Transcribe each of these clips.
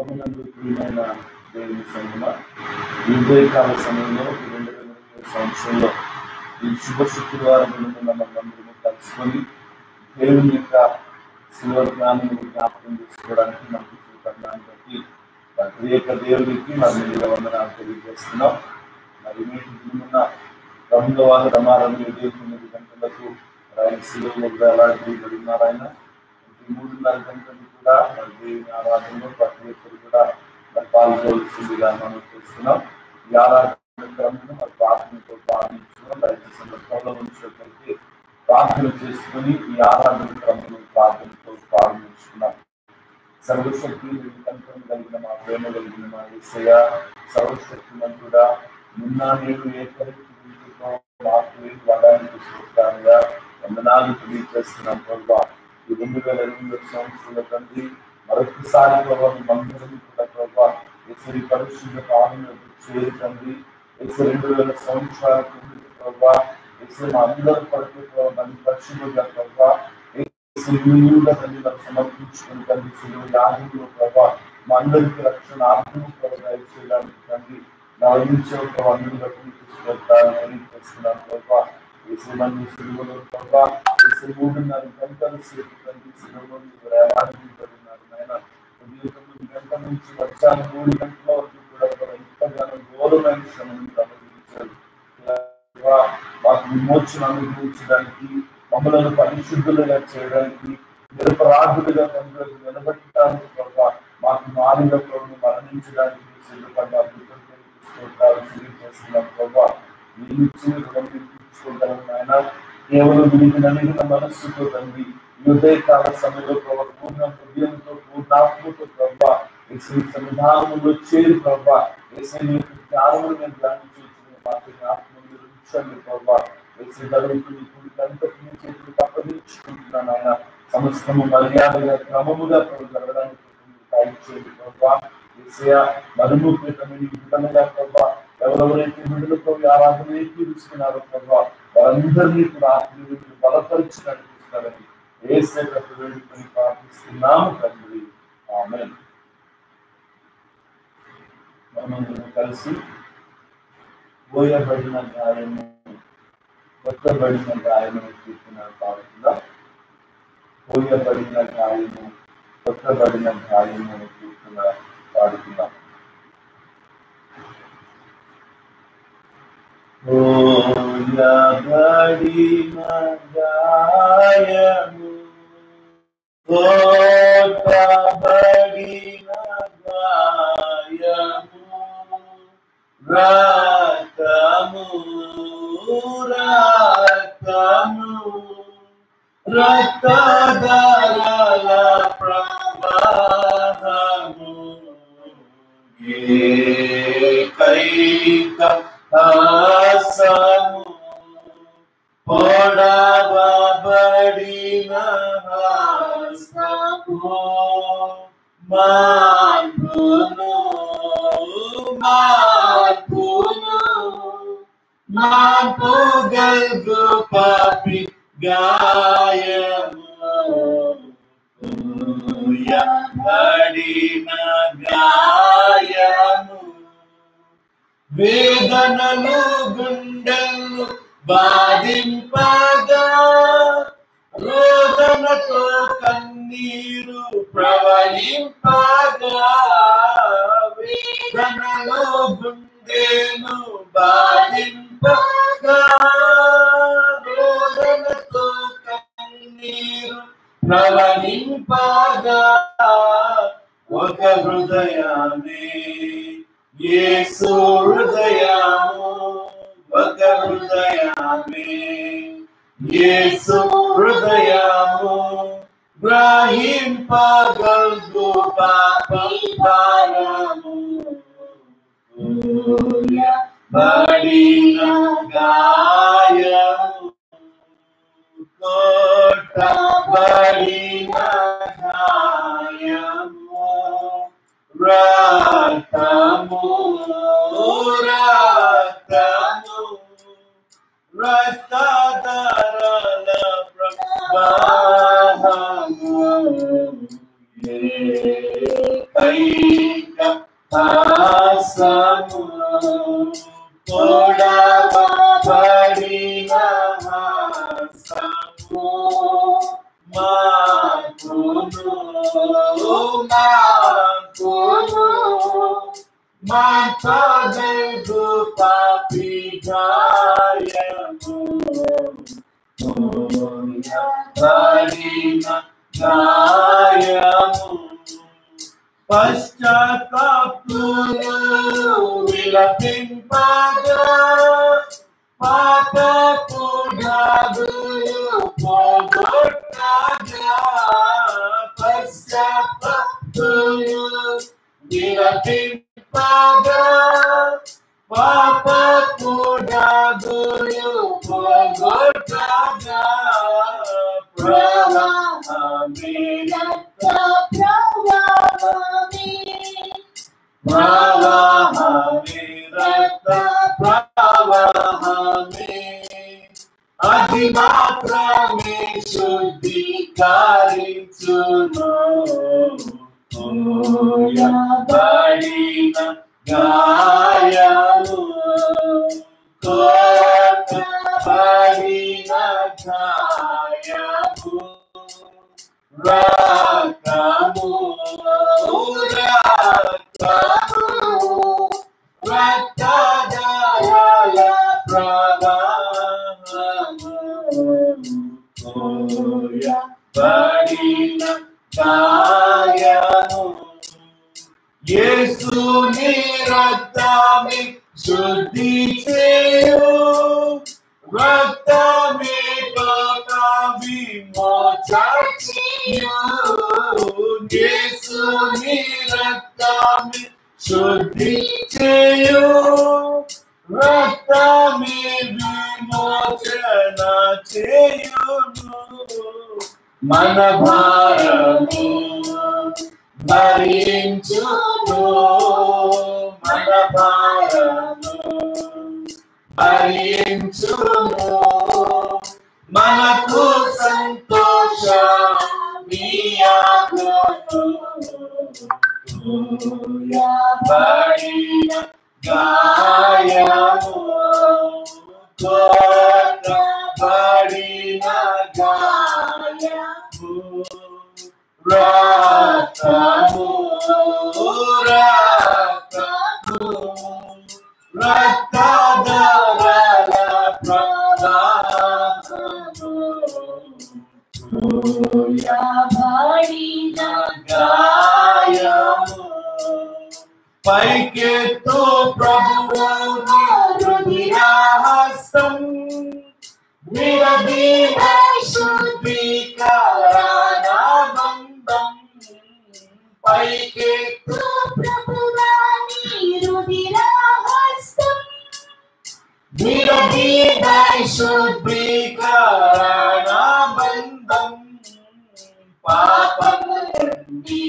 ప్రభునందు ప్రియమైన దేవుని సంగమ ఈ ఉదయకాల సమయంలో ఈ రెండు వేల ఇరవై సంవత్సరంలో ఈ శుభ శుక్రవారం రోజున మనందరము కలుసుకొని దేవుని యొక్క శివ జ్ఞానం జ్ఞాపకం చేసుకోవడానికి మనకు చూపడాన్ని బట్టి ప్రత్యేక దేవునికి మరి మీద వందనాలు తెలియజేస్తున్నాం మరి నేటి దినమున ప్రభుత్వ వాళ్ళు రమారని ఉదయం తొమ్మిది గంటలకు ఆయన శిలువలో అలాంటి ఉన్నారు ఆయన ఈ మూడున్నర గంటలు కూడా మరి దేవుని ఆరాధనలో ప్రతి ఒక్కరు కూడా మరి పాల్గొవలసిందిగా మనం చేస్తున్నాం ఈ ఆరాధన క్రమంలో మరి ప్రార్థనతో ప్రారంభించుకున్నాం దయచేసి సందర్భంలో ఉంచినట్లయితే ప్రార్థన చేసుకుని ఈ ఆరాధన క్రమంలో ప్రార్థనతో ప్రారంభించుకున్నాం సర్వశక్తి కంఠం కలిగిన మా ప్రేమ కలిగిన మా ఏసయ సర్వశక్తి మంతుడా నిన్న నేను ఏ పరిస్థితులతో మాకు వడానికి చూస్తానుగా వందనాలు తెలియజేస్తున్నాం ప్రభా ఈ రెండు వేల ఎనిమిది సంవత్సరాల తండ్రి మరొకసారి ప్రభావ మందిరం కూడా ప్రభా ఎసరి పరిశుద్ధ పాలన చేరి తండ్రి ఎసరి రెండు వేల సంవత్సరాల కిందటి ప్రభా ఎసరి మా అందరూ పడుతూ ప్రభావ పరిశుద్ధంగా ప్రభా శిలువుగా తల్లి వారు సమర్పించుకుని తండ్రి శిలువు యాగంలో ప్రభా మా అందరికి రక్షణ ఆత్మ ప్రభావ చేయడానికి తండ్రి నా అందించే ఒక అందరూ బట్టి తీసుకెళ్తాను తెలియజేస్తున్నాను ప్రభా ఈ శ్రీమంది శిలువలో ప్రభా ఈ శిలువుడున్నారు గంటలు సేపు తండ్రి శిలువలో మీరు ఏలాడుతున్నారు నాయన ఉదయం తొమ్మిది గంటల నుంచి వచ్చాను మూడు గంటల వరకు కూడా ప్రభా ఎంతగానో ఘోరమైన శ్రమను ప్రబలించారు ప్రభా, మాకు విమోచన అనుభవించడానికి మమ్మల్ని పరిశుద్ధులుగా చేయడానికి నిరపరాధులుగా పనులకు నిలబెట్టడానికి ప్రభావ మాకు మారిన ప్రభుత్వం మరణించడానికి సిద్ధపడ్డ అద్భుతం తెలుసుకుంటారు తెలియజేస్తున్నాం ప్రభావ మీరు ఇచ్చి రుణం తీర్చుకుంటారు ఆయన కేవలం మీకు నలిగిన మనస్సుతో తండ్రి ఈ ఉదయకాల సమయంలో ప్రభావ పూర్ణ హృదయంతో పూర్ణాత్మతో ప్రభావ ఏసీ సన్నిధానంలో చేరి ప్రభావ ఏసీ యొక్క జ్ఞానములు నేను ధ్యానించి మాకు జ్ఞాపకం మీరు ఉంచండి ప్రభావ ఏసీ జరుగుతుంది ఇప్పుడు అంతటి చేతులు తప్పదించుకుంటున్నాను ఆయన సమస్తము మర్యాదగా క్రమముగా ప్రభు జరగడానికి సాయం చేయండి ప్రభావ ఏసయ మరుముఖితమైన విధంగా ప్రభావ ఎవరెవరైతే విడుదల ప్రభు ఆరాధన తీరుస్తున్నారో ప్రభావ వారందరినీ కూడా ఆత్మీయులు బలపరిచి నడిపిస్తారని ఏసే ప్రభు వేడుకొని ప్రార్థిస్తున్నాము తండ్రి ఆమె మనమందరం కలిసి పోయబడిన గాయము కొట్టబడిన గాయము కీర్తన పాడుతుందా పోయబడిన గాయము కొట్టబడిన గాయము కీర్తన పాడుతుందా పోయబడిన గాయము కొట్టబడిన గాయము రక్తము రక్తము రక్తధారల ప్రవాహము ఏకైక హాసము పొడవబడిన హాసము మార్పును మార్పును మార్పు గల్గు పాపి గాయము బడిన గాయము వేదనలు గుండెలు బాధింపగా రోదనతో కన్నీరు ప్రవహింపగా వేదనలో గుండెను బాధింపగా రోదనతో కన్నీరు ప్రవహింపగా ఒక హృదయాన్ని యేసు హృదయము ఒక హృదయాన్ని యేసు హృదయము గ్రహింపగల్గు పాపం భారము బడిన గాయము కొట్టబడిన గాయము రక్తము రక్తము రక్తధరల ప్రవాహము ఏకైక పొడవబడిన హస్తము మాకును మాకును మాతోడు పాపి గాయము పడిన గాయము పశ్చాత్తాపులు విలపింపగా పాపపు డాగులు పోగొట్టగా పశ్చాత్తాపులు విలపింపగా పాపపు డాగులు పోగొట్టగా ప్రవాహమే ప్రవాహమే రక్త ప్రవాహమే అది మాత్రమే శుద్ధీకరించును పడిన గాయము కోట పడిన గాయము రక్తము రక్తము రక్తదాయాల ప్రవాహము కోయబడిన గాయము యేసుని రక్తమే శుద్ధి చేయు రక్తమే పాప విమోచను యేసుని రక్తమే శుద్ధి చేయు రక్తమే విమోచన చేయును మన భారము భరించును మన భారము భరించును మనకు సంతోష పడిన గాయము కోట పడిన గాయము రక్తము రక్తము రక్తధారల ప్రవాహము గాయము పైకెత్తు ప్రభువు హస్తం విరదీన శుద్ధీకరణ బంధం పైకెత్తు విరదీన శుద్ధీకరణ బంధం పాపము నుండి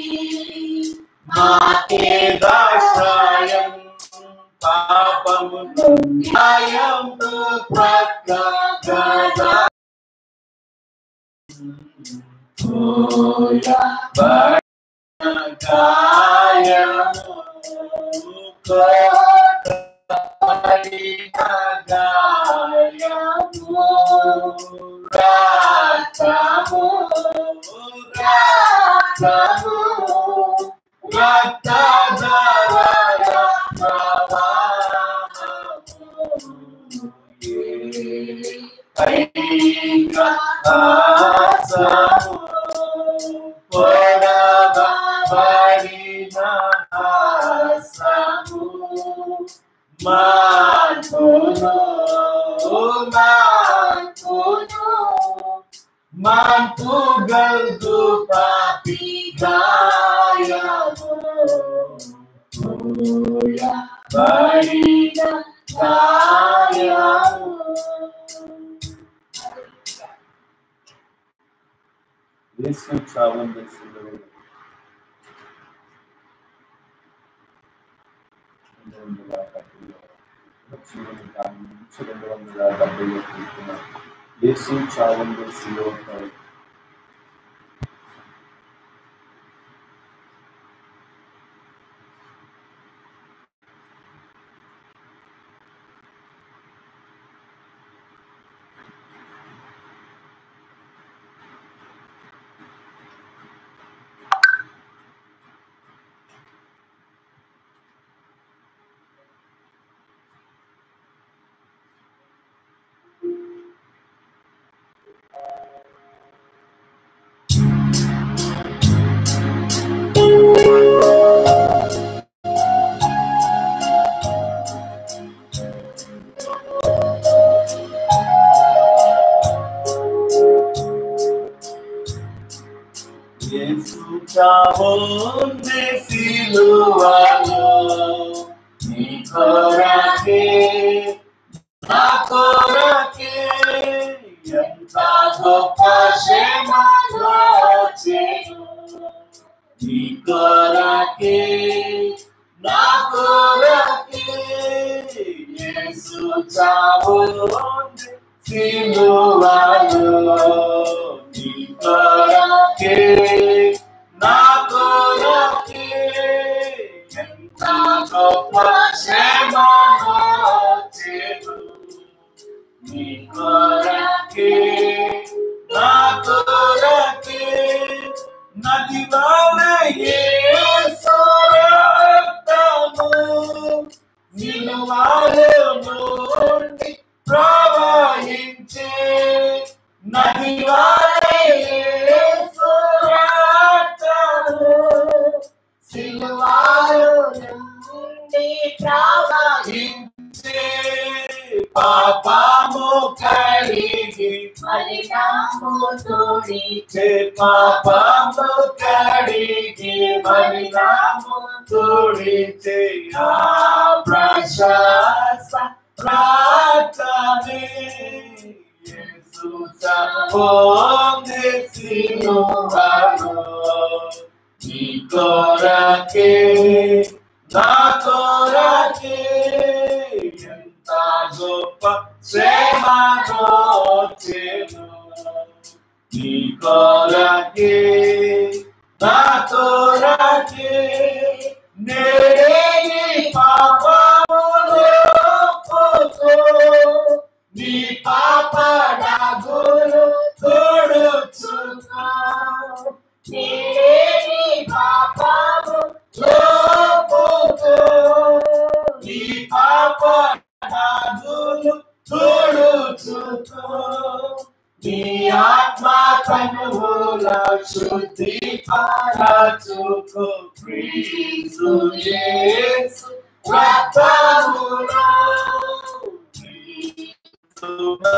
మాకే దాశ్రయం పాపము నుండి న్యాయంతో ప్రక్కగదా గాయము పడిన గాయము రక్తము రక్తము రక్తధారల ప్రవాహము ఐకాసము పొడవబడిన హాసము మాన్పును మాన్పును మాన్పు గల్దు పాపి గాయము పడిన గాయము యేసు చావం దశలో రెండు వందల డెబ్బైలో జీవన కాలం నుంచి రెండు వందల డెబ్బైలో కూర్చున్న యేసు చావం దశలో చావుంది సిలువలో నీ కొరకే నా కొరకే ఎంత గొప్ప క్షేమలో చేరు నీ కొరకే నా కొరకే యేసు చావుంది సిలువలో నీ కొరకే నా కొరకే ఎంత గొప్ప క్షేమలో చేరు నీ కొరకే నా కొరకే నది వాలయే సోరక్తము నిలువాలో నుండి ప్రవహించే నది వాలయే సోరక్తము సిలువాలో నుండి ప్రవహించే పాపము కడిగి మలినాము తోడిచే చే పాపము కడిగి మలినాము తోడిచే ఆ ప్రశంస ప్రార్థనే యేసు చపోంది సిలువలో నీ కొరకే నా కొరకే ఎంత గొప్ప శ్రమను వచ్చెను. నీ కొరకే నా కొరకే నేడే నీ పాపములో పోతో నీ పాప డగులు తోడుచుకో నీడే నీ పాపము లోపోతో నీ పాప డగులు తోడుచుకో నీ ఆత్మ కనువుల శుద్ధి పరచుకో క్రీస్తు యేసు రక్తములో క్రీస్తున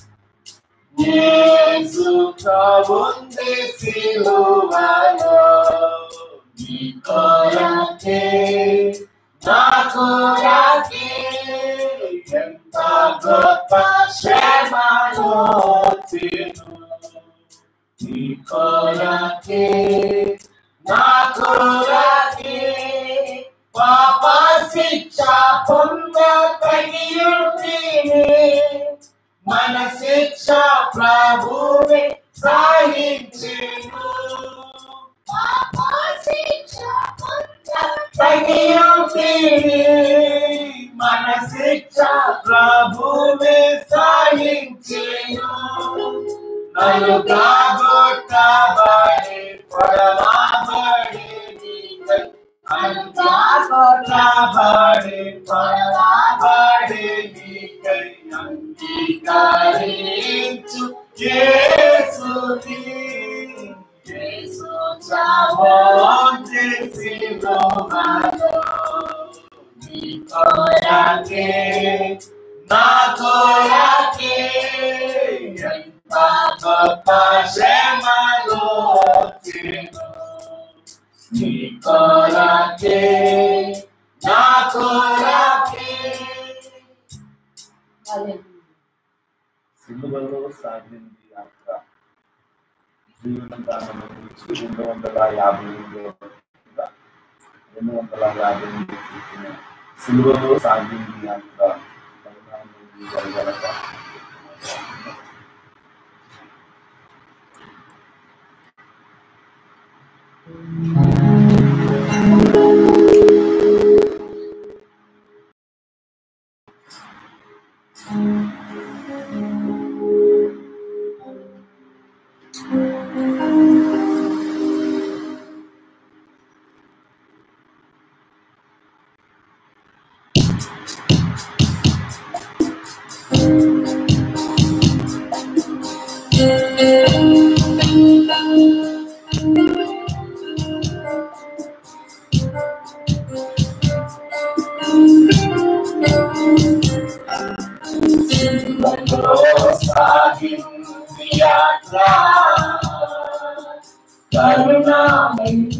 యేసు ప్రభుంది సిలువలో నీ కొరకే నా కొరకే ఎంత గొప్ప శ్రమలో వచ్చెను. నీ కొరకే నా కొరకే పాప శిక్ష పొంద తగియుంటిని మన శిక్ష ప్రభువే సహించెను పాప శిక్ష పొంద తగియుంటిని మన శిక్ష ప్రభువే సహించెను నలుగా గొట్టబడి పొడవబడి నీకై అంతా కొట్టబడి పొడవబడి నీకై అంగీకరించు యేసుని యేసు చావోంది సిలువలో నీ కొరకే నా కొరకే ఎంత గొప్ప శ్రమలో వచ్చెను. నీ కొరకే నా కొరకే సిలువలో సాగింది యాత్ర జీవనంతానం గురించి రెండు వందల యాభై ఎనిమిది రెండు వందల యాభై ఎనిమిది చూసిన సిలువలో సాగింది యాత్ర పద్నాలుగు జరగలక సాగింది యాత్ర కరుణామయుని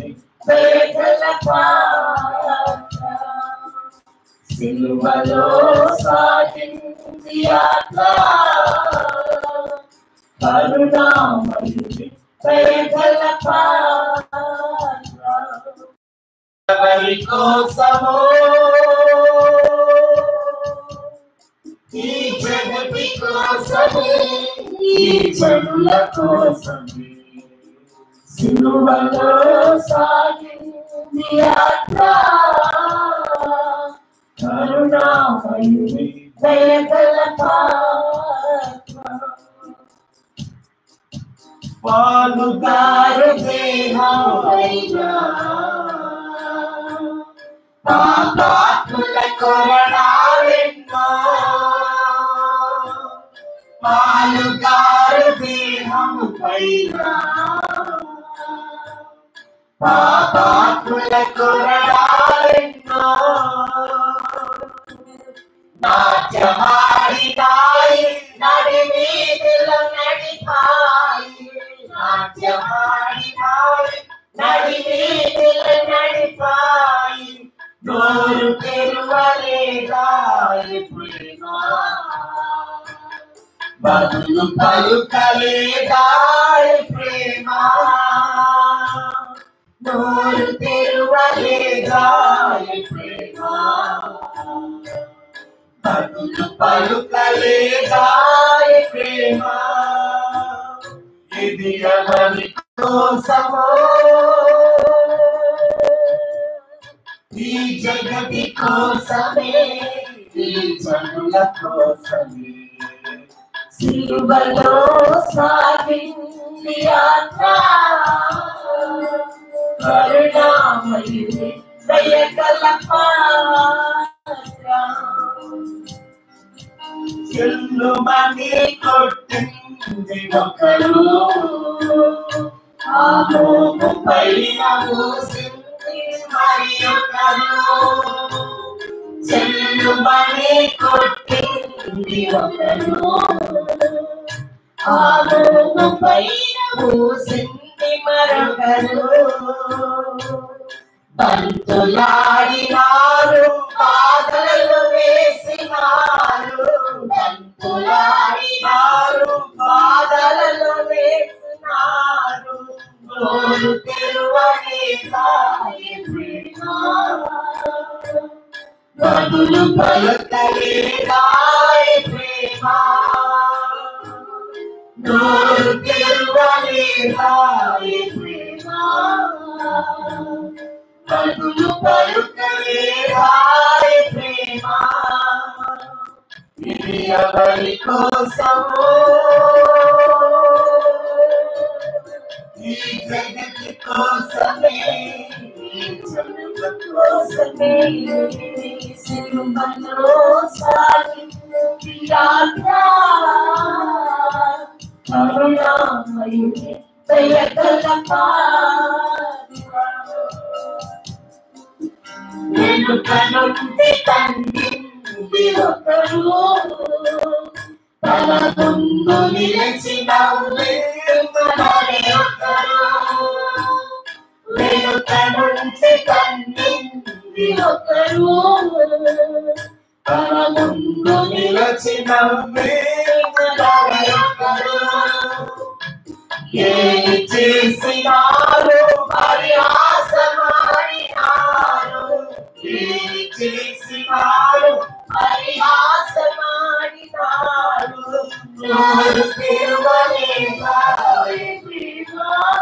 వేదల పాత్ర సిలువలో సాగింది యాత్ర కరుణామయుడి వేదల పాత్ర ఎవరి కోసమో ఈ జగతి కోసమే ఈ జనుల కోసమే సిలువలో సాగింది యాత్ర కరుణామయుడి దయగల పాత్ర పాలుగారు దేహమైనా పాపాత్ముల కొరడాలెన్నో పాలుగారు దేహము పైన పాపాత్ముల కొరడాలెన్నో నాట్యమాడినాయి నడి వీధిలో నడిపాయి నాట్యమాడినాయి నడి వీధిలో నడిపాయి నోరు తెరువలేదాయి ప్రేమ బదులు పలుకలేదాయి ప్రేమ నోరు తెరువలేదాయి ప్రేమ బదులు పలుకలేదాయి ప్రేమ ఇది ఎవరి కోసమో ఈ జగతి కోసమే ఈ జనుల కోసమే సిలువలో సాగింది యాత్ర కరుణామయుడి దయగల పాత్ర చెల్లుమని కొట్టింది ఒకరు ఆ మోము పైన మూసింది మరి ఒకరు చెల్లుమని కొట్టింది ఒకరు ఆ మోము పైన మూసింది మరొకరు బంతులాడినారు పాదలు వేసినారు బంతులాడినారు పాదలలో వేసినారు నోరు తెరువలేదాయి ప్రేమ బదులు పలకలేదాయి ప్రేమ నోరు తెరువలేదాయి ప్రేమ బదులు పలుకలేదాయి ప్రేమ ఇది ఎవరి కోసమో ఈ జగతి కోసమే ఈ జనుల కోసమే సిలువలో సాగింది యాత్ర కరుణామయుడి దయగల పాత్ర వెనుక నుండి తండ్రి ఒకరు తన ముందు నిలిచిన మరి ఒకరు వెనుక నుంచి తండ్రి ఒకరు తన ముందు నిలిచిన మరి ఒకరు ఏమి చేసినారు మరి ఆసమాడినారు ఏమి చేసినారు మరి ఆసమాడినారు నోరు తెరువలేదాయి ప్రేమ.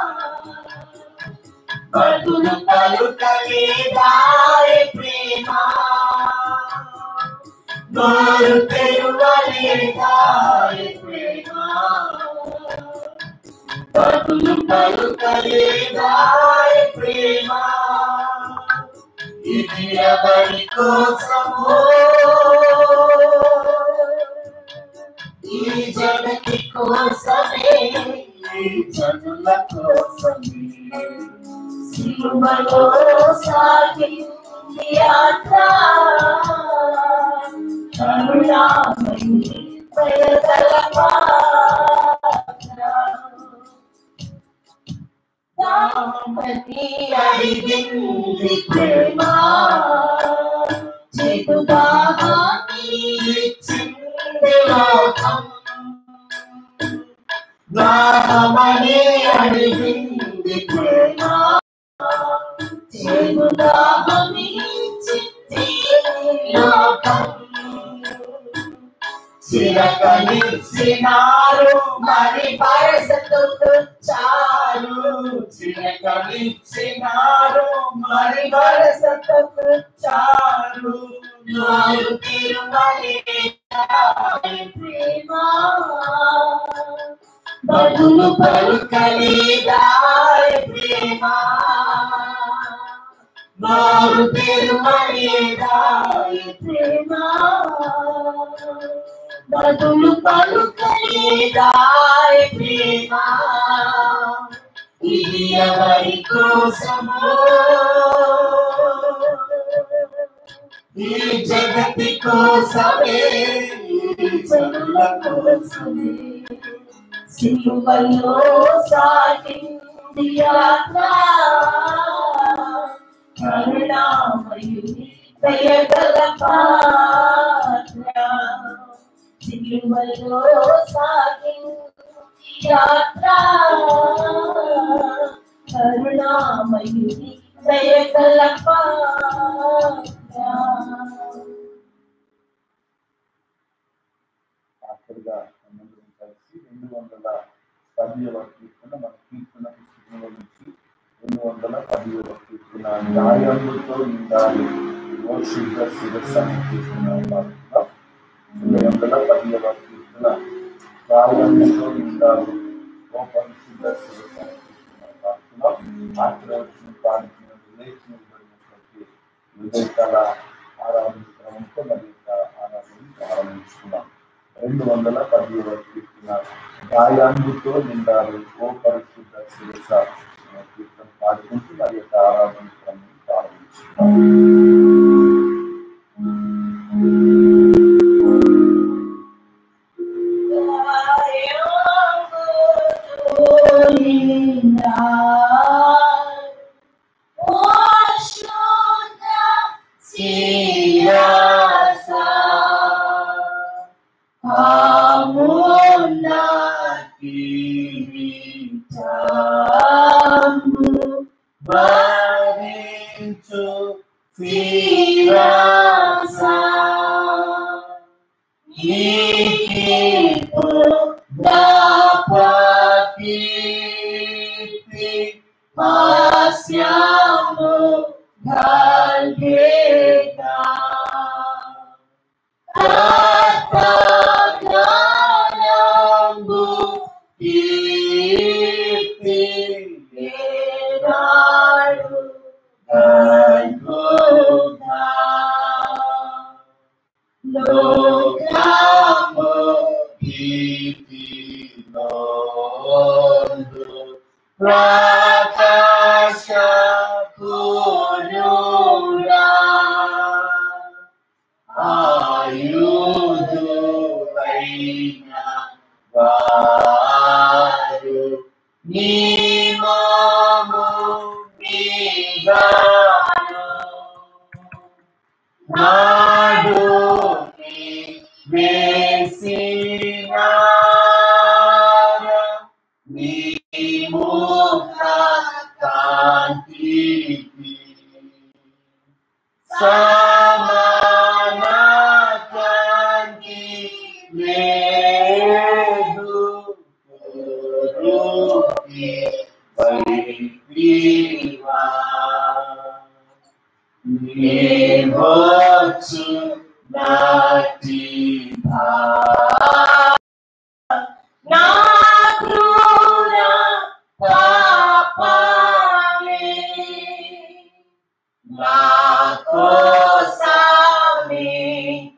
బదులు పలుకలేదాయి ప్రేమ నోరు తెరువలేదాయి ప్రేమ బదులు పలుకలేదాయి ప్రేమ ఇది ఎవరి కోసమో ఈ జగతి కోసమే ఈ జనుల కోసమే సిలువలో సాగింది యాత్ర కరుణామయుడి దయగల పాత్ర ప్రతి అడిగింది ప్రేమ చేతుగా హామీ ఇచ్చింది లోకం దాహమని అడిగింది ప్రేమ చేతుగా హామీ ఇచ్చింది లోకం చిరకలిచ్చినారు మరి పరసతో చాలు చిరకలిచ్చినారు మరి పరసతో చాలు నాలు తిరుమలి ప్రేమ బదులు పలుకలిదాయ ప్రేమ నాలు తిరుమలిదాయ ప్రేమ బదులు పలుకలిదాయ ప్రేమ ఇది ఎవరి కోసమో ఈ జగతి కోసమే ఈ జనుల కోసమే సిలువలో సాగింది యాత్ర కరుణామయుని దయగల పాత్ర సిలువలో సాగింది యాత్ర కరుణామయుని దయగల పాత్ర ఆఖరిగా మనందరం కలిసి రెండు వందల పదివ కీర్తన మన కీర్తన పుస్తకంలో నుంచి రెండు వందల పదివ కీర్తన న్యాయములతో నిండాలి ఓ శుద్ధ శిరస్సు అని కీర్తన పాడుతున్నాం. రెండు వందల పదివ కీర్తన న్యాయములతో నిండాలి ఓ పరిశుద్ధ శిరస్సు అని కీర్తన పాడుతున్నాం. ఆఖరి వచ్చిన పాడుతున్న లేచి నిలబడినటువంటి ఉదయకాల ఆరాధన క్రమంతో మరి యొక్క ఆరాధన ప్రారంభించుకున్నాం రెండు వందల పదిహేవ కీర్తన గాయాంబుతో నిండారు ఓ పరిశుద్ధ శిరస అనే కీర్తన పాడుకుంటూ మరి యొక్క ఆరాధన క్రమం ప్రారంభించుకున్నాం భరించు శిరసా నీకిపు దాపకీర్తి హాస్యము గల్గేగా. ఆత్మజ్ఞానంబు కీర్తి ఏనాడు గల్గుగా. లోకము భీతిలోందు ప్రకాశ పూర్ణుడా ఆయుధులైన వారు నీ మాము నీగాను నాడు వేసిన నీ ముఖ కాంతికి సమాన కాంతి లేదు గురుకి వైద్యవా నీవచ్చు నాటి నా క్రూర పాపమే నా కోసమిత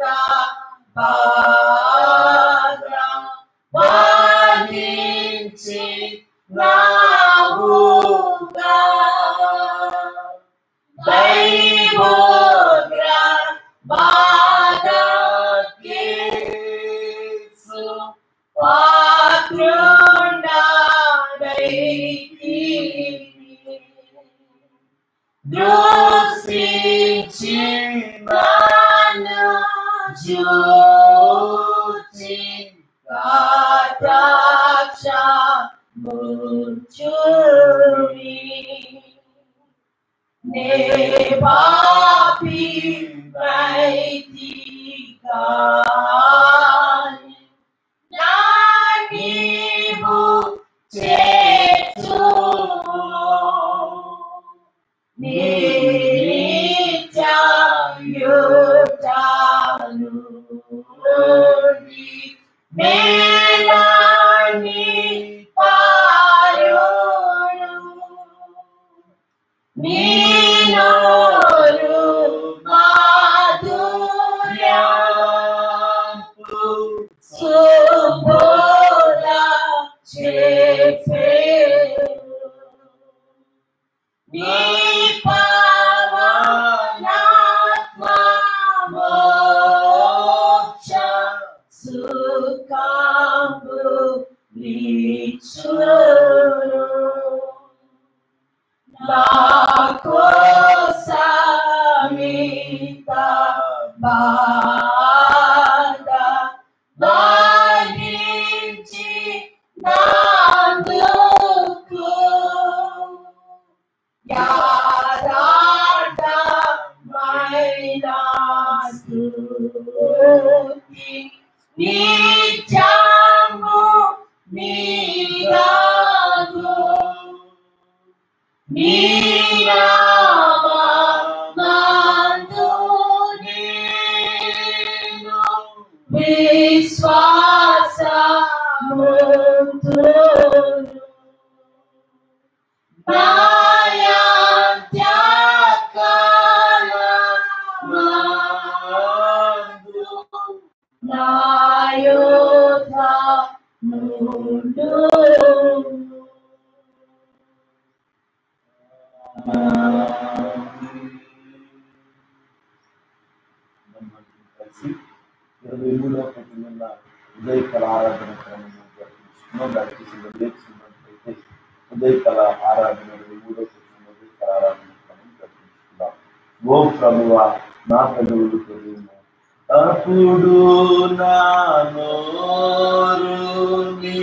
బాగా వాదించి నావుగా దైవోగ్రత గూర్చి ద్రాక్ష ముచ్చుని నే పాపి రైతిగాని నా నీవు చేర్చుము. నిత్యయుతానుని మేలాని పారును. నీలోరు మాధుర్యంపు సుబోధ చేసేను. నీ పవనాత్మ మోక్ష సుఖంబు నీచును. కోసమిత బాధ భరించి నందుకు యథార్థమైన స్తుతి నిత్యము నీరాగు నుండు కలిసి ఇరవై మూడవ ప్రతినిన్న ఉదయకళ ఆరాధన క్రమంలో జరిపించుకున్నాం దానికి సిద్ధం లేచినట్లయితే ఉదయకళ ఆరాధన ఇరవై మూడవ ప్రతినిన్న ఉదయకళ ఆరాధన క్రమం జరిపించుకున్నాం ఓ ప్రభువా నా పెదవులు తెలియము అప్పుడు నా నోరు నీ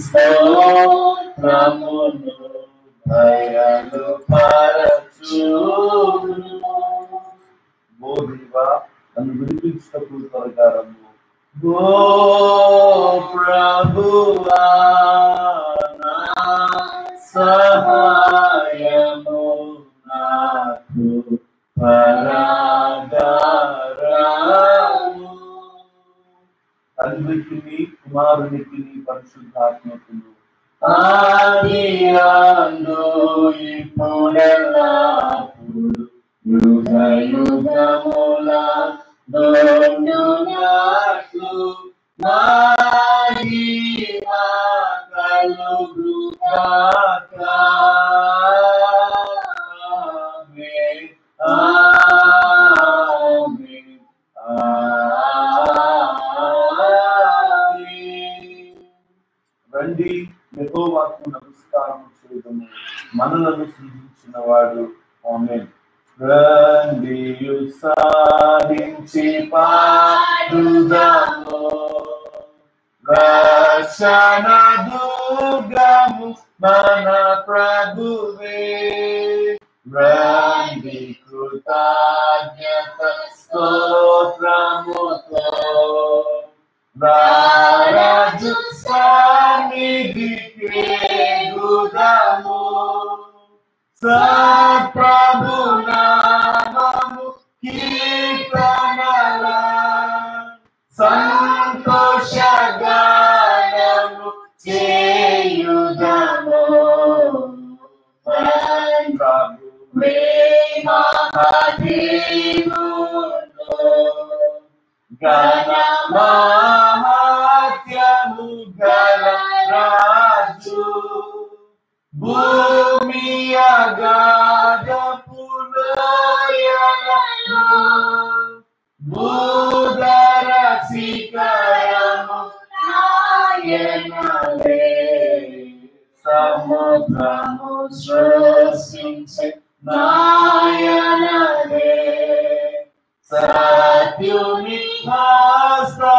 స్తోత్రమును దయలు పరచును ఓ దేవా నన్ను విడిపించినప్పుడు త్వరగా రమ్ము ఓ ప్రభువా నా సహాయము నాకు పరాగారము తండ్రికి కుమారునికి పరిశుద్ధాత్మకులు ఆది అందు ఇప్పుడెల్లప్పుడు యుగ యుగముల దొండునట్లు మహిమా కలుగుగాక. ఆమేన్. ఆమేన్. ఆమేన్. రండి యెహోవాకు నమస్కారం చేయదము మనలను సృజించిన వాడు ఆమె రండియు సాధించి పాడుదాము రక్షణ దుర్గము మన ప్రభువే రండి కృతజ్ఞత స్తోత్రముతో రారాజు సన్నిధికి గుదము సత్ప్రభు నామము కీర్తనల సంతోష గానము చేయుదము ప్రభు గణ మహాత్యము గల రాజు భూమి అగాధపు లోయలలో భూధర శిఖరము నాయనలే సముద్రము సృష్టించే నాయనలే సత్యుని హస్త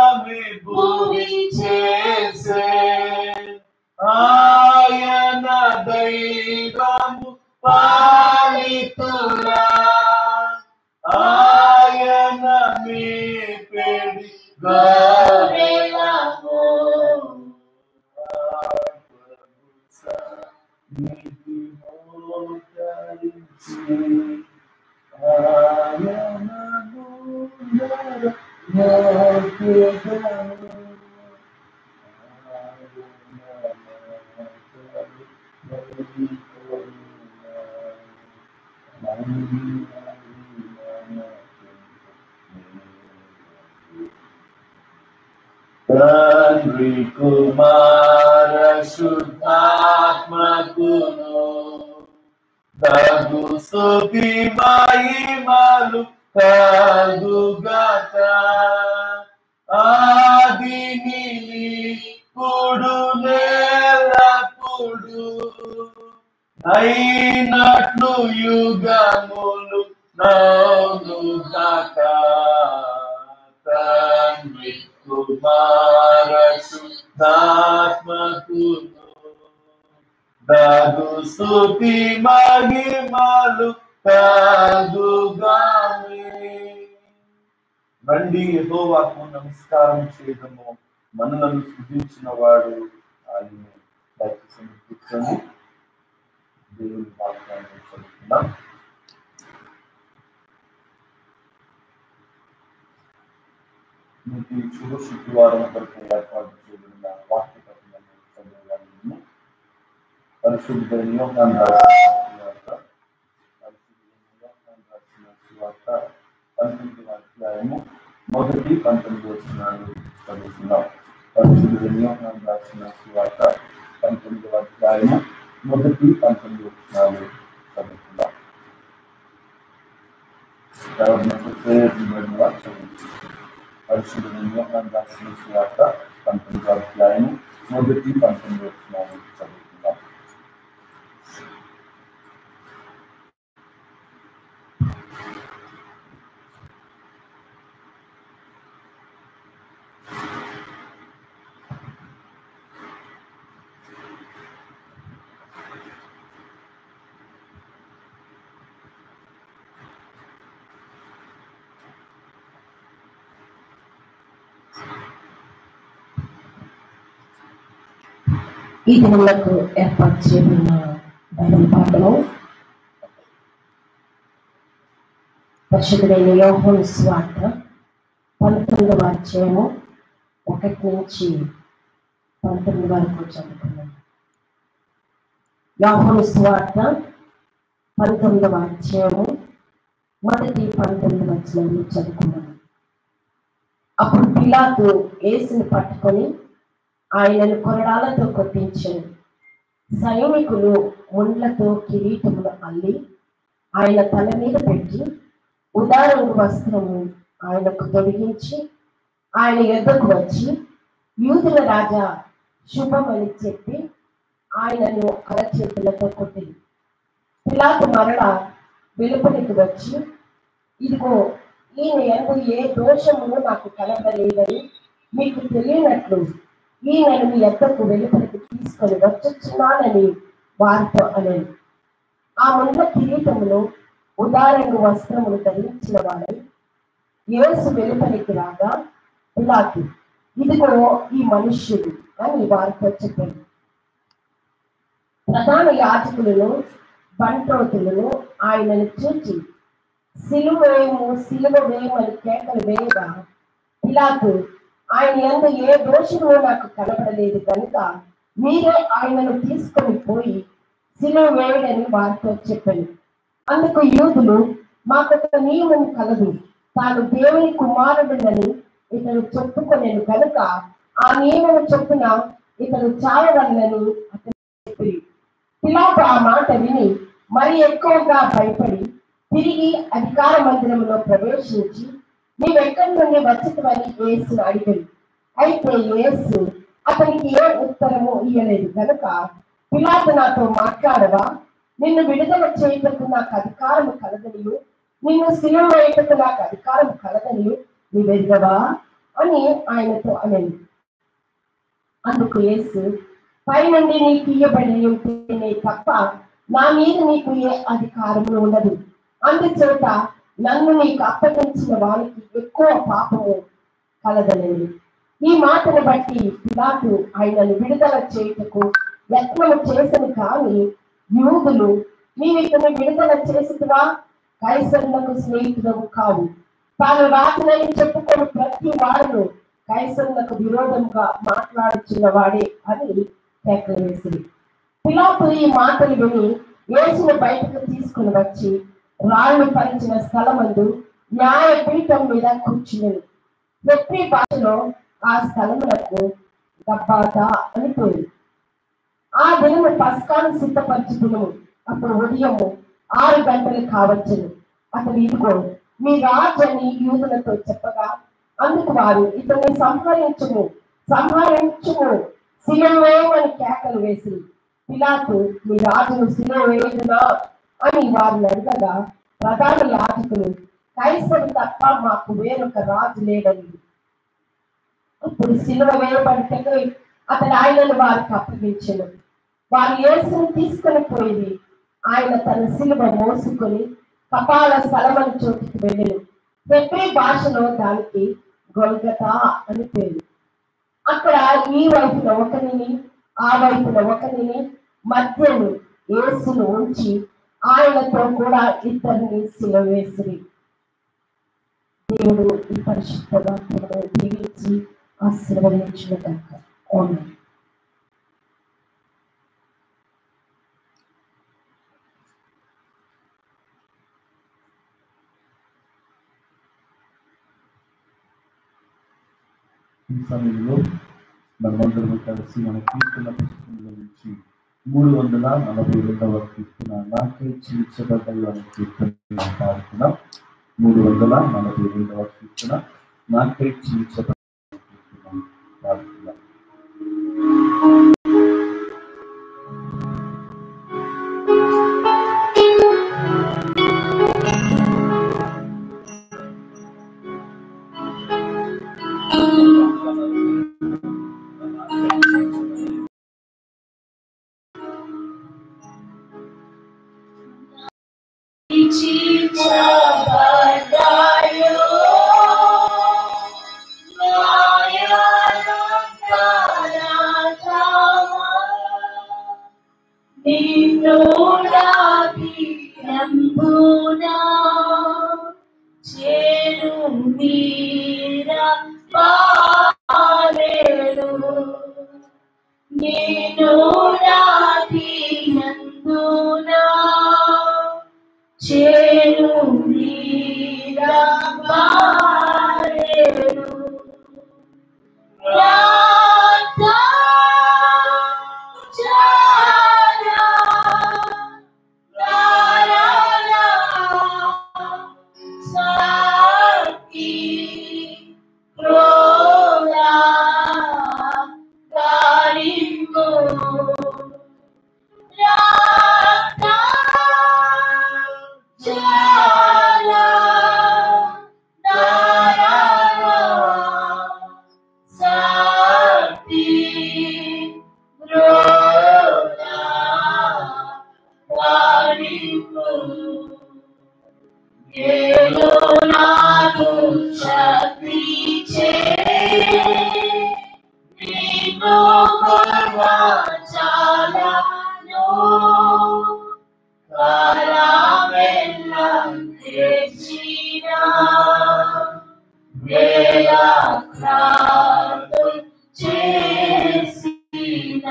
తండ్రి కుమార శుద్ధాత్మకును తగు స్తుతి మహిమలు కలుగాక ఆదిని కుడు నేలకుడు అయినట్లు యుగములు నౌనుగాక తండ్రి కుమార శుద్ధాత్మకును దగు స్తుతి మహిమలు కలుగామి రండి యెహోవాకు నమస్కారం చేయడము మనలను సృజించిన వాడు ఆయన దయచేసి కూర్చొని దేవుని వాక్యాన్ని చదువుతున్నాం మీకు శుభ శుక్రవారం కొరకు ఏర్పాటు చేయబడిన వాక్య పఠనాన్ని చదవగలను పరిశుద్ధ యోగాన్ని రాసిన సువార్త పరిశుద్ధ యోగాన్ని రాసిన సువార్త పంతొమ్మిది అధ్యాయము మొదటి పంతొమ్మిది వచ్చినాలు చదువుతున్నాం పరిశుద్ధ యోగాన్ని రాసిన సువార్త పంతొమ్మిది అధ్యాయము మొదటి పంతొమ్మిది వచ్చినాలు చదువుతున్నాం ఎవరినైతే ప్రేరేపించబడిన వారు చదువుతున్నారు పరిశుద్ధ యోగాన్ని రాసిన సువార్త పంతొమ్మిది అధ్యాయము మొదటి పంతొమ్మిది వచ్చినాలు చదువుతున్నాం ఈ దినములకు ఏర్పాటు చేయబడిన బైబిల్ పాఠము పరిశుద్ధుడైన యోహోను స్వార్త పంతొమ్మిదవ అధ్యాయము ఒకటి నుంచి పంతొమ్మిది వరకు చదువుకున్నాం యోహోను స్వార్త పంతొమ్మిదవ అధ్యాయము మొదటి పంతొమ్మిది వచనాలు చదువుకున్నాం అప్పుడు పిలాతు యేసుని పట్టుకొని ఆయనను కొరడాలతో కొట్టించారు సైనికులు ముండ్లతో కిరీటములు అల్లి ఆయన తల మీద పెట్టి ఉదారంగు వస్త్రము ఆయనకు తొడిగించి ఆయన యుద్ధకు వచ్చి యూదుల రాజా శుభమని చెప్పి ఆయనను అరచేతులతో కొట్టింది పిలాతు మరల వెలుపలికి వచ్చి ఇదిగో ఈయన ఎందు ఏ దోషమును నాకు కలగలేదని మీకు తెలియనట్లు ఈయనను మీ ఎద్దకు వెలుపలికి తీసుకొని వచ్చుచున్నానని వారితో అనేది ఆ ముందు కిరీటమును ఉదారంగు వస్త్రములు ధరించిన వాడై యేసు వెలుపలికి రాగా పిలాతు ఇదిగో ఈ మనుష్యుడు అని వారితో చెప్పాడు ప్రధాన యాజకులను బంట్రోతులను ఆయనను చూచి సిలువ వేయము సిలువ వేయమని కేకలు వేయగా పిలాతు ఆయన ఎందు ఏ దోషము నాకు కనపడలేదు కనుక మీరే ఆయనను తీసుకొని పోయి సిలువ వేయడని వారితో చెప్పాను అందుకు యూదులు మాకొక నియమం కలదు తాను దేవుని కుమారుడునని ఇతను చెప్పుకొనేను కనుక ఆ నియమం చొప్పున ఇతను చావగలనని అతను చెప్పి పిలాతు ఆ మాట విని మరి ఎక్కువగా భయపడి తిరిగి అధికార మందిరంలో ప్రవేశించి నీవెక్కడి నుండి వచ్చినవని యేసును అడిగాడు అయితే యేసు అతనికి ఏ ఉత్తరము ఇయ్యలేదు కనుక పిలాతు నాతో మాట్లాడవా నిన్ను విడుదల చేయటకు నాకు అధికారము కలదనియు నిన్ను సిలువ వేయటకు నాకు అధికారం కలదనియు నీవెరగవా అని ఆయనతో అనేది అందుకు యేసు పైనుండి నీకు ఇయ్యబడి ఉంటేనే తప్ప నా మీద నీకు ఏ అధికారము ఉండదు అందుచేత నన్ను నీకు అప్పగించిన వారికి ఎక్కువ పాపము కలదనని ఈ మాటను బట్టి పిలాతు ఆయనను విడుదల చేయుటకు యత్నము చేసను కానీ యూదులు నీవు ఇతను విడుదల చేసివా కైసరులకు స్నేహితుడవు కావు తాను రాజునని చెప్పుకొని ప్రతి వారును కైసరులకు విరోధంగా మాట్లాడుచున్న వాడే అని కేకలు వేసింది పిలాతు ఈ మాటలు విని యేసును బయటకు తీసుకుని వచ్చి రాళ్ళు పరిచిన స్థలమందు న్యాయపీఠం మీద కూర్చుని హెబ్రీ భాషలో ఆ స్థలములకు గబ్బాత అని పేరు ఆ దినము పస్కాను సిద్ధపరచుకును అప్పుడు ఉదయము ఆరు గంటలు కావచ్చును అతడు ఇదిగో మీ రాజు అని యూదులతో చెప్పగా అందుకు వారు ఇతన్ని సంహరించుము సంహరించుము సిలువేమని కేకలు వేసి పిలాతు మీ రాజును సిలువ వేయుదునా అని వారిని అడగగా ప్రధాన యాజకులు కైసరు తప్ప మాకు వేరొక రాజు లేడని అప్పుడు సిలువ వేయబడితే అతడు ఆయనను వారికి అప్పగించను వారు యేసును తీసుకొని పోయి ఆయన తన సిలువ మోసుకొని కపాల స్థలమని చోటికి వెళ్ళను హెబ్రీ భాషలో దానికి గొల్గతా అని పేరు అక్కడ ఈ వైపున ఒకరిని ఆ వైపున ఒకరిని మధ్యను యేసును ఉంచి ఆయనతో కూడా ఇద్దరిని సిలువ వేసిరి దేవుడు ఈ పరిశుద్ధ వాక్యమును దీవించి ఆశీర్వదించిన దాకా ఆమెన్ ఈ సమయంలో మనమందరం కలిసి మన కీర్తన పుస్తకంలో నుంచి మూడు వందల నలభై రెండవ కీర్తన నాకే చీల్చబడ్డలు అనే కీర్తన పాడుతున్నాం మూడు వందల నలభై రెండవ కీర్తన నాకే చీల్చబడ్డ కీర్తన పాడుతున్నాం నేను రాతినందునా చేరు నీరబారెను రాతా చారా రారా సాకి క్రోరా కారిమో రాతా చారా రారా సాకి క్రోరా కారిమో ఏదో నాకు శక్తి చే నీకు చాలను కాలమెల్లం తెచ్చిన వేలాక్రాంతు చేసిన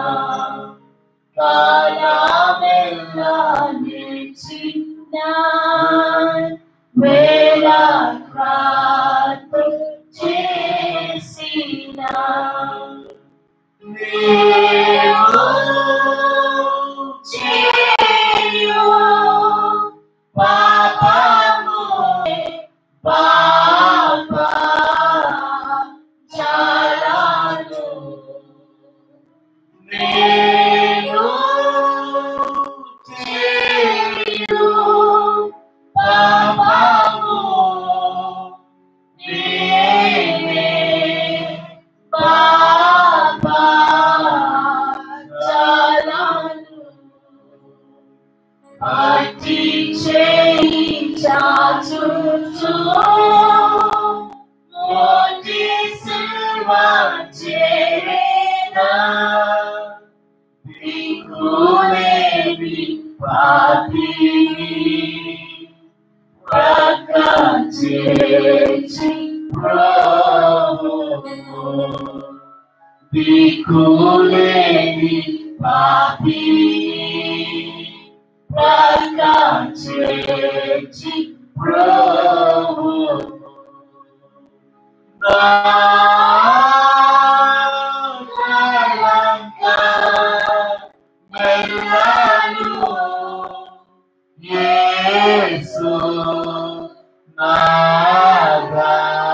కాలమెల్లం తెచ్చిన వేలాక్రాంతు చేసిన నీవు చేయు పాపము పాప చాలను నేను చేయు పాపము నేనే పాప చాలను అతి చేయి చాచుచు మోటి సిల్వ చేరేనా దిక్కులేని పాపిని ప్రక్క చేర్చి ప్రభువా దిక్కులేని పాపి ప్రకాశించి ప్రభు నా కళంక మెల్లను యేసు నాగా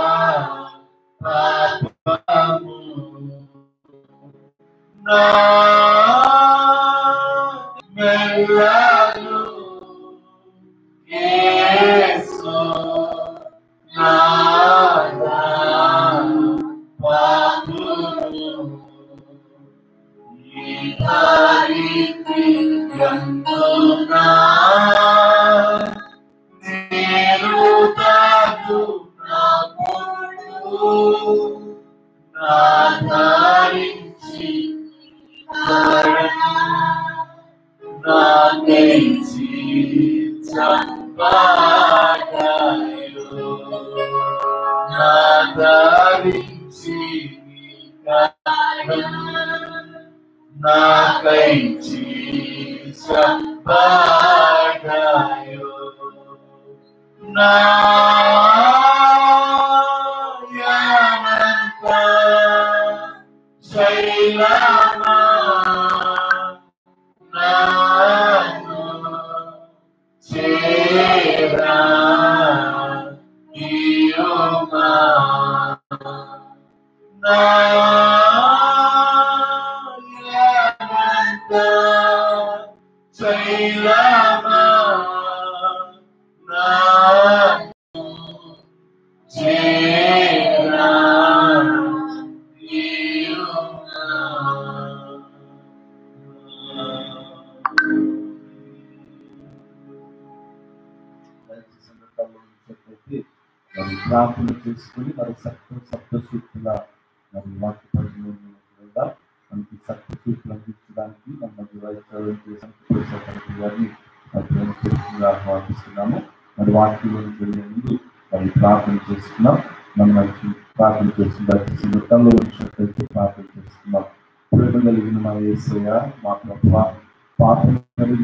పాపము నా మెల్లను యేసు నాగా పాపము ఈ దారికి ఎందునా నేను తాగు నా పొడు నా ధరించి నా తెంచి చంపాడాయో నా ధరించి నా కైచి చంపాడాయో నా యానంత శైలమా నాను చేరా ఇయోమా నా యానంత శైలమా నాను చేరా దయచేసి సందర్భంలో ఉన్నట్లయితే మరి ప్రార్థన చేసుకుని మరి సప్త సప్త సూక్తుల మరి వాక్య పరిచయం వెళ్దాం మనకి సప్త సూక్తులు అందించడానికి మన మధ్య వైద్యం చేసిన గారిని మరి ప్రేమపూర్వకంగా ఆహ్వానిస్తున్నాము మరి వాక్యంలోకి వెళ్ళే ముందు మరి ప్రార్థన చేసుకున్నాం మన మంచి ప్రార్థన చేసిన దయచేసి మృతంలో ఉన్నట్లయితే ప్రార్థన చేసుకున్నాం ప్రేమ కలిగిన మా ఏసయ్య మా ప్రభావ పాపం కలిగిన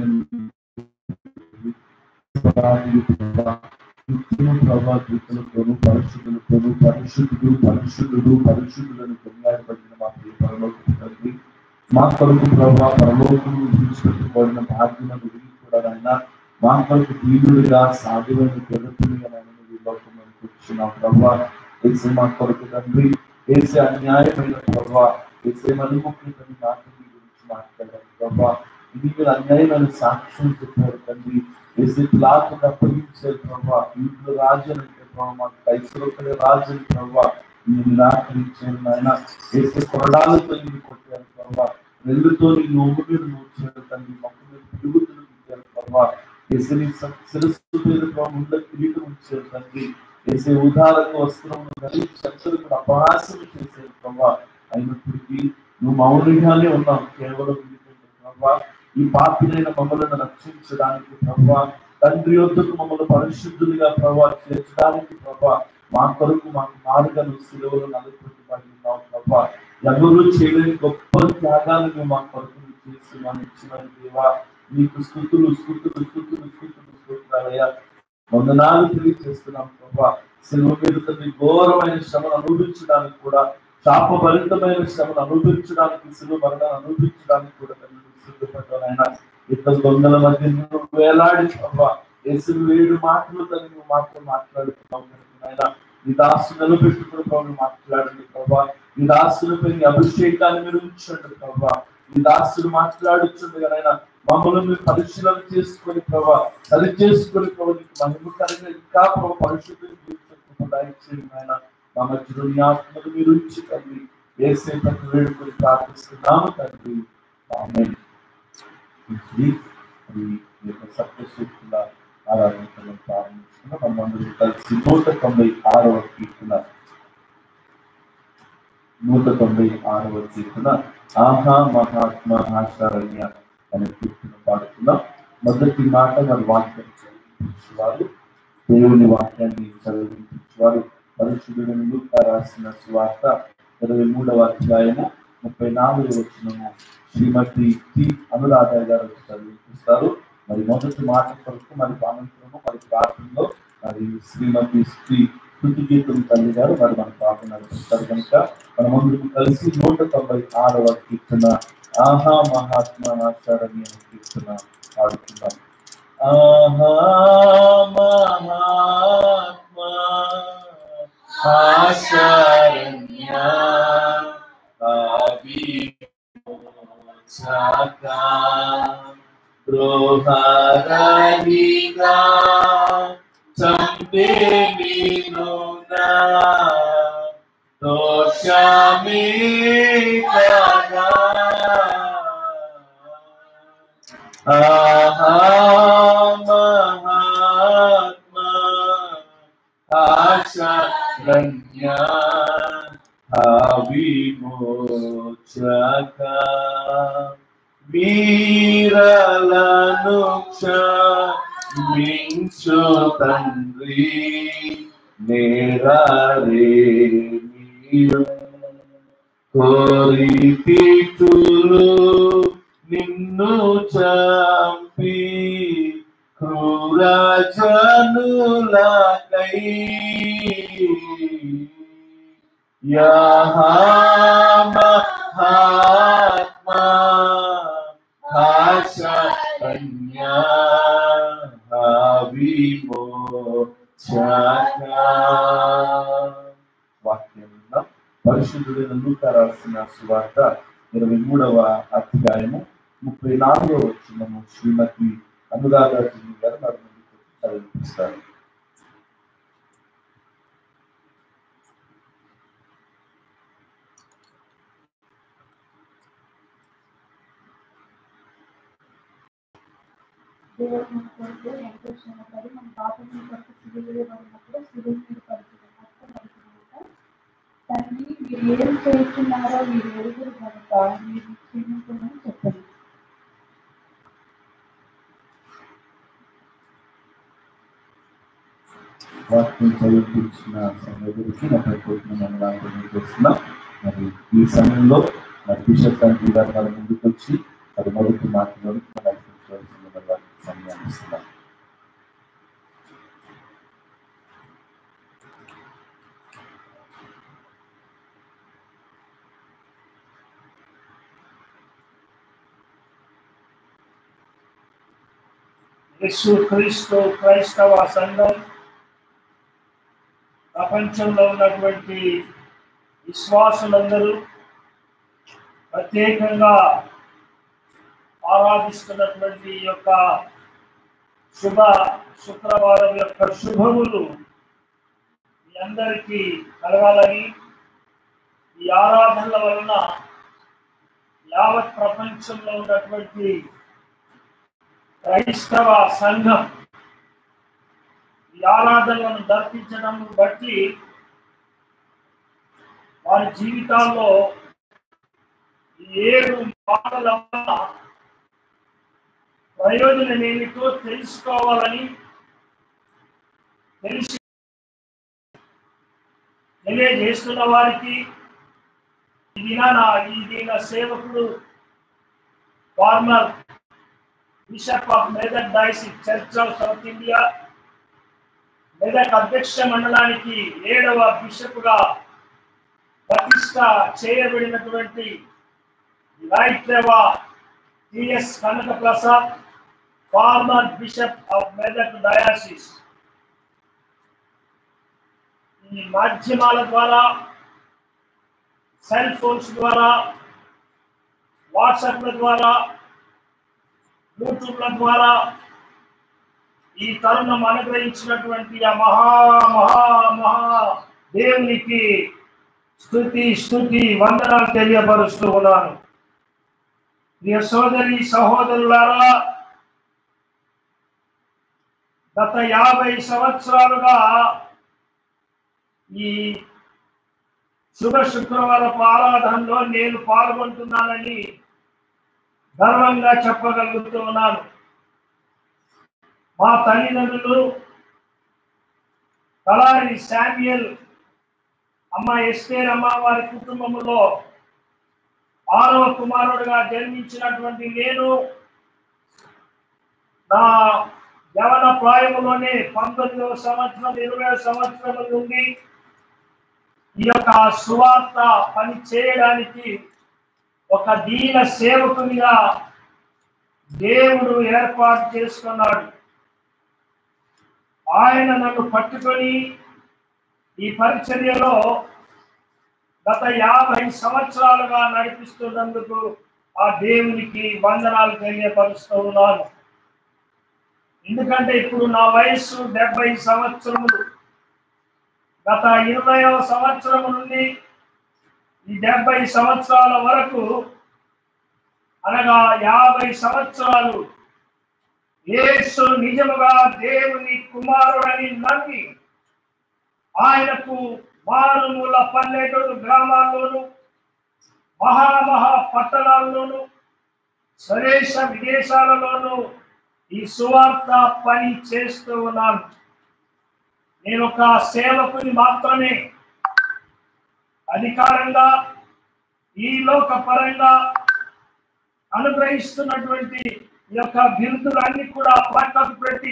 నిత్యము ప్రభా కీర్తనతోను పరిశుద్ధులతోను పరిశుద్ధుడు పరిశుద్ధుడు పరిశుద్ధులను కొనియాడబడిన మా ప్రియ పరలోకపు తండ్రి మా కొరకు ప్రభా పరలోకము విడిచిపెట్టుకోవడం భాగ్యం గురించి కూడా నాయన మా కొరకు దీనుడిగా సాధువైన గొడవలుగా నాయన ఈ లోకంలోకి వచ్చిన ప్రభా ఏసే మా కొరకు తండ్రి ఏసే అన్యాయమైన ప్రభా ఏసే మనుముఖ్యతని నాకు మీ గురించి మాట్లాడారు ప్రభా ఇది మీరు అన్యాయమైన సాక్ష్యం చెప్పారు తండ్రి ఏసే పిలాతును అప్పగించారు ప్రభా ఇంట్లో రాజు అంటే ప్రభావ మాకు కైసలోకలే రాజు అని ప్రభా మీరు నిరాకరించారు నాయన ఏసే కొరడాలతో నిన్ను కొట్టారు ప్రభా వెల్లుతో నీ నోము మీద నూర్చారు తండ్రి మొక్క మీద పిలుగుతులు పెట్టారు ప్రభా ఏసే నీ స- శిరస్సు మీద ప్రభావ ముందు కిరీటం ఉంచారు తండ్రి ఏసే ఉదారకు వస్త్రం శక్తులకు అపహాసం చేశారు ప్రభా అయినప్పటికీ నువ్వు మౌనంగానే ఉన్నావు కేవలం ఎందుకంటే ప్రభా ఈ పాపినైన మమ్మల్ని రక్షించడానికి ప్రభా తండ్రి యొద్దకు మమ్మల్ని పరిశుద్ధులుగా ప్రభా చేర్చడానికి ప్రభా మా కొరకు మాకు మార్గాలు సిలువలు నలుపుబడి ఉన్నావు ప్రభా ఎవరు చేయలేని గొప్ప త్యాగాన్ని నువ్వు మా కొరకు నువ్వు చేసి మనం ఇచ్చిన దేవా నీకు స్థుతులు స్థుతులు స్థుతులు స్థుతులు స్తోత్రాలయ్యా వందనాలు తెలియజేస్తున్నాం ప్రభా సిలువ మీద తండ్రి ఘోరమైన శ్రమను అనుభవించడానికి కూడా శాపభరితమైన శ్రమను అనుభవించడానికి సిలువ మరణాన్ని అనుభవించడానికి కూడా తండ్రి నువ్వు సిద్ధపడ్డానైనా ఇద్దరు దొంగల మధ్య నువ్వు వేలాడి ప్రభా యేసు వేడు మాటలు తను నువ్వు మాటలు మాట్లాడుతున్నావు ఆయన నీ దాసు నిలబెట్టుకుని ప్రభు మాట్లాడండి ప్రభా నీ దాసులపై నీ అభిషేకాన్ని మీరు ఉంచండి ప్రభా నీ దాసుడు మాట్లాడుచుండగా నాయన మమ్మల్ని మీరు పరిశీలన చేసుకొని ప్రభా సరి చేసుకొని ప్రభు నీకు మహిమకరంగా ఇంకా ప్రభు పరిశుద్ధం దయచేయండి నాయన మా మధ్యలో నీ ఆత్మను మీరు ఉంచి తండ్రి ఏసే ప్రతి వేడుకొని ప్రార్థిస్తున్నాము తండ్రి ఆమేన్. ఇది ఈ యొక్క సత్య సూక్తుల ఆరాధించడం ప్రారంభించుకున్న మనందరూ కలిసి నూట తొంభై ఆరవ కీర్తన నూట తొంభై ఆరవ కీర్తన ఆహా మహాత్మ ఆచారణ్య అనే కీర్తన పాడుతున్నాం మొదటి మాట మరి వాక్యం చదివించేవారు దేవుని వాక్యాన్ని చదివించేవారు పరిశుద్ధుడు లూకా రాసిన సువార్త ఇరవై మూడవ అధ్యాయము ముప్పై నాలుగు వచ్చినము శ్రీమతి టి అనురాధ గారు వచ్చి చదివిస్తారు మరి మొదటి మాట కొరకు మరి అనంతరము మరి ప్రార్థనలో మరి శ్రీమతి శ్రీ కృతి గీతం తల్లి గారు మరి మన ప్రార్థన నడిపిస్తారు కనుక మన ముందుకు కలిసి నూట తొంభై ఆరవ కీర్తన ఆహా మహాత్మ నాచారని అనే కీర్తన పాడుతున్నాం ఆహా మహాత్మ ఆశరణ్య అవిమోచక గృహరహిత చంపే మీనునా దోషమే కదా ఆహా మహాత్మా ఆశరణ్య అవిమోచక వీరలను క్షమించు తండ్రి నేరారే మీరు కోరితిటులు నిన్ను చంపి క్రూర జనులకై యహా మహాత్మా హాశన్యా వాక్యంలో పరిశుద్ధుడైన లూక రాసిన సువార్త ఇరవై మూడవ అధ్యాయము ముప్పై నాలుగవ వచ్చినము శ్రీమతి అనురాధ జీ గారు మరి ముందుకు వచ్చి చదివిస్తారు దేవుడు మన కొరకు ఎంతో శ్రమపడి మన పాపం కొరకు సిలువబడినప్పుడు సిలువ మీద పడుతున్నట్టు పడుతున్నట్ట తండ్రి మీరు ఏం చేస్తున్నారో మీరు ఎరుగురు కనుక మీరు క్షమించమని చెప్పండి వాక్యం చదివించిన సహోదరికి నా ప్రకృతిని మనం చేస్తున్నాం మరి ఈ సమయంలో మరి బిషప్ తండ్రి గారు మన ముందుకు వచ్చి మరి మొదటి మాటలో నడిపించవలసిన మరి వారికి సమయాన్ని ఇస్తున్నాం యేసు క్రీస్తు క్రైస్తవ సంఘం ప్రపంచంలో ఉన్నటువంటి విశ్వాసులందరూ ప్రత్యేకంగా ఆరాధిస్తున్నటువంటి ఈ యొక్క శుభ శుక్రవారం యొక్క శుభములు మీ అందరికీ కలగాలని ఈ ఆరాధనల వలన యావత్ ప్రపంచంలో ఉన్నటువంటి క్రైస్తవ సంఘం ఈ ఆరాధనలను దర్శించడం బట్టి వారి జీవితాల్లో ఈ ఏడు మాటల వల్ల ప్రయోజనం ఏమిటో తెలుసుకోవాలని తెలిసి తెలియజేస్తున్న వారికి ఈ దినాన ఈ దిన సేవకుడు former bishop of Medak diocese church of south India Medak అధ్యక్ష మండలానికి ఏడవ బిషప్గా ప్రతిష్ట చేయబడినటువంటి right TS Kanaka Prasad former bishop of Medak diocese ఈ మాధ్యమాల ద్వారా సెల్ ఫోన్స్ ద్వారా వాట్సాప్ల ద్వారా యూట్యూబ్ల ద్వారా ఈ తరుణం అనుగ్రహించినటువంటి ఆ మహా మహా మహా దేవునికి స్థుతి స్థుతి వందనాలు తెలియపరుస్తూ ఉన్నాను ప్రియ సోదరి సహోదరులారా గత యాభై సంవత్సరాలుగా ఈ శుభ శుక్రవారపు ఆరాధనలో నేను పాల్గొంటున్నానని గర్వంగా చెప్పగలుగుతూ ఉన్నాను మా తల్లిదండ్రులు కలారి శామ్యుయల్ అమ్మ ఎస్టేర్ అమ్మ వారి కుటుంబంలో ఆరవ కుమారుడుగా జన్మించినటువంటి నేను నా యవన ప్రాయములోనే పంతొమ్మిదవ సంవత్సరం ఇరవై సంవత్సరం నుండి ఈ యొక్క సువార్త పని చేయడానికి ఒక దీన సేవకునిగా దేవుడు ఏర్పాటు చేసుకున్నాడు ఆయన నన్ను పట్టుకొని ఈ పరిచర్యలో గత యాభై సంవత్సరాలుగా నడిపిస్తున్నందుకు ఆ దేవునికి వందనాలు తెలియపరుస్తూ ఉన్నాను ఎందుకంటే ఇప్పుడు నా వయస్సు డెబ్బై సంవత్సరములు గత ఇరవైవ సంవత్సరం నుండి ఈ డెబ్బై సంవత్సరాల వరకు అనగా యాభై సంవత్సరాలు యేసు నిజముగా దేవుని కుమారుడని నమ్మి ఆయనకు మారుమూల పల్లెటూరు గ్రామాల్లోను మహామహా పట్టణాల్లోను స్వదేశ విదేశాలలోనూ ఈ సువార్త పని చేస్తూ ఉన్నాను నేను ఒక సేవకుని మాత్రమే అధికారంగా ఈ లోక పరంగా అనుగ్రహిస్తున్నటువంటి ఈ యొక్క బిరుదులన్నీ కూడా పక్కకు పెట్టి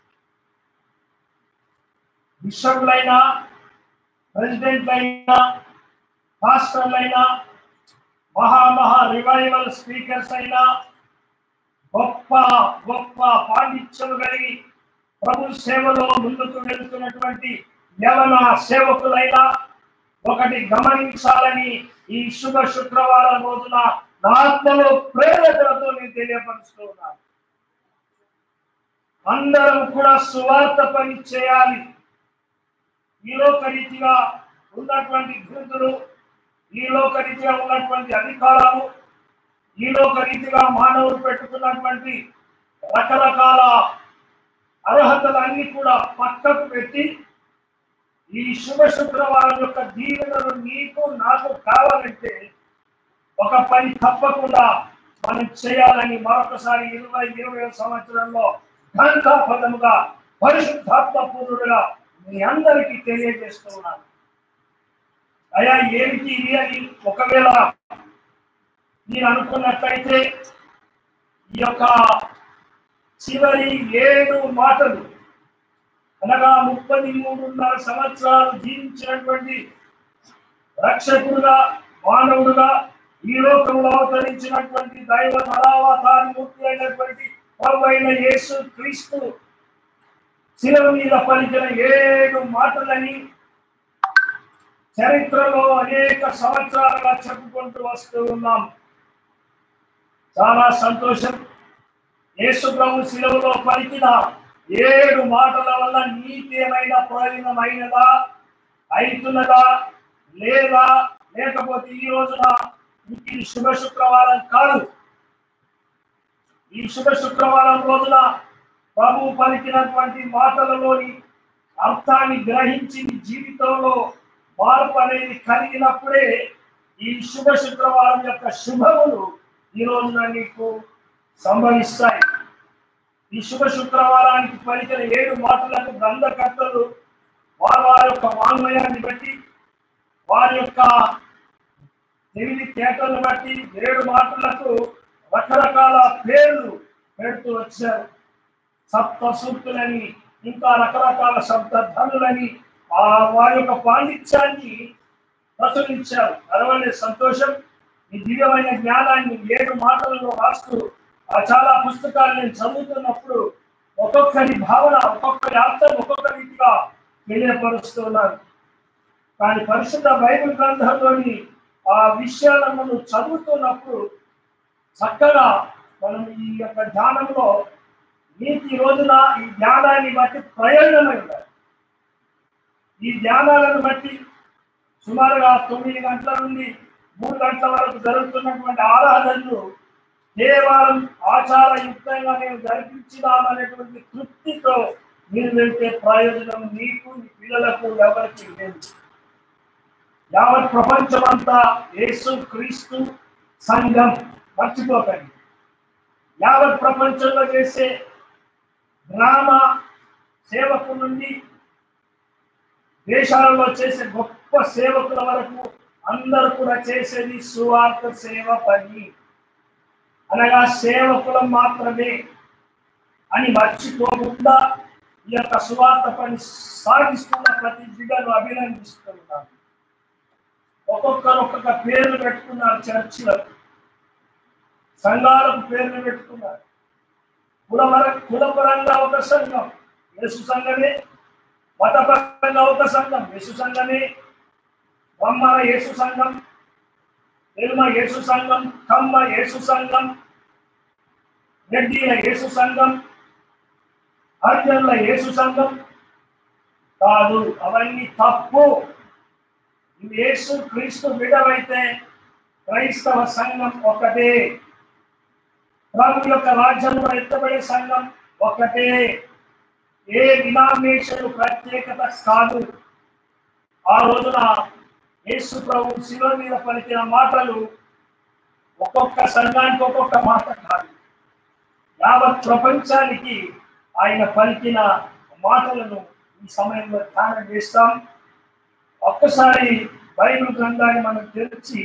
బిషపులైనా ప్రెసిడెంట్లైనా పాస్టర్లైనా మహామహా రివైవల్ స్పీకర్స్ అయినా గొప్ప గొప్ప పాండిత్యము కలిగి ప్రభు సేవలో ముందుకు వెళ్తున్నటువంటి యవన సేవకులైనా ఒకటి గమనించాలని ఈ శుభ శుక్రవారం రోజున నా ఆత్మలో ప్రేరకులతో నేను తెలియపరుస్తూ ఉన్నాను అందరం కూడా సువార్త పని చేయాలి ఈ లోక రీతిగా ఉన్నటువంటి గురుతులు ఈ లోక రీతిగా ఉన్నటువంటి అధికారాలు ఈ లోక రీతిగా మానవుడు పెట్టుకున్నటువంటి రకరకాల అర్హతలన్నీ కూడా పక్కకు పెట్టి ఈ శుభ శుక్రవారం యొక్క దీవెనలు నీకు నాకు కావాలంటే ఒక పని తప్పకుండా మనం చేయాలని మరొకసారి ఇరవై ఇరవై సంవత్సరంలో ఘంటాపదముగా పరిశుద్ధాత్మ పూర్ణుడుగా మీ అందరికీ తెలియజేస్తూ ఉన్నాను అయ్యా ఏమిటి ఇది అని ఒకవేళ మీరు అనుకున్నట్లయితే ఈ యొక్క చివరి ఏడు మాటలు అనగా ముప్పై మూడున్నర సంవత్సరాలు జీవించినటువంటి రక్షకుడుగా మానవుడుగా ఈ లోకంలో అవతరించినటువంటి దైవ తరావతారి మూర్తి అయినటువంటి ప్రభు అయిన యేసు క్రీస్తు శిలువ మీద పలికిన ఏడు మాటలని చరిత్రలో అనేక సంవత్సరాలుగా చెప్పుకుంటూ వస్తూ ఉన్నాం చాలా సంతోషం యేసు ప్రభు శిలువలో పలికిన ఏడు మాటల వల్ల నీకేమైనా ప్రయోజనమైనదా అవుతున్నదా లేదా లేకపోతే ఈ రోజున మీకు ఈ శుభ శుక్రవారం కాదు ఈ శుభ శుక్రవారం రోజున ప్రభు పలికినటువంటి మాటలలోని అర్థాన్ని గ్రహించి నీ జీవితంలో మార్పు అనేది కలిగినప్పుడే ఈ శుభ శుక్రవారం యొక్క శుభములు ఈ రోజున నీకు సంభవిస్తాయి ఈ శుభ శుక్రవారానికి పలికిన ఏడు మాటలకు గ్రంథకర్తలు వారి వారి యొక్క వాంగ్మయాన్ని బట్టి వారి యొక్క తెలివి తేటలను బట్టి ఏడు మాటలకు రకరకాల పేర్లు పెడుతూ వచ్చారు సప్త సూక్తులని ఇంకా రకరకాల శబ్ద ధనులని ఆ వారి యొక్క పాండిత్యాన్ని ప్రచురించారు అరవలే సంతోషం ఈ దివ్యమైన జ్ఞానాన్ని ఏడు మాటలలో రాస్తూ ఆ చాలా పుస్తకాలు నేను చదువుతున్నప్పుడు ఒక్కొక్కరి భావన ఒక్కొక్కరి అర్థం ఒక్కొక్క రీతిగా తెలియపరుస్తున్నారు కానీ పరిశుద్ధ బైబిల్ గ్రంథంలోని ఆ విషయాలను మనం చదువుతున్నప్పుడు చక్కగా మనం ఈ యొక్క ధ్యానంలో నీతి రోజున ఈ ధ్యానాన్ని బట్టి ప్రయోజనమై ఉండాలి ఈ ధ్యానాలను బట్టి సుమారుగా తొమ్మిది గంటల నుండి మూడు గంటల వరకు జరుగుతున్నటువంటి ఆరాధనలు కేవలం ఆచారయుక్తంగా నేను జరిపించినామనేటువంటి తృప్తితో మీరు వెళ్తే ప్రయోజనం నీకు నీ పిల్లలకు ఎవరికి లేదు యావత్ ప్రపంచమంతా యేసు క్రీస్తు సంఘం మర్చిపోకండి యావత్ ప్రపంచంలో చేసే గ్రామ సేవకు నుండి దేశాలలో చేసే గొప్ప గొప్ప సేవకుల వరకు అందరూ కూడా చేసేది సువార్త సేవ పని అనగా సేవకులం మాత్రమే అని మర్చిపోకుండా ఈ యొక్క సువార్త పని సాగిస్తున్న ప్రతి బిడ్డను అభినందిస్తున్నాను ఒక్కొక్కరు ఒక్కొక్క పేర్లు పెట్టుకున్నారు చర్చిలకు సంఘాలకు పేర్లు పెట్టుకున్నారు కులపర కులపరంగా ఒక సంఘం యేసు సంఘమే మతపరంగా ఒక సంఘం యేసు సంఘమే బ్రహ్మణ యేసు సంఘం ఎల్మ యేసు సంఘం కమ్మ యేసు సంఘం రెడ్డిల యేసు సంఘం హరిజనుల యేసు సంఘం కాదు అవన్నీ తప్పు నువ్వు యేసు క్రీస్తు బిడవైతే క్రైస్తవ సంఘం ఒకటే ప్రభు యొక్క రాజ్యంలో ఎత్తబడే సంఘం ఒకటే ఏ డినామినేషన్ ప్రత్యేకత కాదు ఆ రోజున యేసు ప్రభు శివ మీద పలికిన మాటలు ఒక్కొక్క సంఘానికి ఒక్కొక్క మాట కాదు యావత్ ప్రపంచానికి ఆయన పలికిన మాటలను ఈ సమయంలో ధ్యానం చేస్తాం ఒక్కసారి బైబిల్ గ్రంథాన్ని మనం తెరిచి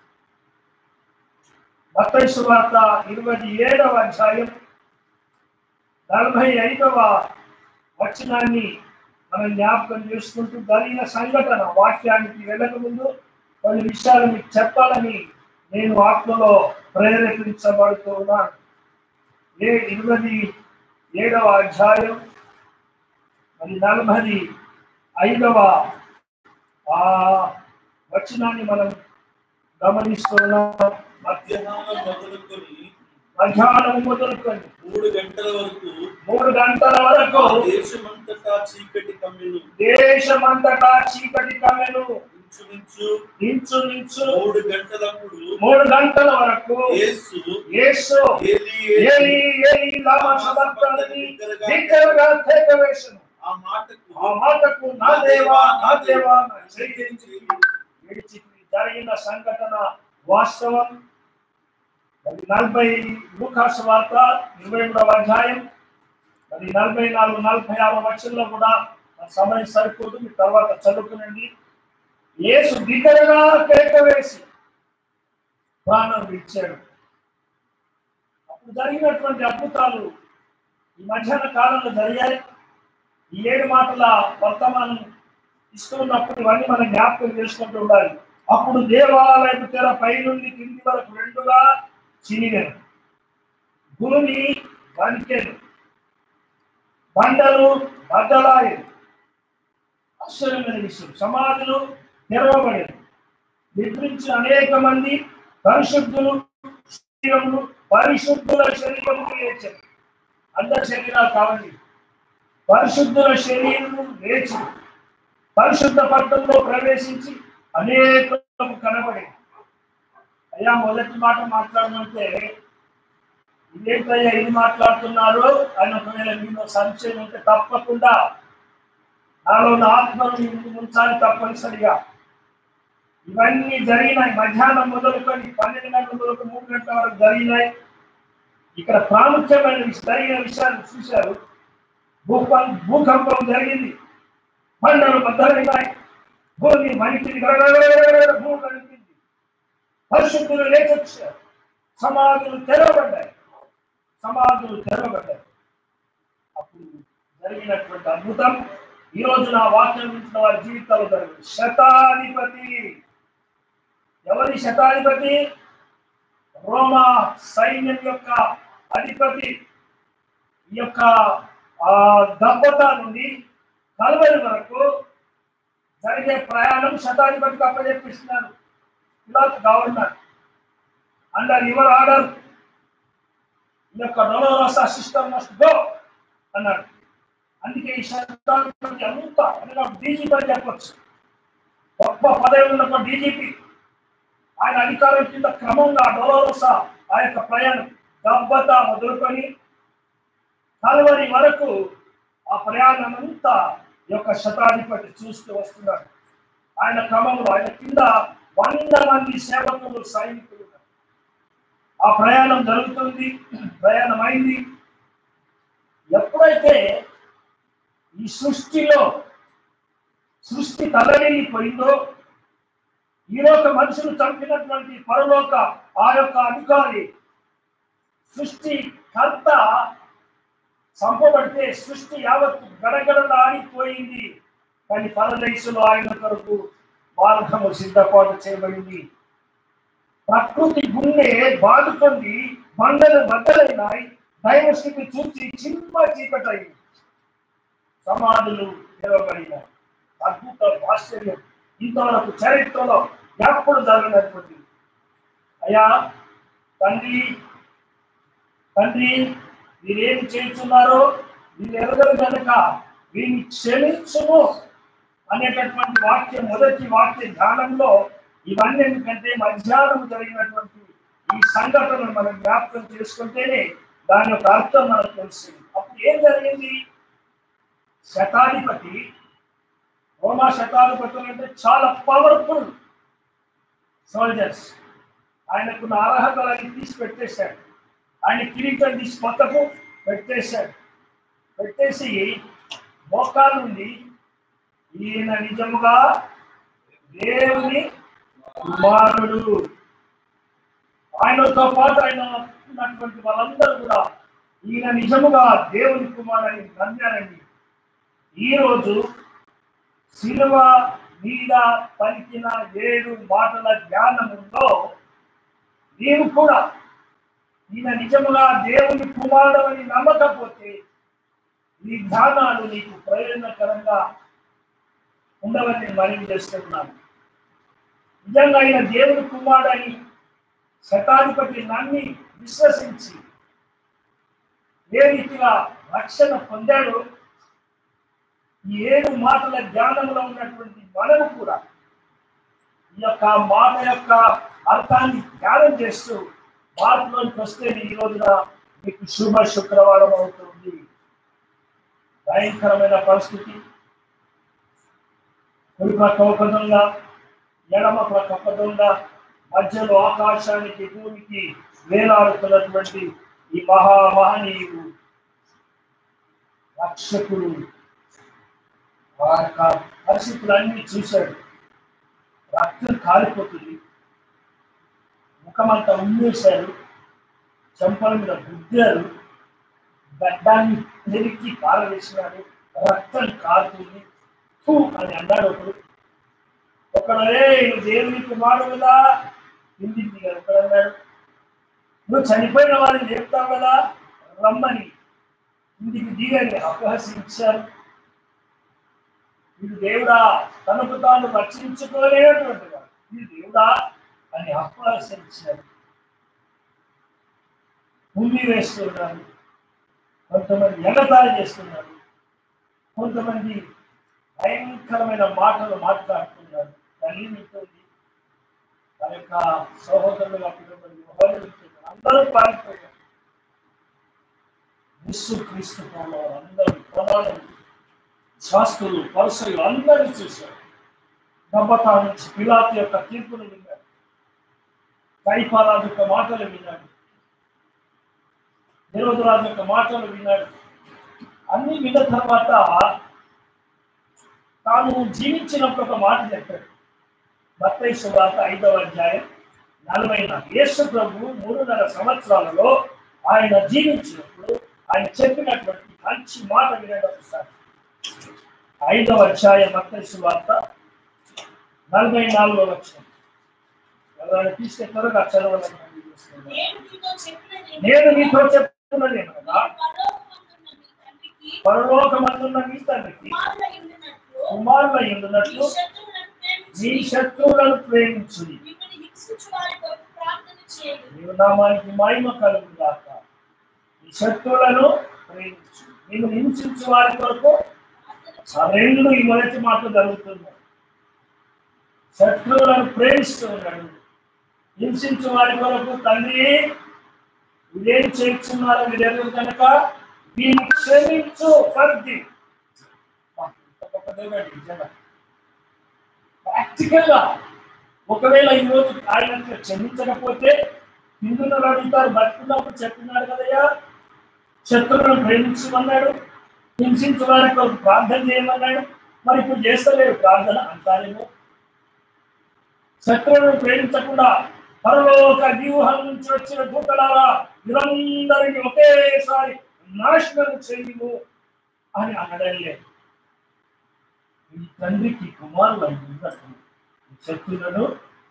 మత్తయి సువార్త ఇరవై ఏడవ అధ్యాయం నలభై ఐదవ వచనాన్ని మనం జ్ఞాపకం చేసుకుంటూ జరిగిన సంఘటన వాక్యానికి వెళ్ళక ముందు కొన్ని విషయాలు మీకు చెప్పాలని నేను ఆత్మలో ప్రేరేపించబడుతూ ఉన్నాను ఏ ఇరవై ఏడవ అధ్యాయం మరి నలభై ఐదవ ఆ వచనాన్ని మనం గమనిస్తున్నాం మధ్యాహ్నం మొదలుకొని మధ్యాహ్నం మొదలుకొని మూడు గంటల వరకు మూడు గంటల వరకు ఆ దేశమంతటా చీకటి కమ్మెను దేశమంతటా చీకటి కమ్మెను ఇంచుమించు ఇంచుమించు మూడు గంటలప్పుడు మూడు గంటల వరకు యేసు యేసు ఏలీ ఏలి ఏలి లామా సబక్తాని బిగ్గరగా కేకవేశను ఆ మాటకు ఆ మాటకు నా దేవా నా దేవా నా చెయ్యించి విడిచి జరిగిన సంఘటన వాస్తవం మరి నలభై లూకాసు వార్త ఇరవై మూడవ అధ్యాయం మరి నలభై నాలుగు నలభై ఆరు వచ్చంలో కూడా మన సమయం సరిపోదు మీ తర్వాత చదువుకునండి యేసు బిగ్గరగా కేక వేసి ప్రాణం విడిచాడు అప్పుడు జరిగినటువంటి అద్భుతాలు ఈ మధ్యాహ్న కాలంలో జరిగాయి ఈ ఏడు మాటల వర్తమానం ఇస్తున్నప్పుడు ఇవన్నీ మనం జ్ఞాపకం చేసుకుంటూ ఉండాలి అప్పుడు దేవాలయపు తెర పై నుండి కింది వరకు రెండుగా చినిగాను భూమి వణికెను బండలు బద్దలాయను ఆశ్చర్యమైన విషయం సమాధులు తెరవబడేది నిద్రించిన అనేక మంది పరిశుద్ధులు శరీరములు పరిశుద్ధుల శరీరములు లేచారు అందరి శరీరాలు కావాలి పరిశుద్ధుల శరీరము లేచి పరిశుద్ధ పట్టణంలో ప్రవేశించి అనేకము కనబడి అయ్యా మొదటి మాట మాట్లాడమంటే ఇదేంటయ్యా ఇది మాట్లాడుతున్నారు అని ఒకవేళ మీలో సంశయం ఉంటే తప్పకుండా నాలో ఉన్న ఆత్మను మీ ముందు ఉంచాలి తప్పనిసరిగా ఇవన్నీ జరిగినాయి మధ్యాహ్నం మొదలుకొని పన్నెండు గంటల మొదలు మూడు గంటల వరకు జరిగినాయి ఇక్కడ ప్రాముఖ్యమైన విష- జరిగిన విషయాలు చూశారు భూకం భూకంపం జరిగింది బండలు బద్దలైనాయి భూమి మనిషిని గడగడగడగడ భూమి కనిపింది పరిశుద్ధులు లేచొచ్చారు సమాధులు తెరవబడ్డాయి సమాధులు తెరవబడ్డాయి అప్పుడు జరిగినటువంటి అద్భుతం ఈ రోజు నా వాక్యం వింటున్న వారి జీవితాలు జరిగింది శతాధిపతి ఎవరి శతాధిపతి రోమా సైన్యం యొక్క అధిపతి ఈ యొక్క ఆ దబ్బత నుండి కలువరి వరకు జరిగే ప్రయాణం శతాధిపతికి అప్పచెప్పిస్తున్నారు ఇలా గవర్నర్ అండర్ యువర్ ఆర్డర్ ఈ యొక్క డొలోరస సిస్టమ్ మస్ట్ గో అన్నాడు అందుకే ఈ శతాధిపతి అంత అనగా డీజీపీ అని చెప్పొచ్చు గొప్ప పదవి ఉన్న ఒక డీజీపీ ఆయన అధికారం కింద క్రమంగా డొలోరస ఆ యొక్క ప్రయాణం దబ్బత మొదలుకొని కలువరి వరకు ఆ ప్రయాణం అంతా ఈ యొక్క శతాధిపతి చూస్తూ వస్తున్నాడు ఆయన క్రమంలో ఆయన కింద వంద మంది సేవకులు సైనికులు ఉన్నారు. ఆ ప్రయాణం జరుగుతుంది ప్రయాణం అయింది ఎప్పుడైతే ఈ సృష్టిలో సృష్టి తలడిల్లిపోయిందో ఈ లోక మనుషులు చంపినటువంటి పరలోక ఆ యొక్క అధికారి సృష్టి కర్త చంపబడితే సృష్టి యావత్తు గడగడలాడిపోయింది కానీ పరదేశంలో ఆయన కొరకు మార్గము సిద్ధపాటు చేయబడింది ప్రకృతి గుండె బాదుకొని బండలు బద్దలైనాయి దైవస్థితి చూసి చిన్న చీకటైంది సమాధులు తెరవబడినాయి అద్భుత ఆశ్చర్యం ఇంతవరకు చరిత్రలో ఎప్పుడు జరగనటువంటి అయ్యా తండ్రి తండ్రి వీరేమి చేస్తున్నారో వీళ్ళు ఎరగరు కనుక వీరిని క్షమించును అనేటటువంటి వాక్యం మొదటి వాక్య ధ్యానంలో ఇవన్నీ ఎందుకంటే మధ్యాహ్నం జరిగినటువంటి ఈ సంఘటనను మనం జ్ఞాపకం చేసుకుంటేనే దాని యొక్క అర్థం మనకు తెలిసింది అప్పుడు ఏం జరిగింది శతాధిపతి రోమా శతాధిపతులు అంటే చాలా పవర్ఫుల్ సోల్జర్స్ ఆయనకున్న అర్హతలన్నీ తీసి పెట్టేశాడు ఆయన కిరీటం తీసి పక్కకు పెట్టేశాడు పెట్టేసి మోకాల నుండి ఈయన నిజముగా దేవుని కుమారుడు ఆయనతో పాటు ఆయన ఉన్నటువంటి వాళ్ళందరూ కూడా ఈయన నిజముగా దేవుని కుమారుని నమ్మారండి ఈరోజు శిలువ మీద పలికిన ఏడు మాటల జ్ఞానములో నీవు కూడా ఈయన నిజముగా దేవుని కుమారుడు అని నమ్మకపోతే ఈ జ్ఞానాలు నీకు ప్రయోజనకరంగా ఉండవని మనవి చేస్తున్నాను నిజంగా ఆయన దేవుని కుమారుడని శతాధిపతి నమ్మి విశ్వసించి ఏ రీతిగా రక్షణ పొందాడో ఈ ఏడు మాటల జ్ఞానంలో ఉన్నటువంటి మనము కూడా ఈ యొక్క మాట యొక్క అర్థాన్ని ధ్యానం చేస్తూ మార్పులోకి వస్తే ఈ రోజున మీకు శుభ శుక్రవారం అవుతుంది భయంకరమైన పరిస్థితి కుడి ప్రక్క ఒక దొంగ ఎడమ ప్రక్క ఒక దొంగ మధ్యలో ఆకాశానికి భూమికి వేలాడుతున్నటువంటి ఈ మహా మహనీయుడు రక్షకుడు ఆ యొక్క పరిస్థితులన్నీ చూశాడు రక్తం కాలిపోతుంది ముఖమంతా ఉమ్మేశారు చెంపల మీద గుద్దారు గడ్డాన్ని పెరికి పారవేసినాడు రక్తం కారుతుంది ఫూ అని అన్నాడు ఒకడు ఒకడే నువ్వు దేవుని కుమారుడు కదా కిందికి దిగాడు ఒకడు అన్నాడు నువ్వు చనిపోయిన వారిని చెప్తావు కదా రమ్మని ఇంటికి దిగని అపహసించారు వీడు దేవుడా తనకు తాను రక్షించుకోలేనటువంటి వాడు వీడు దేవుడా అని అపహసించారు ఉమ్మి వేస్తున్నారు కొంతమంది ఎగతాళి చేస్తున్నారు కొంతమంది భయంకరమైన మాటలు మాట్లాడుతున్నారు తల్లి ఉంటుంది తన యొక్క సహోదరులుగా పిలువబడి ఎవరు వెళ్తున్నారు? అందరూ పారిపోయారు విశ్వ క్రీస్తు ప్రభువారు అందరూ ప్రధానులు శాస్త్రులు పరుసలు అందరూ చూశారు గబ్బతా నుంచి పిలాతు యొక్క తీర్పును విన్నాడు కైపారాజు యొక్క మాటలు విన్నాడు నిరోధరాజు యొక్క మాటలు విన్నాడు అన్ని విన్న తర్వాత తాను జీవించినప్పుడు ఒక మాట చెప్పాడు బత్తయి సువార్త ఐదవ అధ్యాయం నలభై నాలుగు యేసు ప్రభు మూడున్నర సంవత్సరాలలో ఆయన జీవించినప్పుడు ఆయన చెప్పినటువంటి మంచి మాట వినండి ఒకసారి ఐదవ అధ్యాయం బత్తయి సువార్త నలభై నాలుగో వచ్చిన ఎవరైనా తీసుకే త్వరగా చదవాలని మనం చూస్తున్నాం. నేను నీతో చెప్పినది నేను మీతో చెప్తున్నది ఏమనగా పరలోకమందున్న మీ తండ్రికి పరలోకమందున్న మీ తండ్రికి కుమారులై ఉండినట్లు కుమారులై మీ ఉండునట్లు శత్రువులను ప్రేమించి మీ శత్రువులను ప్రేమించుడి మిమ్మల్ని హింసించు వారి కొరకు ప్రార్థన చేయండి నీవు నామానికి మహిమ కలుగు గాక నీ శత్రువులను ప్రేమించు నేను హింసించు వారి కొరకు ప్రార్థన ఆ రెండు ఈ మొదటి మాట జరుగుతుంది శత్రువులను ప్రేమిస్తూ ఉన్నాడు హింసించు వారి కొరకు తండ్రి ఇదేం చేస్తున్నారు మీరు ఎదురు కనుక దీన్ని క్షమించు ఫర్ది ప్రాక్టికల్ గా ఒకవేళ ఈ రోజు ఆయన క్షమించకపోతే హిందువులు అడుగుతారు బతుకున్నప్పుడు చెప్పినాడు కదయ్యా శత్రువులను ప్రేమించమన్నాడు హింసించు వారి కొరకు ప్రార్థన చేయమన్నాడు మరి ఇప్పుడు చేస్తలేడు ప్రార్థన అంటారేమో శత్రువులను ప్రేమించకుండా పరలోక వ్యూహం నుంచి వచ్చిన దూతలారా వీరందరినీ ఒకేసారి నాశనం చేయము అని అనడలే ఈ తండ్రికి కుమారులు అయినట్టు ఈ శత్రులను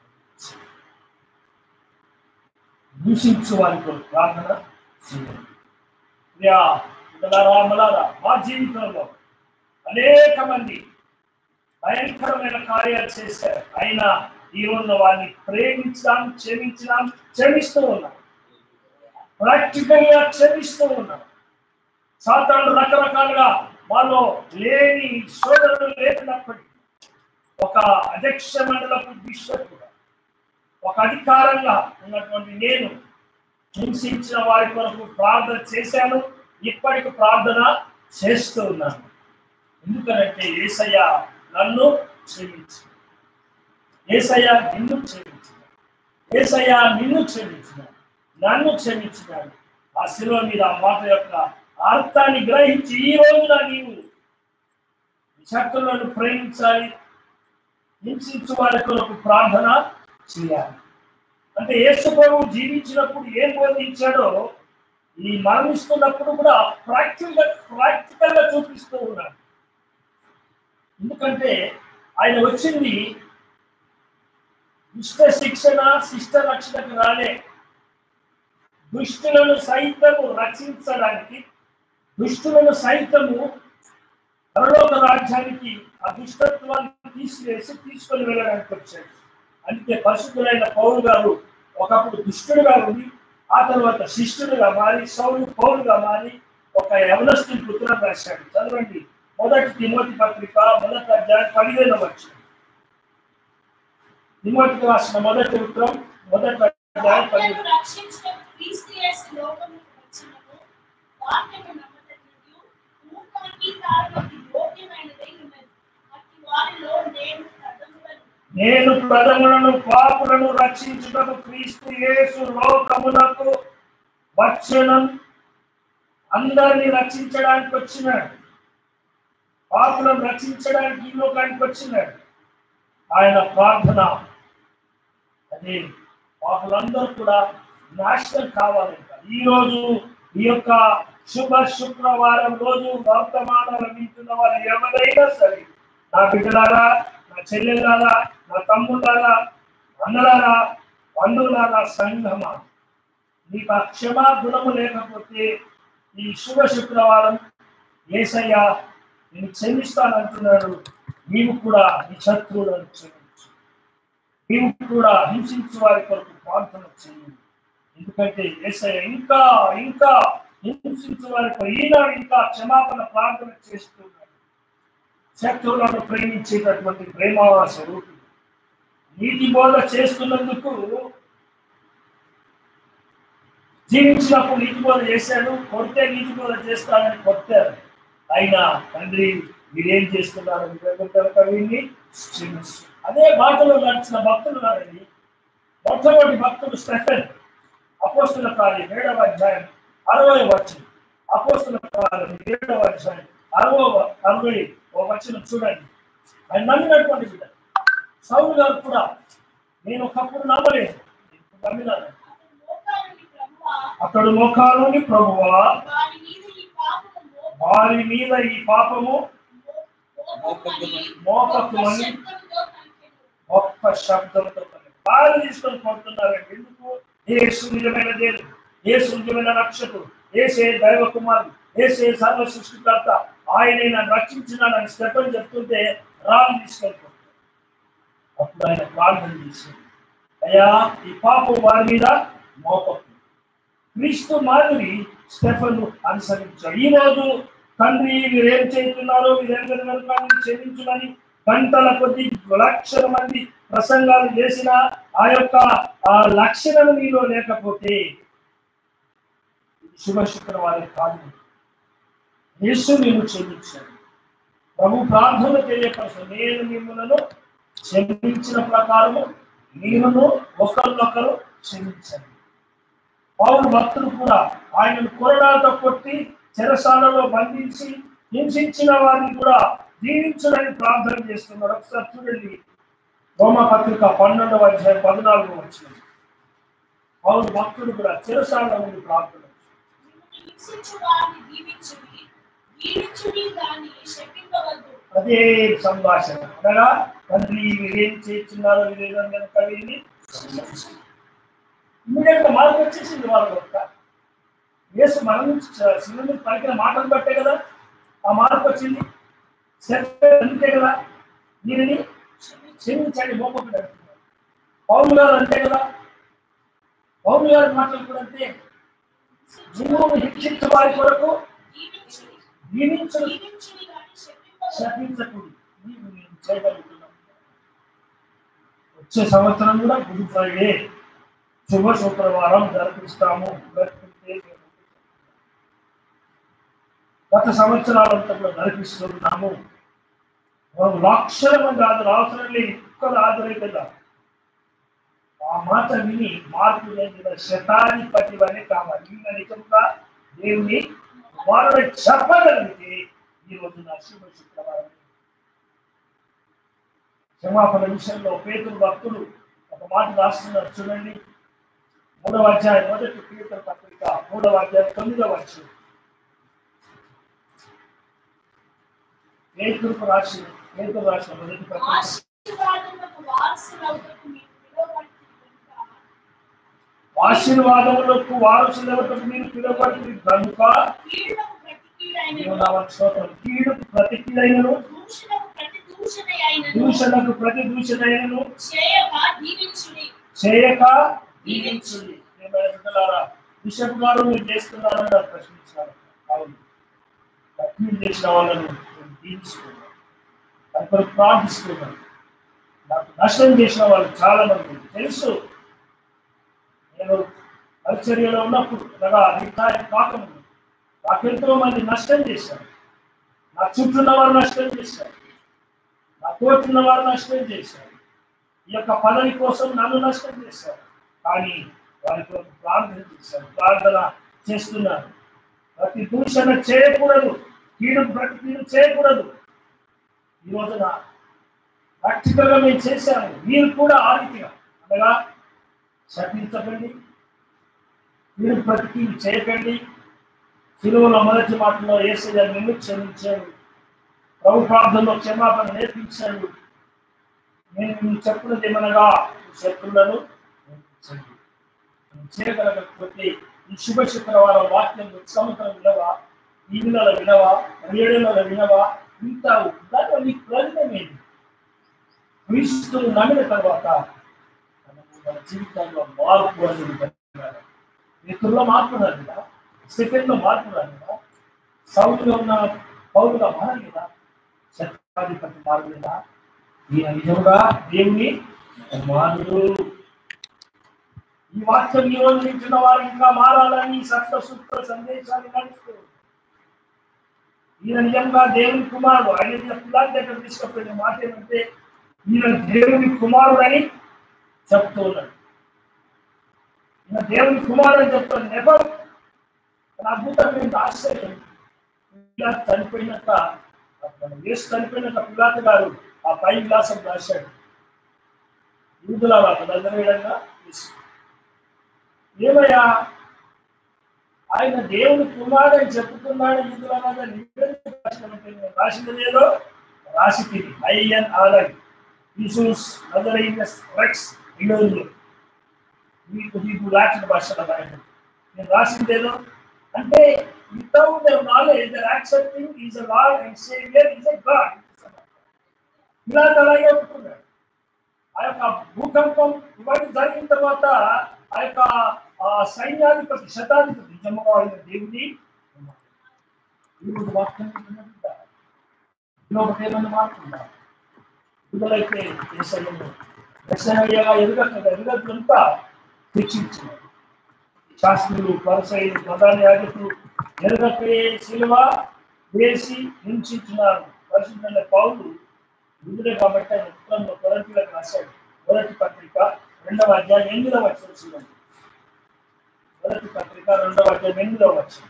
దూషించు వారితో ప్రార్థన చేయండి ప్రియా పిల్లలారా, అమ్మలారా, మా జీవితంలో అనేక మంది భయంకరమైన కార్యాలు చేశారు అయినా ఈ రోజు వారిని ప్రేమించడం క్షమించడం క్షమిస్తూ ఉన్నాం ప్రాక్టికల్ గా క్షమిస్తూ ఉన్నాం సాతాను రకరకాలుగా వాళ్ళు లేని సోదరులు లేనప్పటికీ ఒక అధ్యక్ష మండలపు బిషప్గా ఒక అధికారంగా ఉన్నటువంటి నేను హింసించిన వారి కొరకు ప్రార్థన చేశాను ఇప్పటికి ప్రార్థన చేస్తూ ఉన్నాను ఎందుకనంటే ఏసయ్య నన్ను క్షమించు ఏసయ్య నిన్ను క్షమించిన ఏసయ్య నిన్ను క్షమించిన నన్ను క్షమించినాడు ఆ శిలువ మీద ఆ మాట యొక్క అర్థాన్ని గ్రహించి ఈ రోజున నీవు నీ శత్రువులను ప్రేమించాలి హింసించు వారి కొరకు ప్రార్థన చేయాలి అంటే యేసు ప్రభు జీవించినప్పుడు ఏం బోధించాడో ఈ మరణిస్తున్నప్పుడు కూడా ప్రాక్టికల్ గా ప్రాక్టికల్ గా చూపిస్తూ ఉన్నాడు ఎందుకంటే ఆయన వచ్చింది దుష్ట శిక్షణ శిష్ట రక్షణకు రాలే దుష్టులను సైతము రక్షించడానికి దుష్టులను సైతము పరలోక రాజ్యానికి ఆ దుష్టత్వాన్ని తీసివేసి తీసుకొని వెళ్ళడానికి వచ్చాడు అందుకే పరిశుద్ధులైన పౌరు గారు ఒకప్పుడు దుష్టుడుగా ఉండి ఆ తర్వాత శిష్టుడుగా మారి సౌలు పౌరుగా మారి ఒక యవనస్తుని పుత్రం రాశాడు చదవండి మొదటి తిమోతి పత్రిక మొదటి అధ్యాయం పదిహేను వచ్చింది తిమోతికి రాసిన మొదటి ఉత్తరం మొదటి అధ్యాయం పదిహేను వాక్యమును రక్షించడం క్రీస్తు యేసు లోకమునకు వచ్చినను వాక్యము నమ్మదగినది మూర్ఖ అంగీకారమునకు యోగ్యమైనదై ఉన్నది అట్టి వారిలో నేను ప్రథములను నేను ప్రజలను పాపులను రక్షించుటకు క్రీస్తు యేసు లోకమునకు వచ్చనం అందరిని రక్షించడానికి వచ్చినాడు పాపులను రక్షించడానికి ఈ లోకానికి వచ్చినాడు ఆయన ప్రార్థన అదే పాపులందరూ కూడా నాశనం కావాలంట ఈ రోజు ఈ యొక్క శుభ శుక్రవారం రోజు వర్తమానాలు వింటున్న వారు ఎవరైనా సరే నా బిడ్డలారా నా చెల్లెలారా నా తమ్ముళ్ళారా అన్నలారా బంధువులారా సంఘమా నీకు ఆ క్షమా గుణము లేకపోతే ఈ శుభ శుక్రవారం ఏసయ్య నేను క్షమిస్తానంటున్నాడు నీవు కూడా నీ శత్రువులను క్షమించు నీవు కూడా హింసించు వారి కొరకు ప్రార్థన చేయండి ఎందుకంటే ఏసయ్య ఇంకా ఇంకా హింసించు వారి కొరకు ఈనాడు ఇంకా క్షమాపణ ప్రార్థన చేస్తున్నాడు శత్రువులను ప్రేమించేటటువంటి ప్రేమ స్వరూపి నీతి బోధ చేస్తున్నందుకు జీవించినప్పుడు నీతి బోధ చేశాడు కొడితే నీతి బోధ చేస్తానని కొట్టారు అయినా తండ్రి మీరేం చేస్తున్నారు వీరిని క్షమించు. అదే బాటలో నడిచిన భక్తులు ఉన్నారని మొట్టమొదటి భక్తుడు స్టెఫెన్ అపోస్తుల కార్యం ఏడవ అధ్యాయం అరవై వచ్చింది అపోస్తుల కార్యం ఏడవ అధ్యాయం అరవై అరవై ఒక వచ్చిన చూడండి ఆయన నమ్మినటువంటి బిడ్డ సౌలు గారు కూడా నేను ఒకప్పుడు నమ్మలేదు ఇప్పుడు నమ్మినాను అతడు మోకాలుని ప్రభువా అతడు మోకాలోని ప్రభువా వారి మీద ఈ పాపము మో- వారి మీద ఈ పాపము మోపకుమని మోపకుమని శబ్దముతో పలికెను. గొప్ప శబ్దంతో బాగా తీసుకొని కొడుతున్నారండి ఎందుకు ఏసు నిజమైన దేవుడు ఏసు నిజమైన రక్షకుడు ఏసే దైవ కుమారుడు ఏసే సర్వ సృష్టికర్త ఆయనే నన్ను రక్షించినాడని స్టెఫన్ చెప్తుంటే రాళ్ళు తీసుకెళ్ళిపోతాడు అప్పుడు ఆయన ప్రార్థన చేశాడు అయ్యా ఈ పాపం వారి మీద మోపకు క్రీస్తు మాదిరి స్టెఫను అనుసరించాడు ఈ రోజు తండ్రి మీరేం చేస్తున్నారో మీరేం వెనుక క్షమించులని గంటల కొద్ది లక్షల మంది ప్రసంగాలు చేసిన ఆ యొక్క ఆ లక్షణం మీలో లేకపోతే ఇది శుభ శుక్రవారం కాదు యేసు నేను క్షమించాను ప్రభు ప్రార్థన తెలియపరచు నేను మిమ్మల్ని క్షమించిన ప్రకారము మీరును ఒకరినొకరు క్షమించండి పౌరు భక్తులు కూడా ఆయనను కొరడాతో కొట్టి చెరసాలలో బంధించి హింసించిన వారిని కూడా దీవించడానికి ప్రార్థన చేస్తున్నాడు ఒకసారి చూడండి రోమా పత్రిక పన్నెండవ అధ్యాయం పద్నాలుగు వచ్చిన పౌరు భక్తుడు కూడా చిరసాల నుండి ప్రార్థన మిమ్మల్ని హింసించు వారిని దీవించుడి దీవించుడి దాన్ని శపింపవద్దు అదే సంభాషణ అనగా తండ్రి వీరేం చేస్తున్నారో వీరేదో కనుక వీరిని ఇమ్మీడియట్ గా మార్పు వచ్చేసింది వాళ్ళ యొక్క యేసు మనం శివుని పలికిన మాటలు బట్టే కదా ఆ మార్పు వచ్చింది సరే అంతే కదా దీనిని క్షమించండి మోపకుడు అంటున్నారు పౌరు గారు అంతే కదా పౌరు గారి మాటలు కూడా అంతే జీవము శిక్షించే వారి కొరకు దీవించుడి దీవించు దీవించుడి దాన్ని శపింపవద్దు శపించకూడదు నీవు నేను చేయగలుగుతున్నాం వచ్చే సంవత్సరం కూడా గుడ్ ఫ్రైడే శుభ శుక్రవారం జరిపిస్తాము జరిపిస్తే గత సంవత్సరాలంతా కూడా జరిపిస్తున్నాము మనం లక్షల మంది హాజరు అవసరం లేని ఒక్కరు హాజరైతుందా ఆ మాట విని మార్పు చెందిన శతాధిపతి వనే కావాలి ఈయన నిజంగా దేవుని వారు చెప్పగలిగితే ఈ రోజు నా శుభ శుక్రవారం క్షమాపణ విషయంలో పేతురు భక్తులు ఒక మాట రాస్తున్నారు చూడండి మూడవ అధ్యాయం మొదటి పేతుల పత్రిక మూడవ అధ్యాయం తొమ్మిదవ వచ్చి పేతురుకు రాసిన పేతురు రాసిన మొదటి పత్రిక ఆశీర్వాదములకు వారసులవుటకు మీరు పిలువబడుతుంది కనుక ఆశీర్వాదములకు వారసులవటకు మీరు పిలువబడుతుంది కనుక కీడులకు ప్రతి కీడైనను దేవునామ స్తోత్రం కీడుకు ప్రతి కీడైనను దూషణకు ప్రతి దూషణ అయినను దూషణకు ప్రతి దూషణైనను చేయక దీవించుడి చేయక దీవించుడి ప్రియమైన బిడ్డలారా బిషప్ గారు మీరు చేస్తున్నారని నాకు ప్రశ్నించారు అవును తక్కువ చేసిన వాళ్ళను నేను దీవిస్తున్నాను అక్కడ ప్రార్థిస్తున్నాను నాకు నష్టం చేసిన వాళ్ళు చాలా మంది తెలుసు నేను పరిచర్యలో ఉన్నప్పుడు అనగా రిటైర్ కాకముందు నాకు ఎంతో మంది నష్టం చేశారు నా చుట్టూ ఉన్న వారు నష్టం చేశారు నా తోటి ఉన్న వారు నష్టం చేశారు ఈ యొక్క పదవి కోసం నన్ను నష్టం చేశారు కానీ వారి కొరకు ప్రార్థన చేశారు ప్రార్థన చేస్తున్నారు ప్రతి దూషణ చేయకూడదు కీడు ప్రతి కీడు చేయకూడదు ఈ రోజున ప్రాక్టికల్గా మేము చేశాము మీరు కూడా ఆ రీతిగా అనగా శపించకండి మీరు ప్రతి కీడు చేయకండి శిలువలో మొదటి మాటలో ఏసయ్య నిన్ను క్షమించాడు ప్రభు ప్రార్థనలో క్షమాపణ నేర్పించాడు నేను మీకు చెప్పినది ఏమనగా ఈ శత్రులను నేర్పించండి నువ్వు చేయగలగకపోతే ఈ శుభ శుక్రవారం వాక్యం సంవత్సరం వినవా ఈవిల వినవా రేడియోల వినవా వింటావు దాంట్లో నీకు ప్రయోజనం ఏంటి క్రీస్తును నమ్మిన తర్వాత మనము మన జీవితంలో మార్పు అనేది జరగాలి. మిత్రుల్లో మార్పు రాలేదా స్టిఫెన్లో మార్పు రాలేదా సౌలులో ఉన్న పౌరుగా మారలేదా శతాధిపతి మారలేదా ఈయన నిజంగా దేవుని కుమారుడు ఈ వాక్యం ఈ రోజు వింటున్న వారు ఇంకా మారాలని సత్య సూత్ర సందేశాన్ని నడుస్తూ ఈయన నిజంగా దేవుని కుమారుడు ఆయన పిల్లల దగ్గర తీసుకుపోయిన మాట ఏమంటే ఈయన దేవుని కుమారుడు అని చెప్తూ ఉన్నాడు ఈయన దేవుని కుమారుడు అని చెప్తాను నెవర్ అద్భుతమైన ఆశ్చర్యం ఇలా చనిపోయినాక మన యేసు చనిపోయినాక పిలాత గారు ఆ పై విలాసం రాశాడు యూదుల దగ్గరగా ఏమయ్యా ఆయన దేవుని కుమారుడు అని చెప్పుకున్నాడు యూదుల రాసింది లేదో రాసి తిరిగి ఐఎన్ ఆలై ఈసూస్ నజరైన రెక్స్ ఇలోలు మీకు మీకు రాసిన భాషలో రాయండి నేను రాసిందేదో అంటే without the knowledge their accepting is a lord and saviour is a God ఇలా అలాగే ఒప్పుకున్నాడు ఆ యొక్క భూకంపం ఇవన్నీ జరిగిన తర్వాత ఆ యొక్క ఆ సైన్యాధిపతి శతాధిపతి నిజముగా ఆయన దేవుని ఈరోజు వాక్యం వింటున్నట్టు ఇందులో ఒకటి ఏమైనా మారుతుందా ఇదులైతే దేశంలో దర్శనయ్యగా ఎదుగట్లేదు ఎదుగట్లంతా శిక్షించినారు శాస్త్రులు పరిసైలు ప్రధాన యాజకులు ఎరగకే శిలువ వేసి హింసించినారు పరిశుద్ధమైన పౌరులు విధులే కాబట్టి ఆయన ఉత్తరంలో కొరంతిలకు రాశాడు మొదటి పత్రిక రెండవ అధ్యాయం ఎనిమిదవ వచ్చిన చూడండి మొదటి పత్రిక రెండవ అధ్యాయం ఎనిమిదవ వచ్చిన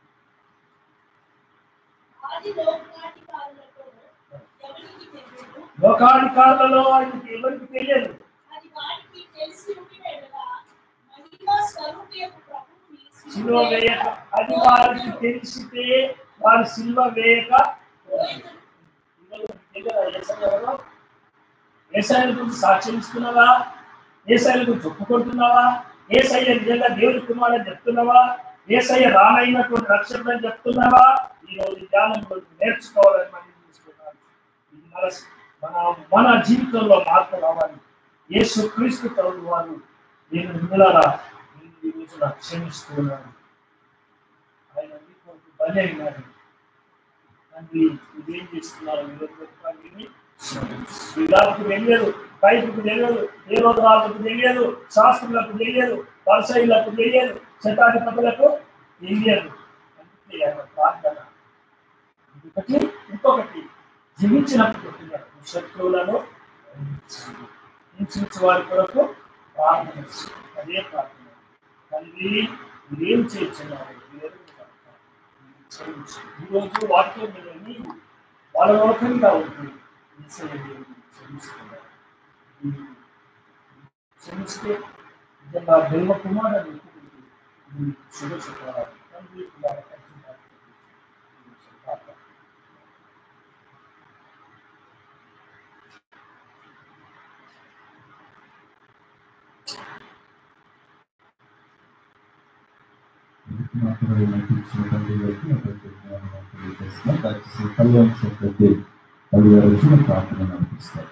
ఆది లోకాధికారులతో ఎవరికి తెలియదు లోకాధికారులలో ఆయనకి ఎవరికి తెలియదు అది వారికి తెలిసి ఉండిన ఎడల మహిమా స్వరూపియకు ప్రభువుని సిల్వ వేయక అది వారికి తెలిసితే వారు సిల్వ వేయక ఏసాయిల గురించి సాక్ష్యం ఇస్తున్నావా ఏసాయిల గురించి ఒప్పుకుంటున్నావా ఏసయ్య నిజంగా దేవుడి కుమారుడు చెప్తున్నావా ఏసయ్య రానైనటువంటి రక్షకుడు అని చెప్తున్నావా ఈ రోజు ధ్యానంలో నేర్చుకోవాలని మనం చూస్తున్నాను ఇది మన మన మన జీవితంలో మార్పు రావాలి యేసు క్రీస్తు తరలి వారు నేను మిమ్మల్ని ఈ రోజున క్షమిస్తున్నాను ఆయన మీ కొరకు బలి అయినాడు తండ్రి ఇదేం చేస్తున్నారు విరోధి శ్రీరాముకు తెలియదు బైబుకు తెలియదు దేవోద్రాలకు తెలియదు శాస్త్రులకు తెలియదు పరిశైలకు తెలియదు శతాధిపతులకు తెలియదు అందుకే ఆయన ప్రార్థన ఇంకొకటి ఇంకొకటి జీవించినప్పుడు శత్రువులను హింసించే వారి కొరకు ప్రార్థన చేయి. అదే ప్రార్థన తండ్రి మీరేం చేస్తున్నారు ఈరోజు వాక్యం మీద నీవు వాళ్ళ లోకంగా ఉంటుంది యేసయ్య దేవుడు క్షమిస్తున్నారు. నీవు క్షమిస్తే నిజంగా దైవ కుమారుడు శుభ శుక్రవారం తండ్రి కుమార పరిశుద్ధాత్మ ప్రార్థన. మాత్రమే నటించిన తండ్రి గారికి నా ప్రత్యేకమైన తెలియజేస్తున్నాం దయచేసి కళ్యాణ చక్రవర్తి పది గారు వచ్చిన ప్రార్థన నడిపిస్తారు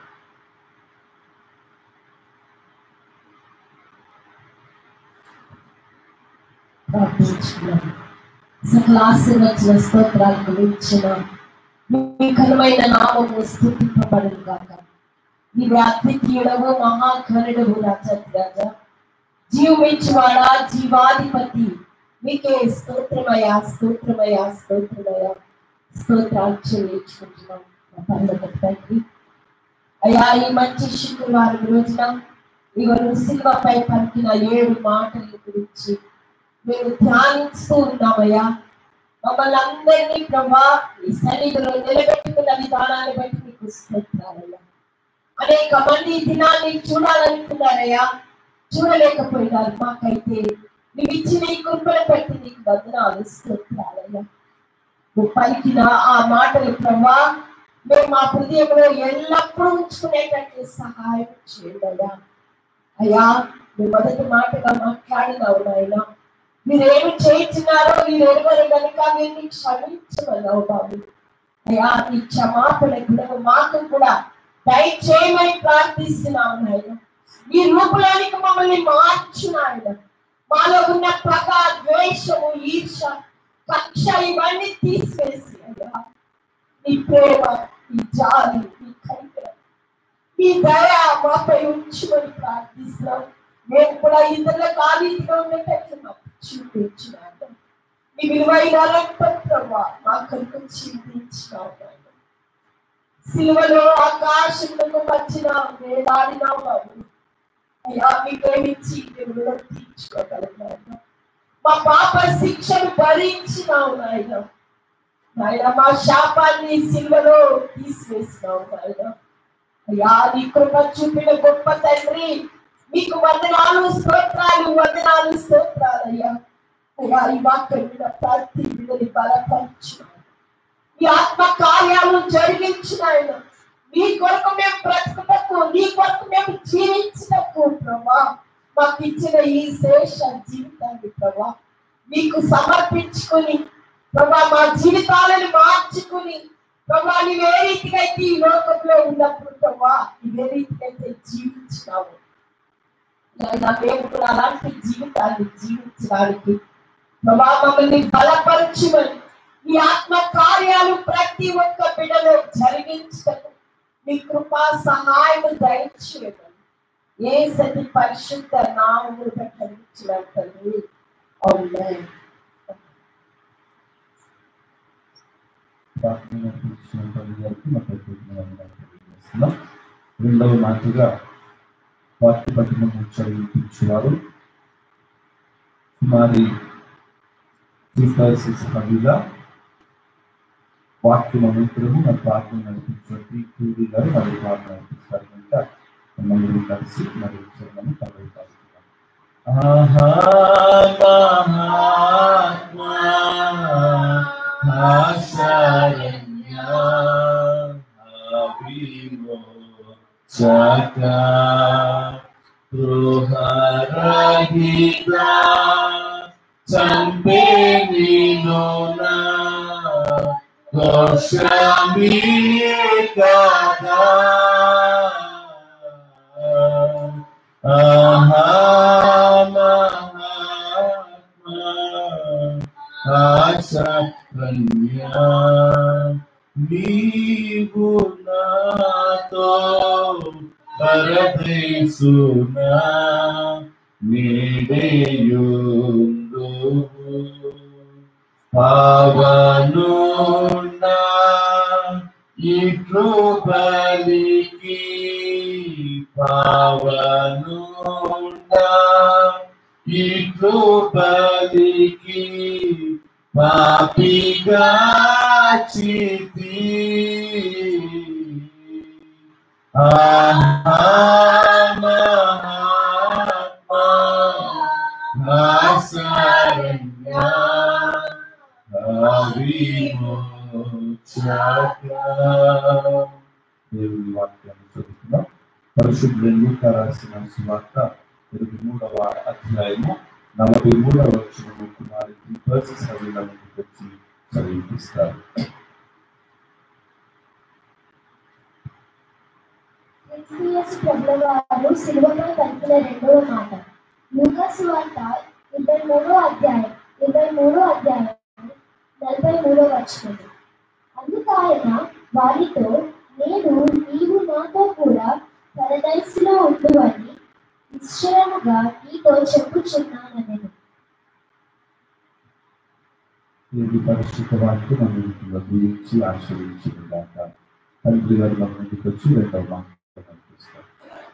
ప్రార్థించుకున్నాం సకల ఆశీర్వచన స్తోత్రాలు గురించిన మీ ఘనమైన నామము స్థుతింపబడును గాక నీవు అద్వితీయుడవు మహాఘనుడవు రాజాతి రాజా జీవమించువాడా జీవాధిపతి మీకే స్తోత్రమయ స్తోత్రమయ స్తోత్రమయ స్తోత్రాలు చెల్లించుకుంటున్నాం మా పరలోక తండ్రి అయ్యా ఈ మంచి శుక్రవారం రోజున ఇవరు శిల్వపై పలికిన ఏడు మాటల గురించి మేము ధ్యానిస్తూ ఉన్నామయ్యా మమ్మల్ని అందరినీ ప్రభా ఈ సన్నిధిలో నిలబెట్టుకున్న విధానాన్ని బట్టి మీకు స్తోత్రాలయ్యా అనేక మంది ఈ దినాన్ని చూడాలనుకున్నారయ్యా చూడలేకపోయినారు మాకైతే నువ్వు ఇచ్చిన ఈ కృపను బట్టి నీకు వందనాలు స్తోత్రాలయ్యా నువ్వు పలికిన ఆ మాటలు ప్రభా మేము మా హృదయంలో ఎల్లప్పుడూ ఉంచుకునేటట్లు సహాయం చేయండి అయ్యా అయ్యా నువ్వు మొదటి మాటగా మాట్లాడినావు నాయనా మీరేమి చేయించినారో మీరు ఎరుగరు కనుక మీరు క్షమించమన్నావు బాబు అయ్యా నీ క్షమాపణ గుణము మాకు కూడా దయచేయమని ప్రార్థిస్తున్నాము నాయన ఈ రూపంలోనికి మమ్మల్ని మార్చు నాయన మాలో ఉన్న పగ ద్వేషము ఈర్ష కక్ష ఇవన్నీ తీసివేసి అయ్యా నీ ప్రేమ నీ జాలి నీ కనికరం నీ దయ మాపై ఉంచుమని ప్రార్థిస్తున్నాం మేము కూడా ఇతరులకు ఆ రీతిగా ఉండేటట్లు మాకు చూపించినాడు నీ విలువైన రక్తం ప్రభా మా కొరకు చింతించినావు నాయన. సిలువలో ఆకాశంలో వచ్చిన వేలాడినావు బాబు అయ్యా మీ ప్రేమించి మేము రుణం తీర్చుకోగలుగుతాను మా పాప శిక్షను భరించినావు నాయన నాయన మా శాపాన్ని సిల్వలో తీసివేసినావు నాయన అయ్యా నీ కృప చూపిన గొప్ప తండ్రి మీకు వందనాలు స్తోత్రాలు వందనాలు స్తోత్రాలు అయ్యా అయ్యా ఈ వాక్యం మీద ప్రతి బిడ్డని బలపరచు ఈ ఆత్మ కార్యాలు జరిగించిన ఆయన మీ కొరకు మేము బ్రతుకుటకు నీ కొరకు మేము జీవించటకు ప్రభా మాకు ఇచ్చిన ఈ శేష జీవితాన్ని ప్రభా మీకు సమర్పించుకొని ప్రభా మా జీవితాలను మార్చుకుని ప్రభా నువ్వు ఏ రీతిగా అయితే ఈ లోకంలో ఉన్నప్పుడు ప్రభా నువ్వు ఏ రీతిగా అయితే జీవించినావు నాయనా, మేము కూడా అలాంటి జీవితాన్ని జీవించడానికి ప్రభా మమ్మల్ని బలపరచుమని ఈ ఆత్మ కార్యాలు ప్రతి ఒక్క బిడలో జరిగించటకు మీ కృపా సహాయం దయచేయమని ఏ సతి పరిశుద్ధ నామములు కలిగించిన తండ్రి ఆమేన్. ప్రార్థన నడిపించిన తండ్రి గారికి నా ప్రత్యేకమైన వందనాలు తెలియజేస్తున్నాం రెండవ మాటగా వాక్య పట్టణం చదివించువారు కుమారి చీఫ్ డయాసిస్ హబీలా వాక్యం అనంతరము మరి ప్రార్థన నడిపించినట్టు పూరి గారు మరి ప్రార్థన నడిపిస్తారు కనుక మమ్మల్ని కలిసి మరి చరణము తగ్గ ఆహా మహాత్మా ఆశరణ్య అభిమోచక గృహరహిత చంపే నీలోనా దోషమీ కదా ఆహా మహాత్మా ఆశరణ్య నీవు నాతో పరదేశునా నీడేయుందు పావనున్నా ఈ కృపలికి పావనున్నా ఈ కృపలికి పాపిగా చితి ఆహా మహాత్మా ఆశరణ్య దేవుని వాక్యాన్ని చదువుతున్నాం పరిశుద్ధులు రాసిన సువార్త ఇరవై మూడవ అధ్యాయము నలభై మూడవ వచ్చిన కుమారి వర్సెస్ చదివినందుకు వచ్చి చదివిపిస్తారు క్రిస్టియస్ ప్రభుల వారు సిలువపై పలికిన రెండవ మాట లూకాసు వార్త ఇరవై మూడో అధ్యాయం ఇరవై మూడో అధ్యాయం నలభై మూడో వచనం అందుకు ఆయన వారితో నేను నీవు నాతో కూడా పరదైసులో ఉండువని నిశ్చయముగా నీతో చెప్పుచున్నానని ఇది పరిశుద్ధ వాక్యం మన గురించి ఆశ్రయించిన దాకా తండ్రి గారు మన ముందుకు వచ్చి రెండవ వాక్యం కనిపిస్తారు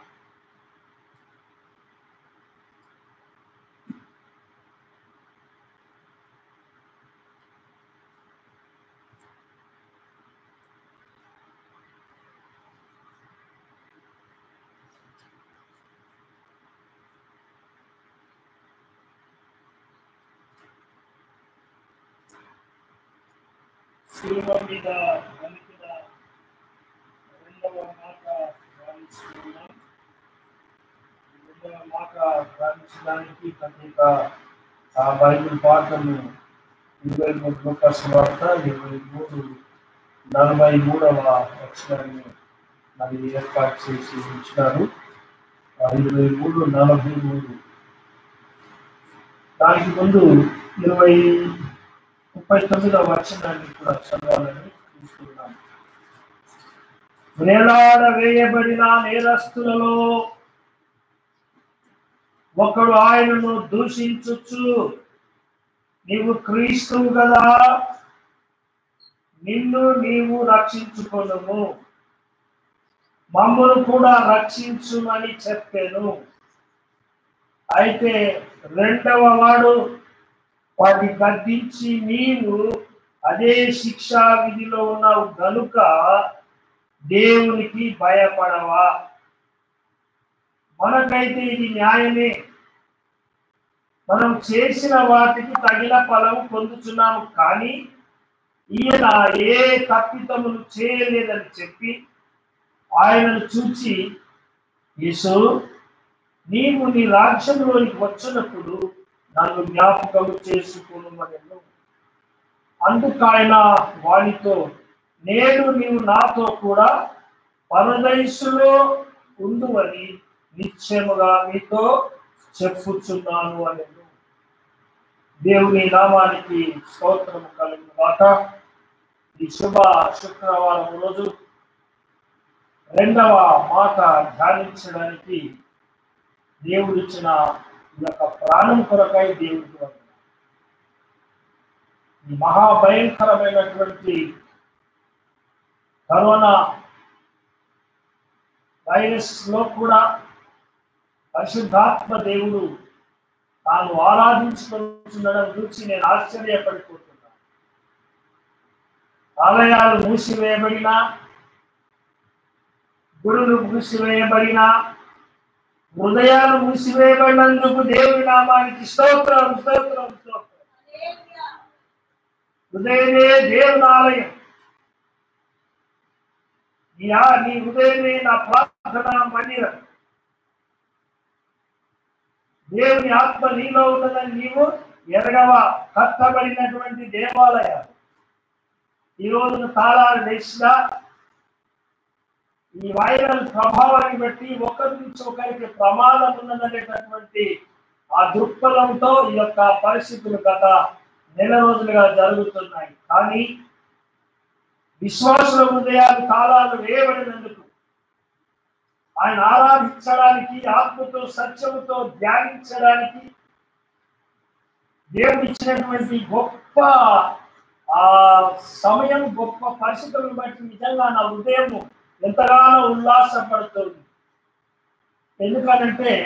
శిలువ మీద పలికిన రెండవ మాట ధ్యానిస్తున్నాం రెండవ మాట ధ్యానించడానికి ప్రత్యేక ఆ బైబిల్ పాఠము ఇరవై మూడు లోకాసు వార్త ఇరవై మూడు నలభై మూడవ అక్షరాన్ని మరి ఏర్పాటు చేసి ఉంచినారు ఆ ఇరవై మూడు నలభై మూడు దానికి ముందు ఇరవై ముప్పై తొమ్మిదవ వచనాన్ని కూడా చదవాలని చూస్తున్నాం వేలాడ వేయబడిన నేరస్తులలో ఒకడు ఆయనను దూషించుచు నీవు క్రీస్తువు కదా నిన్ను నీవు రక్షించుకొనుము మమ్మను కూడా రక్షించుమని చెప్పాను అయితే రెండవ వాడు వాటి గద్దించి నీవు అదే శిక్షా విధిలో ఉన్నావు గనుక దేవునికి భయపడవా మనకైతే ఇది న్యాయమే మనం చేసిన వాటికి తగిన ఫలం పొందుతున్నాము కానీ ఈయన ఏ తప్పితములు చేయలేదని చెప్పి ఆయనను చూచి యేసు నీవు నీ రాజ్యంలోనికి వచ్చినప్పుడు నన్ను జ్ఞాపకం చేసుకునుమనెను అందుకు ఆయన వానితో నేడు నీవు నాతో కూడా పరదైసులో ఉండువని నిశ్చయముగా మీతో చెప్పుచున్నాను అని దేవుని నామానికి స్తోత్రము కలిగిన మాట ఈ శుభ శుక్రవారం రోజు రెండవ మాట ధ్యానించడానికి దేవుడు ఇచ్చిన ఈ యొక్క ప్రాణం కొరకై దేవుడికి వందనాలు. ఈ మహాభయంకరమైనటువంటి కరోనా వైరస్ లో కూడా పరిశుద్ధాత్మ దేవుడు తాను ఆరాధించుకుంటుండడం చూసి నేను ఆశ్చర్యపడిపోతున్నాను ఆలయాలు మూసివేయబడిన గుడులు మూసివేయబడిన హృదయాలు మూసివేయబడినందుకు దేవుని నామానికి స్తోత్రం స్తోత్రం స్తోత్రం హృదయమే దేవుని ఆలయం నీ ఆ- నీ హృదయమే నా ప్రార్థన మందిరం దేవుని ఆత్మ నీలో ఉన్నదని నీవు ఎరగవ కట్టబడినటువంటి దేవాలయం ఈ రోజున తాళాలు వేసినా ఈ వైరల్ ప్రభావాన్ని బట్టి ఒకరి నుంచి ఒకరికి ప్రమాదం ఉన్నదనేటటువంటి ఆ దృక్పథంతో ఈ యొక్క పరిస్థితులు గత నెల రోజులుగా జరుగుతున్నాయి కానీ విశ్వాసుల హృదయాలు తాళాలు వేయబడినందుకు ఆయన ఆరాధించడానికి ఆత్మతో సత్యముతో ధ్యానించడానికి దేవుడు ఇచ్చినటువంటి గొప్ప ఆ సమయం గొప్ప పరిస్థితులను బట్టి నిజంగా నా హృదయం ఎంతగానో ఉల్లాసపడుతుంది ఎందుకనంటే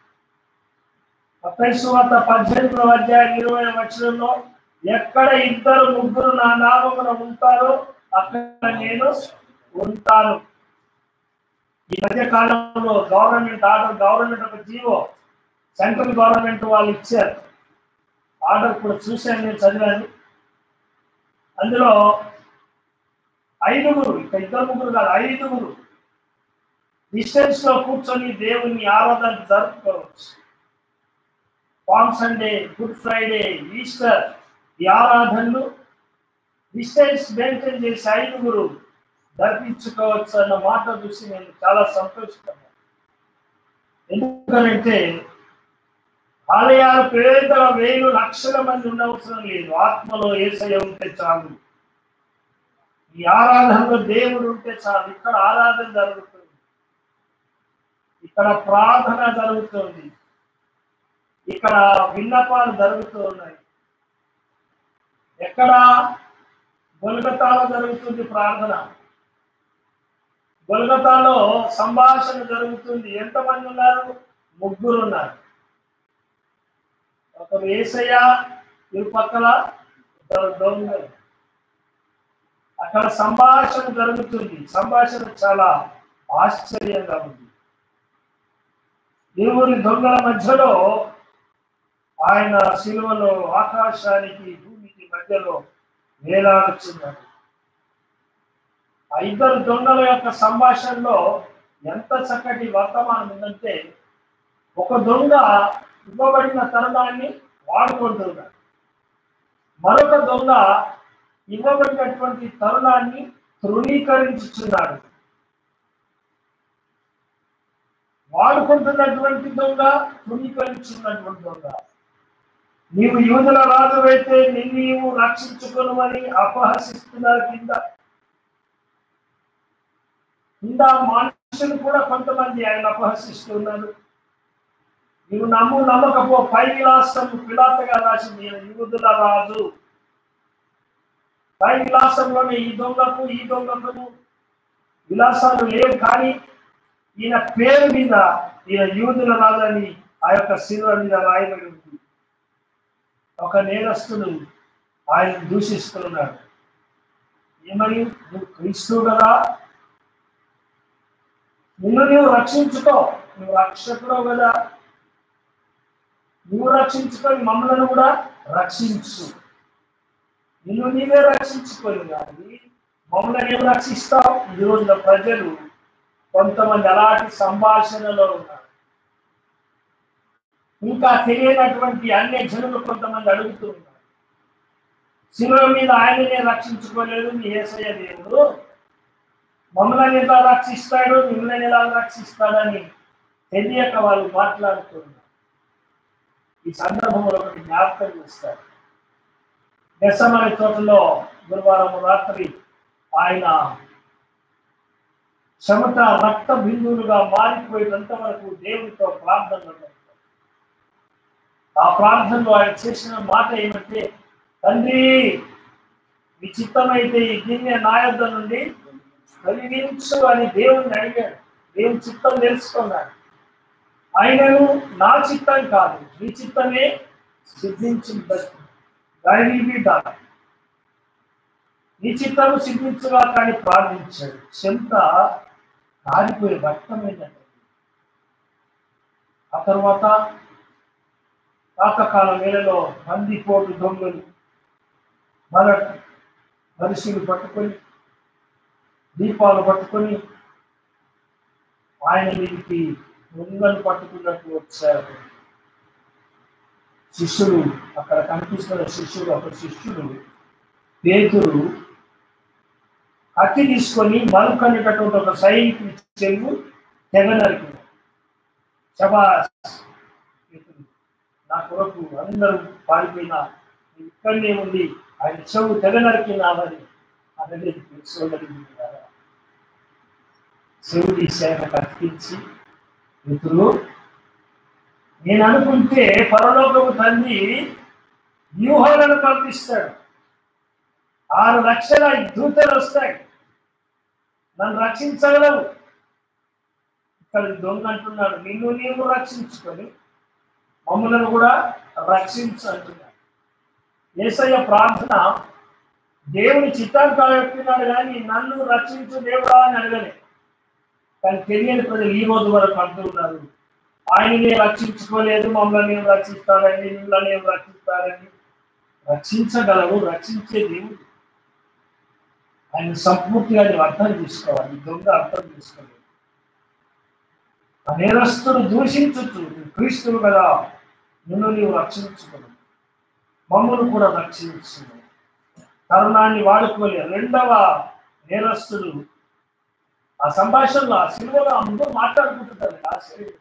అపరిశువత పద్దెనిమిదవ అధ్యాయం ఇరవై వచనంలో ఎక్కడ ఇద్దరు ముగ్గురు నా నామమున ఉంటారో అక్కడ నేను ఉంటాను ఈ మధ్య కాలంలో గవర్నమెంట్ ఆర్డర్ గవర్నమెంట్ ఒక జీవో సెంట్రల్ గవర్నమెంట్ వాళ్ళు ఇచ్చారు ఆర్డర్ కూడా చూశాను నేను చదివాను అందులో ఐదుగురు ఇక ఇద్దరు ముగ్గురు కాదు ఐదుగురు డిస్టెన్స్ లో కూర్చొని దేవుని ఆరాధన జరుపుకోవచ్చు Palm Sunday Good Friday Easter ఈ ఆరాధనలు డిస్టెన్స్ మెయింటైన్ చేసి ఐదుగురు దర్శించుకోవచ్చు అన్న మాట చూసి నేను చాలా సంతోషపడ్డాను ఎందుకంటే ఆలయాలు పేదల వేలు లక్షల మంది ఉండవసరం లేదు ఆత్మలో ఏసయ ఉంటే చాలు ఈ ఆరాధనలో దేవుడు ఉంటే చాలు ఇక్కడ ఆరాధన జరుగుతుంది ఇక్కడ ప్రార్థన జరుగుతుంది ఇక్కడ విన్నపాలు జరుగుతూ ఉన్నాయి ఎక్కడ గొలగతాలో జరుగుతుంది ప్రార్థన గొలగతాలో సంభాషణ జరుగుతుంది ఎంతమంది ఉన్నారు ముగ్గురు ఉన్నారు ఒకరు ఏసయ్య ఇరుపక్కల ఇద్దరు దొంగలు అక్కడ సంభాషణ జరుగుతుంది సంభాషణ చాలా ఆశ్చర్యంగా ఉంది ఇరువురి దొంగల మధ్యలో ఆయన శిలువలో ఆకాశానికి భూమికి మధ్యలో వేలాడుచున్నాడు ఆ ఇద్దరు దొంగల యొక్క సంభాషణలో ఎంత చక్కటి వర్తమానం ఉందంటే ఒక దొంగ ఇవ్వబడిన తరుణాన్ని వాడుకుంటున్నాడు మరొక దొంగ ఇవ్వబడినటువంటి తరుణాన్ని తృణీకరించుచున్నాడు వాడుకుంటున్నటువంటి దొంగ తృణీకరించున్నటువంటి దొంగ నీవు యూదుల రాజువైతే నిన్ను నీవు రక్షించుకొనుమని అపహసిస్తున్నారు కింద కింద మనుషులు కూడా కొంతమంది ఆయన అపహసిస్తున్నారు నీవు నమ్ము నమ్మకపో పై విలాసం పిలాతగా రాసింది ఈయన యూదుల రాజు పై విలాసంలోనే ఈ దొంగకు ఈ దొంగకు విలాసాలు లేవు కానీ ఈయన పేరు మీద ఈయన యూదుల రాజు అని ఆ యొక్క శిలువ మీద రాయబడి ఉంది ఒక నేరస్తుడు ఆయన దూషిస్తున్నాడు ఏమని నువ్వు క్రీస్తు కదా నిన్ను నీవు రక్షించుకో నువ్వు రక్షకుడు కదా నువ్వు రక్షించుకొని మమ్మల్ని కూడా రక్షించు నిన్ను నీవే రక్షించుకొని కానీ మమ్మల్ని ఏం రక్షిస్తావు ఈ రోజున ప్రజలు కొంతమంది అలాంటి సంభాషణలో ఉన్నారు ఇంకా తెలియనటువంటి అన్య జనులు కొంతమంది అడుగుతూ ఉన్నారు శిలువ మీద ఆయననే రక్షించుకోలేదు మీ ఏసయ్య దేవుడు మమ్మల్ని ఎలా రక్షిస్తాడు మిమ్మల్ని ఎలా రక్షిస్తాడని తెలియక వాళ్ళు మాట్లాడుతున్నారు ఈ సందర్భంలో ఒకటి జ్ఞాపకం చేస్తారు దశమని తోటలో గురువారం రాత్రి ఆయన చెమట రక్త బిందువులుగా మారిపోయేంత వరకు దేవుడితో ప్రార్థన చేస్తారు. ఆ ప్రార్థనలో ఆయన చేసిన మాట ఏమంటే తండ్రి మీ చిత్తమైతే ఈ గిన్నె నా యొద్ద నుండి కలిగించు అని దేవుణ్ణి అడిగాడు దేవుని చిత్తం తెలుసుకున్నాడు ఆయనను నా చిత్తం కాదు నీ చిత్తమే సిద్ధించింది నీ నీ చిత్తము సిద్ధించుగా కానీ ప్రార్థించాడు చెంత కారిపోయే రక్తమైనటువంటి ఆ తర్వాత పాతకాలం వేళలో బందిపోటు దొంగలు మన మనిషిని పట్టుకొని దీపాలు పట్టుకొని ఆయన మీదకి దొంగలు పట్టుకున్నట్టు వచ్చారు శిష్యుడు అక్కడ కనిపిస్తున్న శిష్యుడు ఒక శిష్యుడు పేతురు అట్టి తీసుకొని మలుకు అనేటటువంటి ఒక సైనికుని చెల్లు తెగ నరికింది శబాస్ పేతురు, నా కొరకు అందరూ పారిపోయినా నువ్వు ఇక్కడనే ఉంది ఆయన చెవు తెగ నరికినామని అతని తెలుసుకోగలిగింది చెవుడి సేవ కత్తించి మిత్రులు నేను అనుకుంటే పరలోకపు తండ్రి వ్యూహాలను పంపిస్తాడు ఆరు లక్షల దూతలు వస్తాయి నన్ను రక్షించగలవు ఇక్కడ దొంగ అంటున్నాడు నిన్ను నీవు రక్షించుకొని మమ్మల్ని కూడా రక్షించు అంటున్నాడు ఏసయ్య ప్రార్థన దేవుని చిత్తాన్ని కాగొట్టున్నాడు కానీ నన్ను రక్షించు దేవుడా అని అడగలే కానీ తెలియని ప్రజలు ఈ రోజు వరకు అంటున్నారు ఆయననే రక్షించుకోలేదు మమ్మల్ని నేను రక్షిస్తానండి మిమ్మల్ని నేను రక్షిస్తానండి రక్షించగలవు రక్షించే దేవుడు ఆయన సంపూర్తిగా నువ్వు అర్థం చేసుకోవాలి ఈ దొంగ అర్థం చేసుకోలేదు ఆ నేరస్తుడు దూషించచ్చు నువ్వు క్రీస్తువు కదా నిన్ను నీవు రక్షించుకోను మమ్మల్ని కూడా రక్షించు తరుణాన్ని వాడుకోలేదు రెండవ నేరస్తుడు ఆ సంభాషణలో ఆ సినిమాలో అందరూ మాట్లాడుకుంటుంటారు ఆ శరీరం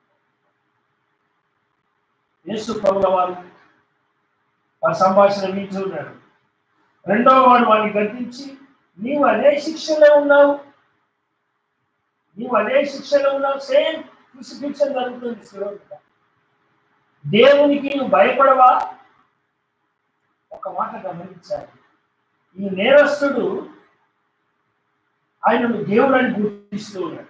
యేసు ప్రభుల వారు ఆ సంభాషణ వింటూ ఉన్నాడు రెండవ వాడు వాడిని గద్దించి నీవు అదే శిక్షలో ఉన్నావు నీవు అదే శిక్షలో ఉన్నావు సేమ్ క్రూసిఫిక్షన్ జరుగుతుంది శిలువ దేవునికి నువ్వు భయపడవా ఒక మాట గమనించాలి ఈ నేరస్తుడు ఆయనను దేవుడని గుర్తిస్తూ ఉన్నాడు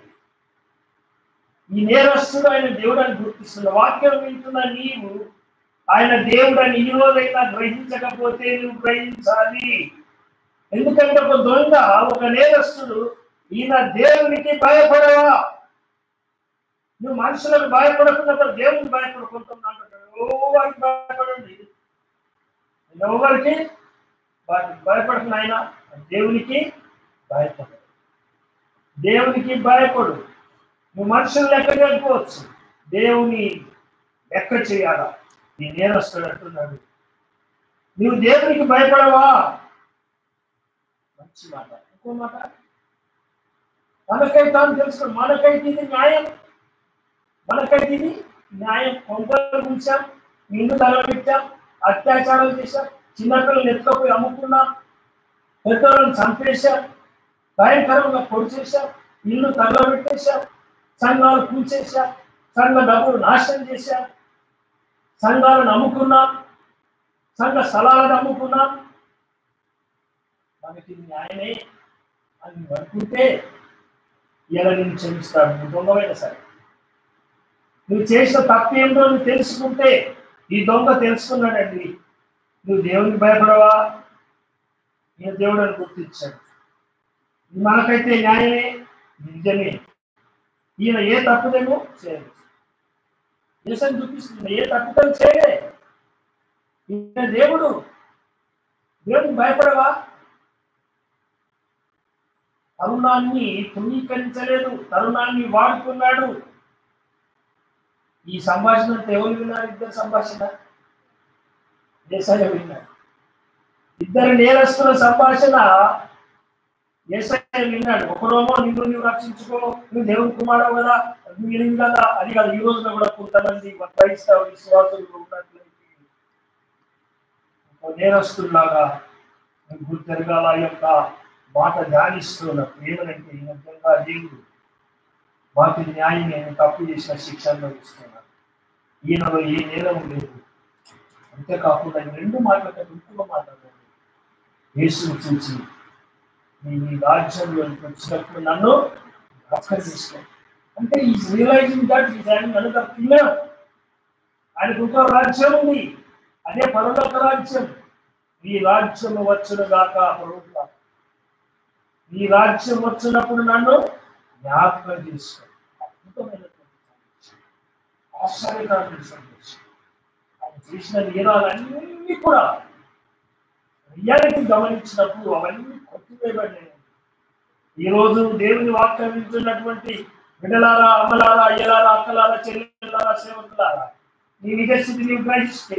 ఈ నేరస్తుడు ఆయన దేవుడని గుర్తిస్తున్నాడు వాక్యం వింటున్న నీవు ఆయన దేవుడని ఈ రోజైనా గ్రహించకపోతే నువ్వు గ్రహించాలి ఎందుకంటే ఒక దొంగ ఒక నేరస్తుడు ఈయన దేవునికి భయపడవా నువ్వు మనుషులకు భయపడకుండా దేవునికి భయపడుకుంటున్నా ఎవరికి భయపడండి ఎవరికి భయపడుతున్న ఆయన దేవునికి భయపడు దేవునికి భయపడు నువ్వు మనుషులు లెక్క చేయకపోవచ్చు దేవుని లెక్క చేయాలా నీ నేరస్తుడు అంటున్నాడు నువ్వు దేవునికి భయపడవా మంచి మాట ఇంకో మాట మనకైతే తాను తెలుసుకోండి మనకైతే ఇది న్యాయం మనకైతే ఇది న్యాయం కొంపలు ఉంచాం నిన్ను తగలబెట్టాం అత్యాచారాలు చేశాం చిన్నపిల్లలు ఎత్తుకపోయి అమ్ముకున్నాం పెద్దలను చంపేశాం భయంకరంగా పొడి చేశాం ఇల్లు తగలబెట్టేశాం సంఘాలు కూల్చేశాం సంఘ డబ్బులు నాశనం చేశాం సంఘాలను అమ్ముకున్నాం సంఘ స్థలాలను అమ్ముకున్నాం మనకి ఇది న్యాయమే అని నువ్వు అనుకుంటే ఇలా నేను క్షమిస్తాడు నువ్వు దొంగమైన సరే నువ్వు చేసిన తప్పు ఏంటో నువ్వు తెలుసుకుంటే ఈ దొంగ తెలుసుకున్నాడండి నువ్వు దేవునికి భయపడవా నేను దేవుడు అని గుర్తించాడు మనకైతే న్యాయమే నిజమే ఈయన ఏ తప్పుదేమో చేయలేదు దేశం చూపిస్తుంది ఏ తప్పుదం చేయలే ఈయన దేవుడు దేవుడికి భయపడవా తరుణాన్ని తృణీకరించలేదు తరుణాన్ని వాడుకున్నాడు ఈ సంభాషణ అంతా ఎవరు విన్నారు ఇద్దరు సంభాషణ ఏసయ్య విన్నాడు ఇద్దరు నేరస్తుల సంభాషణ ఏసయ్య విన్నాడు ఒకరోమో నిన్ను నువ్వు రక్షించుకో నువ్వు దేవుని కుమారుడు కదా నువ్వు విని కదా అది కాదు ఈ రోజున కూడా కొంతమంది క్రైస్తవ విశ్వాసులు ఉన్నట్లయితే ఒక నేరస్తుల్లాగా నువ్వు తిరగాల యొక్క మాట ధ్యానిస్తున్నారు ఏమనంటే ఈ నిజంగా దేవుడు వాటి న్యాయం నేను తప్పు చేసిన శిక్షణ ఇస్తున్నాను ఈయనలో ఏ నేరం లేదు అంతేకాకుండా ఈ రెండు మాటల కంటే ఇంకొక మాట్లాడాలి యేసును చూసి నీ నీ రాజ్యంలో వచ్చినప్పుడు నన్ను అక్కడి తీసుకో అంటే ఈ realising that is and another kingdom ఆయనకు ఇంకో రాజ్యం ఉంది అదే పరలోక రాజ్యం ఈ రాజ్యం వచ్చును గాక ప్రభుత్వ నీ రాజ్యం వచ్చినప్పుడు నన్ను జ్ఞాపకం చేసుకో అద్భుతమైనటువంటి సందేశం. ఆశ్చర్యకరమైన సందేశం ఆయన చేసిన నేరాలన్నీ కూడా రియాలిటీ గమనించినప్పుడు అవన్నీ కొట్టివేయబడినాయి ఈ రోజు దేవుని వాక్యం వింటున్నటువంటి బిడ్డలారా అమ్మలారా అయ్యలారా అక్కలారా చెల్లెలారా సేవకులారా నీ నిజస్థితి నీవు గ్రహిస్తే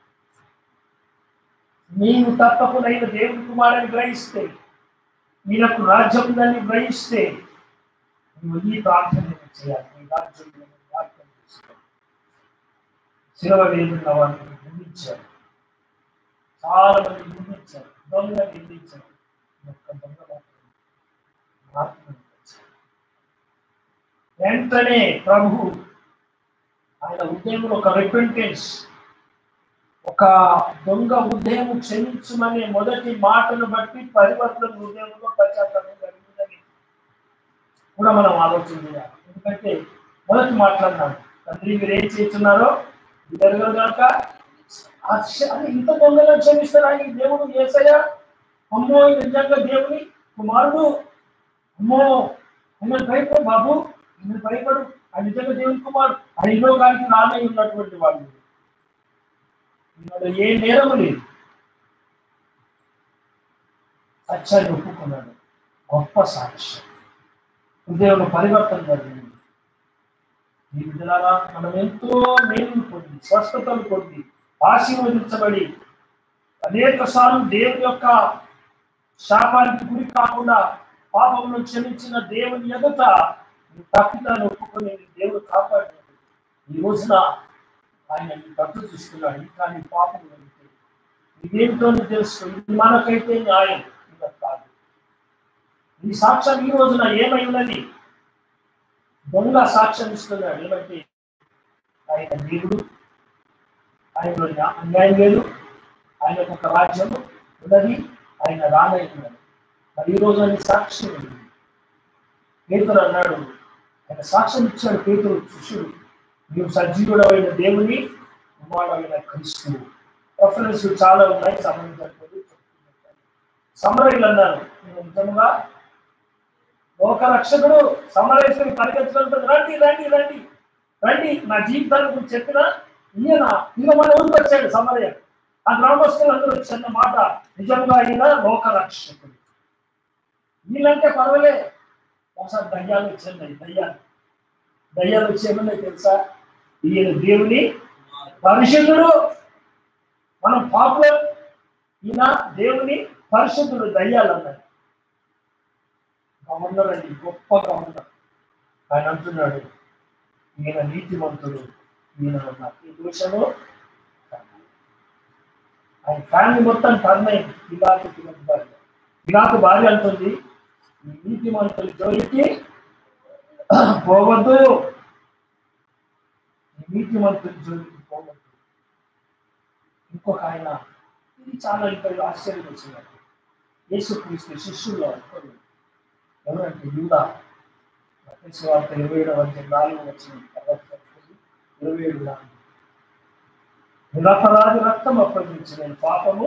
నీవు తప్పకునైన దేవుని కుమారుని గ్రహిస్తే నీకు రాజ్యం ఉందని గ్రహిస్తే నువ్వు ఈ ప్రార్థన చేయాలి నీ రాజ్యం ఉందని ప్రార్థన చేసుకో శిలవ వేదున్న వారిని నిందించారు చాలా మంది నిందించారు దొంగ నిందించారు ఒక్క దొంగ మాత్రమే మార్పును తెచ్చారు. వెంటనే ప్రభు ఆయన ఉదయంలో ఒక రిపెంటెన్స్ ఒక దొంగ ఉదయం క్షమించమనే మొదటి మాటను బట్టి పరివర్తన హృదయంలో పశ్చాత్తాపం జరిగిందని కూడా మనం ఆలోచన చేయాలి ఎందుకంటే మొదటి మాట్లాడినాను తండ్రి మీరు ఏం చేస్తున్నారో జరగదు కనుక అది ఇంత దొంగలో క్షమిస్తారా ఈ దేవుడు ఏసయ్య అమ్మో ఇది నిజంగా దేవుని కుమారుడు అమ్మో ఆయన భయపడు బాబు ఆయన భయపడు ఆయన నిజంగా దేవుని కుమారుడు ఆయన ఈ లోకానికి రానై ఉన్నటువంటి వాళ్ళు ఇందులో ఏ నేరము లేదు సత్యాన్ని ఒప్పుకున్నాడు గొప్ప సాక్ష్యం హృదయంలో పరివర్తన జరిగింది ఈ విధంగా మనం ఎంతో మేలు పొంది స్వస్థతలు పొంది ఆశీర్వదించబడి అనేక సార్లు దేవుని యొక్క శాపానికి గురి కాకుండా పాపమును క్షమించిన దేవుని ఎదుట నీ తప్పిదాన్ని ఒప్పుకొని దేవుడు కాపాడు ఈ రోజున ఆయన నీ తప్పు చూస్తున్నాడు ఇంకా నీ పాపం వెళ్తే ఇదేమిటో నీకు తెలుసు ఇది మనకైతే న్యాయం ఇంకా కాదు ఈ సాక్ష్యం ఈ రోజున ఏమై ఉన్నది దొంగ సాక్ష్యం ఇస్తున్నాడు ఏమంటే ఆయన దేవుడు ఆయనలో న్యా- అన్యాయం లేదు ఆయనకు ఒక రాజ్యం ఉన్నది ఆయన రానై ఉన్నాడు మరి ఈ రోజు ఆయన సాక్ష్యం ఉంది పేతురు అన్నాడు ఆయన సాక్ష్యం ఇచ్చాడు పేతురు శిష్యుడు నీవు సజీవుడమైన దేవుని కుమారుడైన క్రీస్తు రెఫరెన్స్ చాలా ఉన్నాయి సంబంధించినటువంటి సమరయులు అన్నారు నేను నిజముగా లోక రక్షకుడు సమరేశ్వరి పరిగెత్తుకుంటుంది రండి రండి రండి రండి నా జీవితాన్ని గురించి చెప్పిన ఈయన ఈయన మన ఊరికి వచ్చాడు సమరయ్య ఆ గ్రామస్తులు అందరూ చిన్న మాట నిజంగా ఈయన లోక రక్షకుడు వీళ్ళంటే పర్వాలే ఒకసారి దయ్యాలు వచ్చాయి దయ్యాలు దయ్యాలు వచ్చేమన్నాయి తెలుసా ఈయన దేవుని పరిశుద్ధుడు మనం పాపులర్ ఈయన దేవుని పరిశుద్ధుడు దయ్యాలు అన్నాడు గవర్నర్ అండి గొప్ప గవర్నర్ ఆయన అంటున్నాడు ఈయన నీతిమంతుడు ఈయన నాకు ఈ దోషము ఆయన ఫ్యామిలీ మొత్తం టర్న్ అయింది పిలాకు పిల్లకి భార్య పిలాకు భార్య అంటుంది ఈ నీతిమంతుల జోలికి పోవద్దు ఈ నీతిమంతుల జోలికి పోవద్దు ఇంకొక ఆయన ఇది చాలా ఇంకా ఆశ్చర్యం వచ్చింది యేసుక్రీస్తు శిష్యుల్లో ఒకడు ఎవరంటే యూదా మత్తయి వార్త ఇరవై ఏడవ అధ్యాయం నాలుగు వచ్చిన తర్వాత చదువుతుంది. ఇరవై ఏడు నాలుగు నిరపరాధి రక్తం అప్పగించి నేను పాపము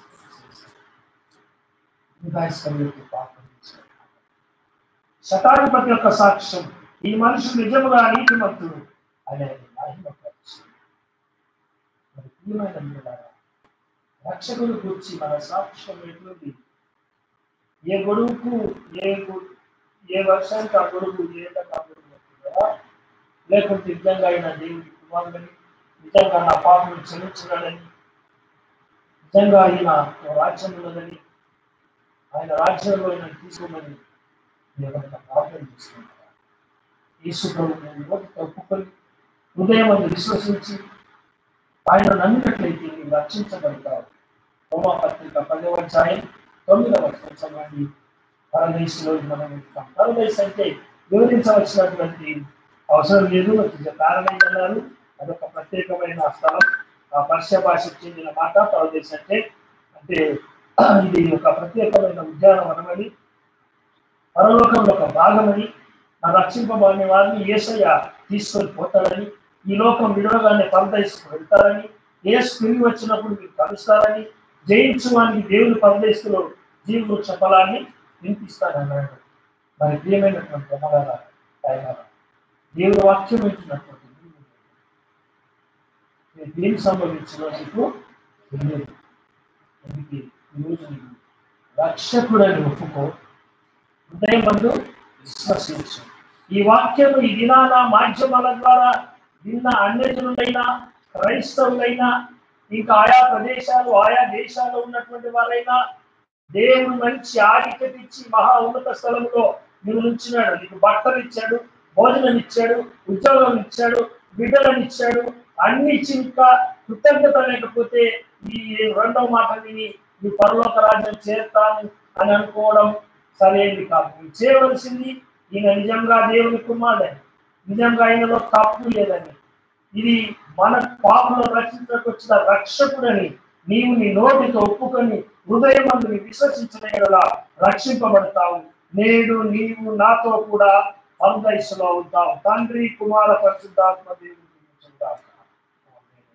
యుధాయిస్కర్యోకి పాపం చేశాను. శతాధిపతి యొక్క సాక్ష్యం ఈ మనుషులు నిజముగా నీతిమంతుడు అని ఆయన మహిమపరిచాడు. మరి ప్రియమైన బిడ్డలారా, రక్షకుడు గురించి మన సాక్ష్యం ఎటువంటి ఏ గొడుగుకు ఏ గు- ఏ వర్షానికి ఆ గొడుగు ఏ ఎండకు ఆ గొడుగు వస్తుందా? లేకుంటే నిజంగా ఆయన దేవుడి కుమారుడని నిజంగా నా పాపను క్షమించగలని నిజంగా ఆయన ఓ రాజ్యం ఉన్నదని ఆయన రాజ్యంలో ఆయన తీసుకోమని ఎవరైనా ప్రార్థన చేసుకుంటారా యేసు ప్రభు నోటి ఒప్పుకొని హృదయం అని విశ్వసించి ఆయన నమ్మినట్లయితే నీవు రక్షించబడతావు రోమా పత్రిక పదవ అధ్యాయం తొమ్మిదవ వచనం చదవండి పరదేశంలో మనం ఉంటాం పరదేశ్ అంటే వివరించవలసినటువంటి అవసరం లేదు కారణం అన్నారు అదొక ప్రత్యేకమైన స్థలం ఆ పర్షియా భాషకు చెందిన మాట పరదేశ్ అంటే అంటే ఇది ఒక ప్రత్యేకమైన ఉద్యానవనమని పరలోకంలో ఒక భాగమని ఆ రక్షింపబడిన వారిని ఏసయ్య తీసుకొని పోతాడని ఈ లోకం విడవగానే పరదేశకు వెళ్తారని ఏసు తిరిగి వచ్చినప్పుడు మీరు కలుస్తారని జయించు వానికి దేవుని పరదేశంలో జీవవృక్ష ఫలాన్ని వినిపిస్తాడు అన్నాడు మరి ప్రియమైనటువంటి అమ్మగార ఆయన దేవుడు వాక్యం ఇచ్చినటువంటి నేను దేని సంభవించిన నీకు తెలియదు అందుకే ఈరోజు నీకు రక్షకుడని ఒప్పుకో హృదయం మందు విశ్వసించు ఈ వాక్యం ఈ దినాన మాధ్యమాల ద్వారా విన్న అన్యజనులైనా క్రైస్తవులైనా ఇంకా ఆయా ప్రదేశాలు ఆయా దేశాల్లో ఉన్నటువంటి వారైనా దేవుడు మంచి ఆధిక్యత ఇచ్చి మహా ఉన్నత స్థలంలో నువ్వు ఉంచినాడు నీకు బట్టలు ఇచ్చాడు భోజనం ఇచ్చాడు ఉద్యోగం ఇచ్చాడు బిడ్డలను ఇచ్చాడు అన్ని ఇచ్చి ఇంకా కృతజ్ఞత లేకపోతే ఈ రెండవ మాట విని ఈ పరలోక రాజ్యం చేరుతాను అని అనుకోవడం సరైనది కాదు నువ్వు చేయవలసింది ఈయన నిజంగా దేవుని కుమారుడని నిజంగా ఆయనలో తప్పు లేదని ఇది మన పాపంలో రక్షించడానికి వచ్చిన రక్షకుడని నీవు నీ నోటితో ఒప్పుకొని హృదయం అందుని విశ్వసించిన యెడల రక్షింపబడతావు నేడు నీవు నాతో కూడా పరదైసులో ఉంటావు తండ్రి కుమార పరిశుద్ధాత్మ దేవుని గురించుగాక. ఆమేన్.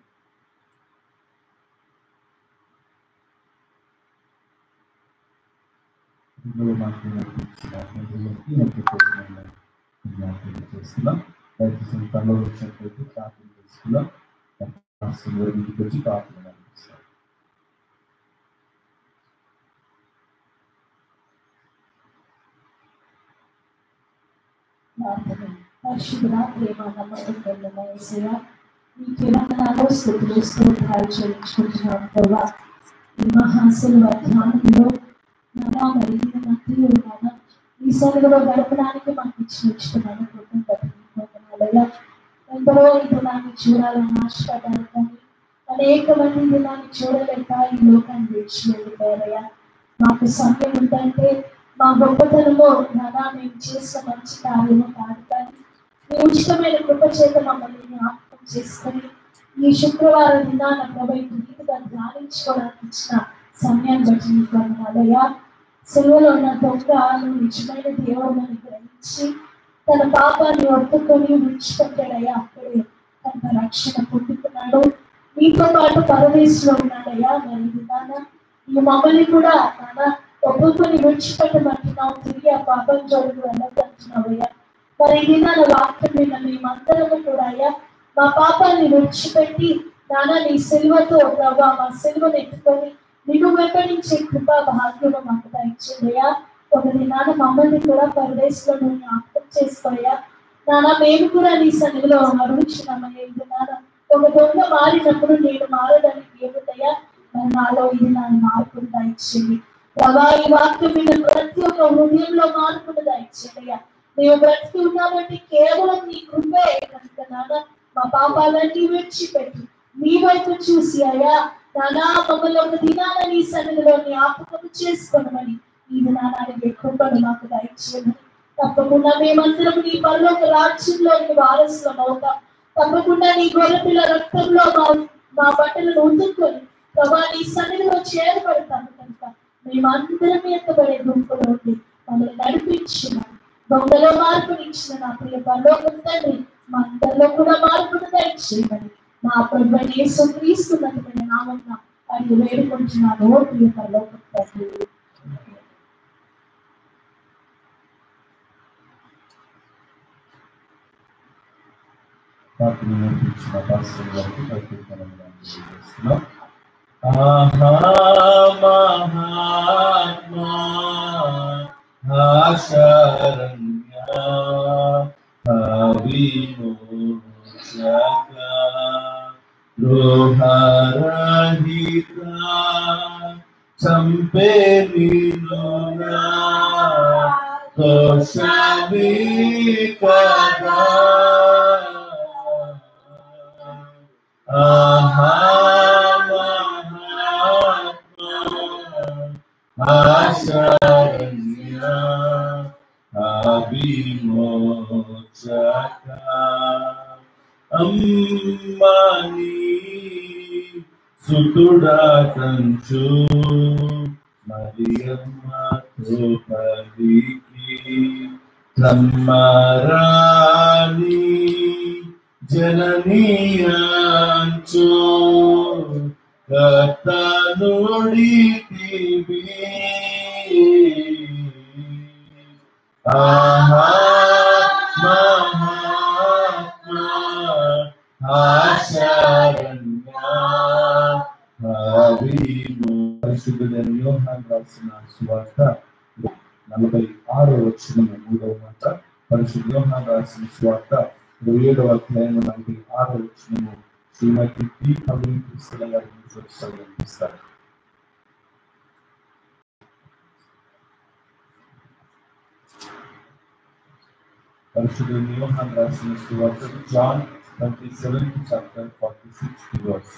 ఇందులో మాకు నడిపించిన ప్రజలకి ఎంతో జ్ఞాపకం చేస్తున్నాం దయచేసి తనలో వచ్చినట్లయితే ప్రార్థన చేసుకున్నాం పాస్టర్ గారు ఇంటికి వచ్చి ప్రార్థన నడిపిస్తాం ప్రార్థన పరిశుద్ధ ప్రేమ నమ్మకం కలిగిన యేసయ్య నీకు వందనాలు స్థుతులు స్తోత్రాలు చెల్లించుకుంటున్నాం ప్రభా ఈ మహాశిల్వ ధ్యానంలో నానా మరి మధ్య నాన్న ఈ సెలవులో గడపడానికి మాకు ఇచ్చి ఇచ్చుకున్నాను కృతజ్ఞతలు ఎందరో ఈ దినాన్ని చూడాలని ఆశపడ్డారు కానీ అనేక మంది ఈ దినాన్ని చూడలేక ఈ లోకాన్ని విడిచి వెళ్ళిపోయారయ్యా మాకు సమయం ఉందంటే మా గొప్పతనమో నానా మేము చేసిన మంచి కార్యము కాదు కానీ మీ ఉచితమైన కృప చేత మమ్మల్ని జ్ఞాపకం చేసుకొని ఈ శుక్రవారం దినాన ప్రభు ఈ రీతిగా ధ్యానించుకోవడానికి ఇచ్చిన సమయాన్ని బట్టి మీకు వందనాలయ్యా సెలవులో ఉన్న దొంగ నువ్వు నిజమైన దేవుడిని గ్రహించి తన పాపాన్ని ఒప్పుకొని విడిచిపెట్టాడయ్యా అక్కడే తన రక్షణ పొందుకున్నాడు మీతో పాటు పరదేశంలో ఉన్నాడయ్యా మరి విధాన ఈ మమ్మల్ని కూడా నాన్న ఒప్పుకొని విడిచిపెట్టమంటున్నావు తిరిగి ఆ పాపం జోలికి వెళ్ళగలుగుతున్నావయ్యా మరి ఇది నా వాక్యం విన్న మేమందరము కూడా అయ్యా మా పాపాన్ని విడిచిపెట్టి నాన్న నీ సిల్వతో ప్రభా మా సిల్వను ఎత్తుకొని నిన్ను వెంబడించే కృపా భాగ్యము మాకు దయచేయ్యా ఒక దినాన మమ్మల్ని కూడా పరదేశంలో నువ్వు జ్ఞాపకం చేసుకోయా నాన్న మేము కూడా నీ సన్నిధిలో అడుగుచున్నామయ్యా ఇది నాన్న ఒక దొంగ మారినప్పుడు నేను మారడానికి ఏమిటయ్యా మరి నాలో ఇది నా మార్పును దయచేయండి ప్రభా ఈ వాక్యం మీద ప్రతి ఒక్క హృదయంలో మార్పును దయచేయ్యా మేము బ్రతికి ఉన్నామంటే కేవలం నీ కృపే కనుక నాన్న మా పాపాలన్నీ విడిచిపెట్టి నీ వైపు చూసి అయ్యా నానా మమ్మల్ని ఒక దినాన నీ సన్నిధిలో జ్ఞాపకం చేసుకోనమని ఈ దినానానికి కృపను మాకు దయచేయమని తప్పకుండా మేమందరం నీ పరలోక రాజ్యంలో నీ వారసులం అవుతాం తప్పకుండా నీ గొర్రెపిల్ల రక్తంలో మా మా బట్టలను ఉందుకొని ప్రభా నీ సన్నిధిలో చేరబడతాము కనుక మేమందరం ఎత్తబడే గుంపులో ఉండి మమ్మల్ని నడిపించిన దొంగలో మార్పునిచ్చిన నా ప్రియ పరలోకం తండ్రి మా అందరిలో కూడా మార్పును దయచేయమని నా ప్రభు యేసు క్రీస్తు నడిపిన నామం అది వేడుకుంటున్నాను ఓ ప్రియ పరలోకం తండ్రి ప్రార్థన నడిపించిన పాస్టర్ గారికి ప్రత్యేకంగా చేస్తున్నాం ఆహా మహాత్మా ఆశరణ్య అవిమోచక లోహరహిత చంపే నిలునా దోషమి కదా ఆహా మహాత్మా ఆశరణ్య అవిమోచక అమ్మని సుతుడా కంచు మరియమ్మతో పలికి బ్రహ్మరాణి జననీయాంచు కథనుడితివి ఆహా మహాత్మా ఆచార్య పరిశుద్ధుడైన యోహాన్ రాసిన సువార్త నలభై ఆరో వచ్చిన మూడవ మాట పరిశుద్ధ యోహాన్ రాసిన సువార్త ఇరవై ఏడవ అధ్యాయం నలభై ఆరో వచ్చిన శ్రీమతి పి కవి పుస్తకం గారి నుంచి వచ్చి చదివిస్తారు పరిశుద్ధుడైన యోహాన్ రాసిన సువార్త John twenty seven chapter forty six verse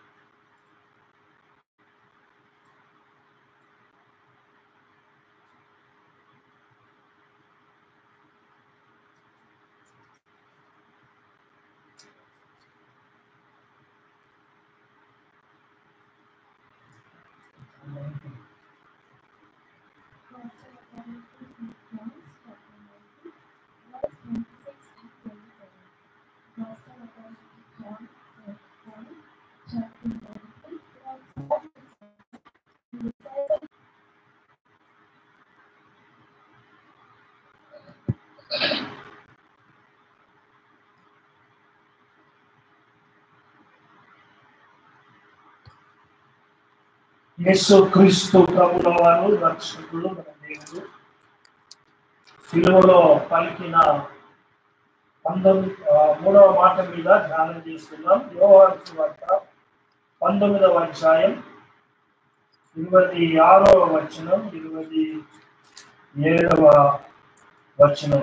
యేసు క్రీస్తు ప్రభుల వారు రక్షకుడు మన దేవుడు సిలువలో పలికిన పంతొమ్మిది ఆ, మూడవ మాట మీద ధ్యానం చేస్తున్నాం యోహాను వార్త పంతొమ్మిదవ అధ్యాయం ఇరవై ఆరవ వచనం ఇరవై ఏడవ వచనం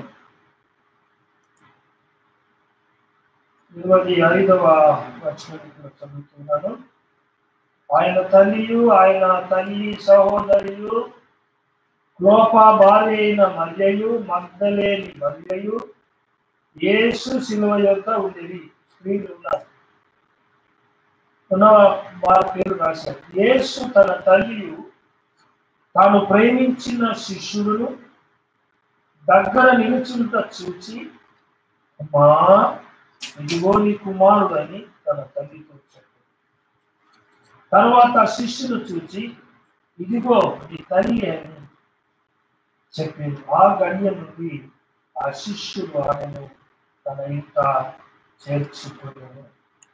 ఇరవై ఐదవ వచనం ఇక్కడ చదువుతున్నాను ఆయన తల్లియు ఆయన తల్లి సహోదరియు క్లోప భార్య అయిన మర్యయు మగ్ధలేని మర్యయు యేసు శిలువ యొక్క ఉండేది స్త్రీలు ఉన్నారు ఉన్న వారి పేరు రాశారు యేసు తన తల్లియు తాను ప్రేమించిన శిష్యుడును దగ్గర నిలుచుంట చూచి అమ్మా ఇదిగో నీ కుమారుడని తన తల్లితో చెప్పాడు తర్వాత శిష్యును చూచి ఇదిగో నీ తల్లి అని చెప్పింది ఆ గడియ నుండి ఆ శిష్యుడు ఆయనను తన ఇంట చేర్చుకున్నాను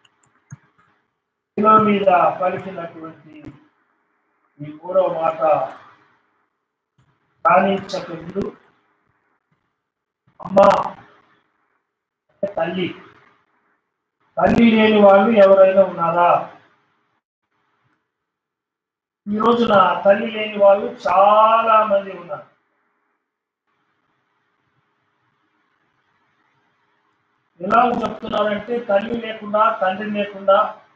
శిలువ మీద పలికినటువంటి ఈ మూడవ మాట కానించక ముందు అమ్మ అంటే తల్లి తల్లి లేని వాళ్ళు ఎవరైనా ఉన్నారా ఈ రోజున తల్లి లేని వాళ్ళు చాలా మంది ఉన్నారు ఎలా చెప్తున్నారంటే తల్లి లేకుండా తండ్రి లేకుండా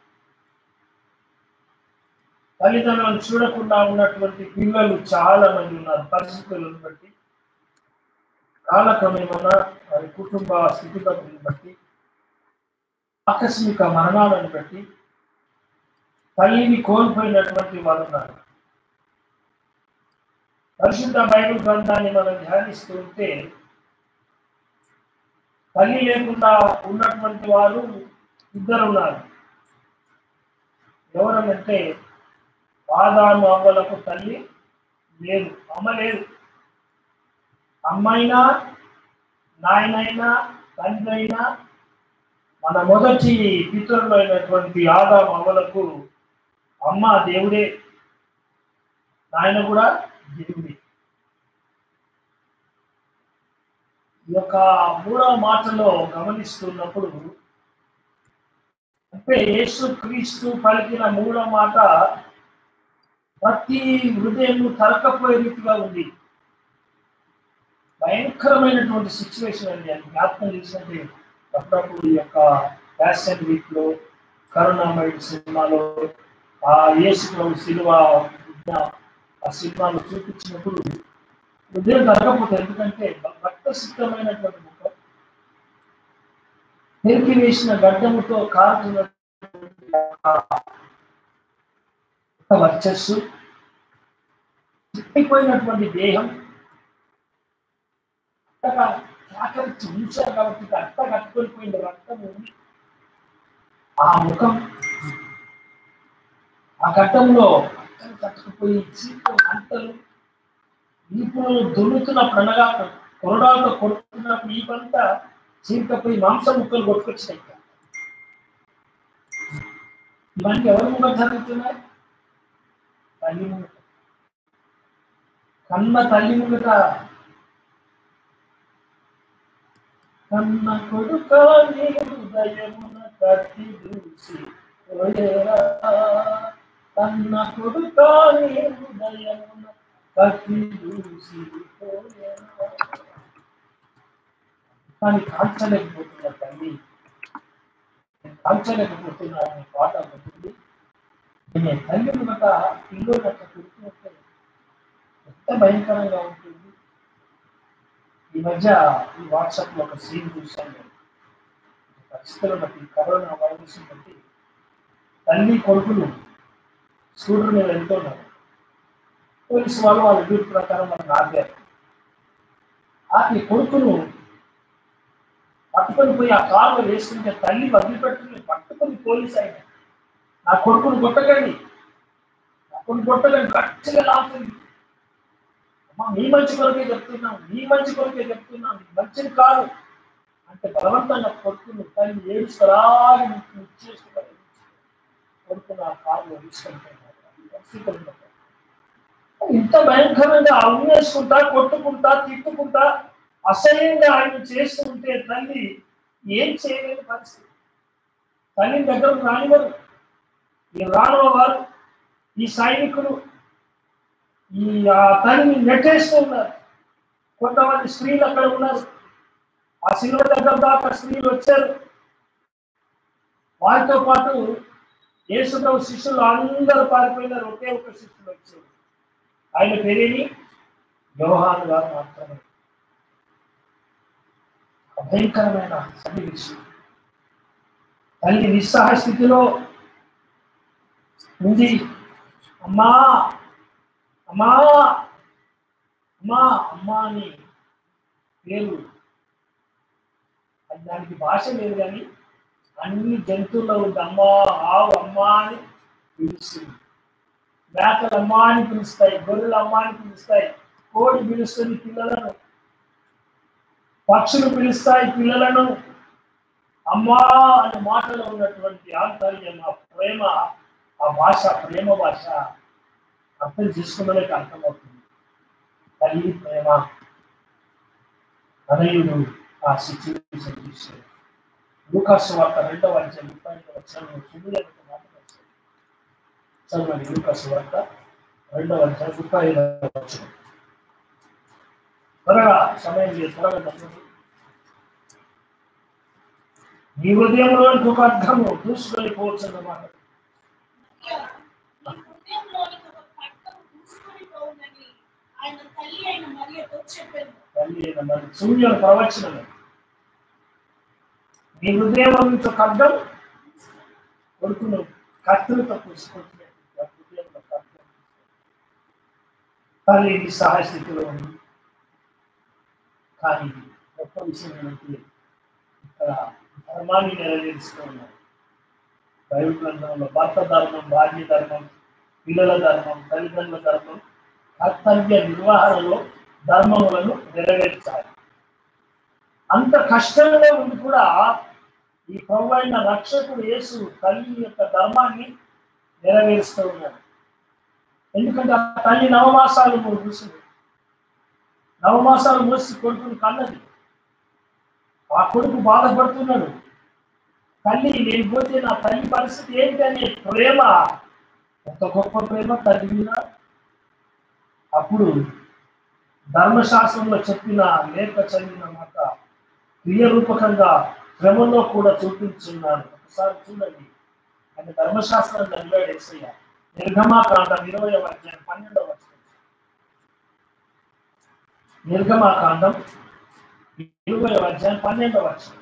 తల్లిదండ్రులను చూడకుండా ఉన్నటువంటి పిల్లలు చాలా మంది ఉన్నారు పరిస్థితులను బట్టి కాలక్రమేమన్నా వారి కుటుంబ స్థితిగతులను బట్టి ఆకస్మిక మరణాలను బట్టి తల్లిని కోల్పోయినటువంటి వారు ఉన్నారు పరిశుద్ధ బైబిల్ గ్రంథాన్ని మనం ధ్యానిస్తూ ఉంటే తల్లి లేకుండా ఉన్నటువంటి వారు ఇద్దరు ఉన్నారు ఎవరనంటే ఆదాము అవ్వలకు తల్లి లేదు అమ్మ లేదు అమ్మైనా నాయనైనా తండ్రి అయినా మన మొదటి పితరులు అయినటువంటి ఆదాము అవ్వలకు అమ్మ దేవుడే నాయన కూడా దేవుడే ఈ యొక్క మూడవ మాటలో గమనిస్తున్నప్పుడు అంటే యేసు క్రీస్తు పలికిన మూడవ మాట ప్రతి హృదయం తరకపోయే రీతిగా ఉంది భయంకరమైనటువంటి సిచ్యువేషన్ అండి అది జ్ఞాపకం చేసినట్టు అప్పుడప్పుడు ఈ యొక్క ఫ్యాషన్ వీక్ లో కరుణామయుడు సినిమాలో ఆ యేసు ప్రభు సిలువ ఉన్న ఆ సినిమాలో చూపించినప్పుడు హృదయం తరగకపోతే ఎందుకంటే భక్త సిద్ధమైనటువంటి ముఖం పెరికి వేసిన గడ్డముతో కారుతున్నటువంటి ఆ వర్చస్సు చిక్కిపోయినటువంటి దేహం అంతగా చాకరించి ఉంచారు కాబట్టి అట్ట కట్టుకొని పోయింది రక్తం ఉంది ఆ ముఖం ఆ ఘట్టంలో అట్టలు కట్టుకుపోయి చీకటి అంటలు వీపులు దున్నుతున్నప్పుడు అనగా కొరడాలతో కొడుతున్నప్పుడు ఈ పంట చీరకపోయి మాంసం ముక్కలు కొట్టుకొచ్చినాయి ఇవన్నీ ఎవరి ముంగట జరుగుతున్నాయి తల్లి ముంగట కన్న తల్లి ముంగట కన్న కొడుక నీ హృదయమున కత్తి దూసి పోయేరా. కన్న కొడుక నీ హృదయమున కత్తి దూసి పోయేరా. కానీ కాల్చలేకపోతున్న తల్లి కాల్చలేకపోతున్నా అనే పాట ఉంటుంది నేను తల్లి ముంగట పిల్లలు అట్లా కుడుతుంటే ఎంత భయంకరంగా ఉంటుంది ఈ మధ్య ఈ వాట్సాప్ లో ఒక సీన్ చూశాను నేను. పరిస్థితులను బట్టి కరోనా వైరస్ బట్టి తల్లి కొడుకులు స్కూటర్ మీద వెళ్తున్నారు పోలీసు వాళ్ళు వాళ్ళ డ్యూటీ ప్రకారం మనం ఆగారు ఆపి కొడుకును పట్టుకొని పోయి ఆ కారులో వేసుకుంటే తల్లి వదిలిపెట్టుకుని పట్టుకొని పోలీసు అయిన నా కొడుకును కొట్టకండి నా కొడుకు కొట్టకండి గట్టిగా లాగుతుంది అమ్మా మీ మంచి కొరకే చెప్తున్నాం మీ మంచి కొరకే చెప్తున్నాం మీ మంచిది కాదు అంటే బలవంతంగా కొడుకును తల్లి ఏడుస్తరాగి చేసుకున్నారు కొడుకును ఆ కారులో తీసుకెళ్తున్నారు ఈ పరిస్థితులు ఉన్నాయి. ఇంత భయంకరంగా అమ్మేసుకుంటా కొట్టుకుంటా తిట్టుకుంటా అసహ్యంగా ఆయన చేస్తుంటే తల్లి ఏం చేయలేని పరిస్థితి తల్లి దగ్గరకు రానివారు ఈ రానువ వారు ఈ సైనికులు ఈ ఆ తల్లిని నెట్టేస్తూ ఉన్నారు కొంతమంది స్త్రీలు అక్కడ ఉన్నారు ఆ శిలువ దగ్గర దాకా స్త్రీలు వచ్చారు వారితో పాటు యేసుప్రభు శిష్యులు అందరూ పారిపోయినారు ఒకే ఒక శిష్యులు వచ్చారు ఆయన పేరేమి యోహాను గారు మాత్రమే భయంకరమైన సన్నివేశం తల్లి నిస్సహాయ స్థితిలో ఉంది అమ్మా అమ్మా అమ్మా అమ్మా అని పేరు అది దానికి భాష లేదు కానీ అన్ని జంతువుల్లో ఉంది అమ్మా ఆవు అమ్మా అని పిలుస్తుంది మేకలు అమ్మా అని పిలుస్తాయి గొర్రెలు అమ్మా అని పిలుస్తాయి కోడి పిలుస్తుంది పిల్లలను పక్షులు పిలుస్తాయి పిల్లలను అమ్మా అనే మాటలో ఉన్నటువంటి ఆంతర్యం ఆ ప్రేమ ఆ భాష ప్రేమ భాష అర్థం చేసుకున్నట్టు అర్థమవుతుంది తల్లి ప్రేమ అనయుడు ఆ సిచ్యువేషన్ చూశాడు లూకాసు వార్త రెండవ అధ్యాయం ముప్పై ఐదు వచ్చాను సులువులకు మాట రాశాడు. చదవండి లూకాసు వార్త రెండవ అధ్యాయం ముప్పై ఐదు వచ్చాను త్వరగా సమయం లేదు త్వరగా చదవండి. నీ హృదయంలోనికి ఒక అర్థము దూసుకెళ్ళిపోవచ్చు అన్నమాట ఈ హృదయంలోనికి ఒక ఖడ్గం దూసుకొని పోవునని ఆయన తల్లి అయిన మరియతో చెప్పాను తల్లి అయిన మరి సూర్యుని ప్రవచనమే నీ హృదయం నుంచి ఒక అర్థం కొడుకును కత్తులతో పూసుకుంటున్నాడు ఆ హృదయంలో ఖడ్గం. తల్లి నీ సహాయ స్థితిలో ఉంది కానీ గొప్ప విషయం ఏంటంటే ఇక్కడ ధర్మాన్ని నెరవేరుస్తూ ఉన్నారు బైబిల్ గ్రంథంలో భర్త ధర్మం భార్య ధర్మం పిల్లల ధర్మం తల్లిదండ్రుల ధర్మం కర్తవ్య నిర్వహణలో ధర్మములను నెరవేర్చాలి అంత కష్టంలో ఉండి కూడా ఈ ప్రభు అయిన రక్షకుడు యేసు తల్లి యొక్క ధర్మాన్ని నెరవేరుస్తూ ఉన్నాడు ఎందుకంటే ఆ తల్లి నవమాసాలు మూడు చూసింది నవమాసాలు మోసి కొడుకుని కన్నది ఆ కొడుకు బాధపడుతున్నాడు తల్లి నేను పోతే నా తల్లి పరిస్థితి ఏంటి అనే ప్రేమ ఎంత గొప్ప ప్రేమ తల్లి మీద అప్పుడు ధర్మశాస్త్రంలో చెప్పిన లేఖ చదివిన మాట క్రియరూపకంగా క్రమంలో కూడా చూపించున్నాను ఒకసారి చూడండి అంటే ధర్మశాస్త్రం చదివాడు ఎస్ఐ నిర్గమాకాండం ఇరవై అధ్యాయం పన్నెండవ వచనం నిర్గమాకాండం ఇరవై అధ్యాయం పన్నెండవ వచనం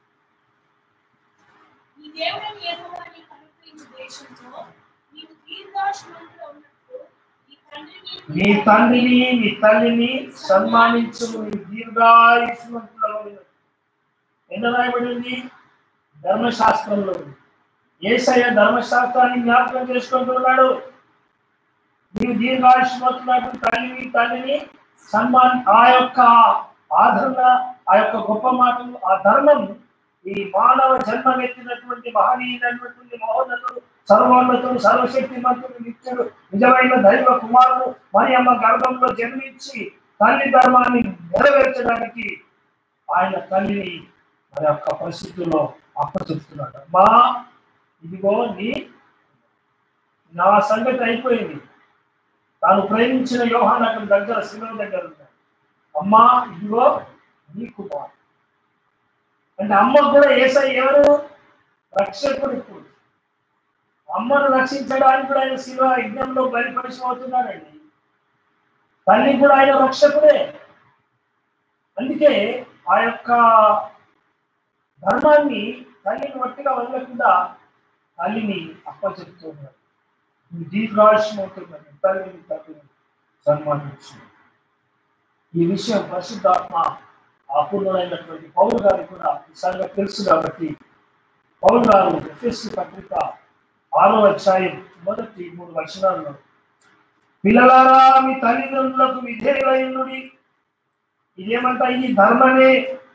ఈ దేవుడని యెహోవాని కనుగ్రహించు దేశంలో నీవు దీర్ఘాయుష్మంతుడు ఉన్నట్లు నీ తండ్రిని నీ తండ్రిని నీ తల్లిని సన్మానించు నీ దీర్ఘాయుష్మంతులలో ఎంత రాయబడి ఉంది ధర్మశాస్త్రంలో ఉంది. యేసయ్య ధర్మశాస్త్రాన్ని జ్ఞాపకం చేసుకుంటున్నాడు నీవు దీర్ఘాయుష్మంతున్నట్టు తల్లిని తండ్రిని సన్మాన్ ఆ యొక్క ఆదరణ ఆ యొక్క గొప్ప మాటలు ఆ ధర్మం ఈ మానవ జన్మమెత్తినటువంటి మహనీయుడైనటువంటి మహోన్నతుడు సర్వోన్నతుడు సర్వశక్తి మంతుడు నిత్యుడు నిజమైన దైవ కుమారుడు మరి అమ్మ గర్భంలో జన్మించి తల్లి ధర్మాన్ని నెరవేర్చడానికి ఆయన తల్లిని మరి యొక్క పరిస్థితుల్లో అప్పచెప్తున్నాడు మా ఇదిగో నీ నా సంగతి అయిపోయింది తాను ప్రేమించిన యోహాన్ అక్కడ దగ్గర శిలువ దగ్గర ఉన్నాడు అమ్మా ఇదిగో నీ కుమార్ అంటే అమ్మ కూడా ఏసై ఎవరు రక్షకుడు ఇప్పుడు అమ్మను రక్షించడానికి కూడా ఆయన శివ యజ్ఞంలో బలిపరిచయం అవుతున్నాడండి తల్లి కూడా ఆయన రక్షకుడే అందుకే ఆ యొక్క ధర్మాన్ని తల్లిని వట్టిగా వదలకుండా తల్లిని అప్పచెప్తున్నాడు నీ దీర్ఘాయుష్యం అవుతుందని తల్లిని తల్లిని సన్మానించు ఈ విషయం పరిశుద్ధాత్మ అపూర్ణమైనటువంటి పౌరు గారికి కూడా ఈ సంగతి తెలుసు కాబట్టి పౌరు గారు ఎఫ్ఎస్సి పత్రిక ఆరో అధ్యాయం మొదటి మూడు వచనాల్లో పిల్లలారా మీ తల్లిదండ్రులకు విధేయులైనడి ఇదేమంట ఇది ధర్మమే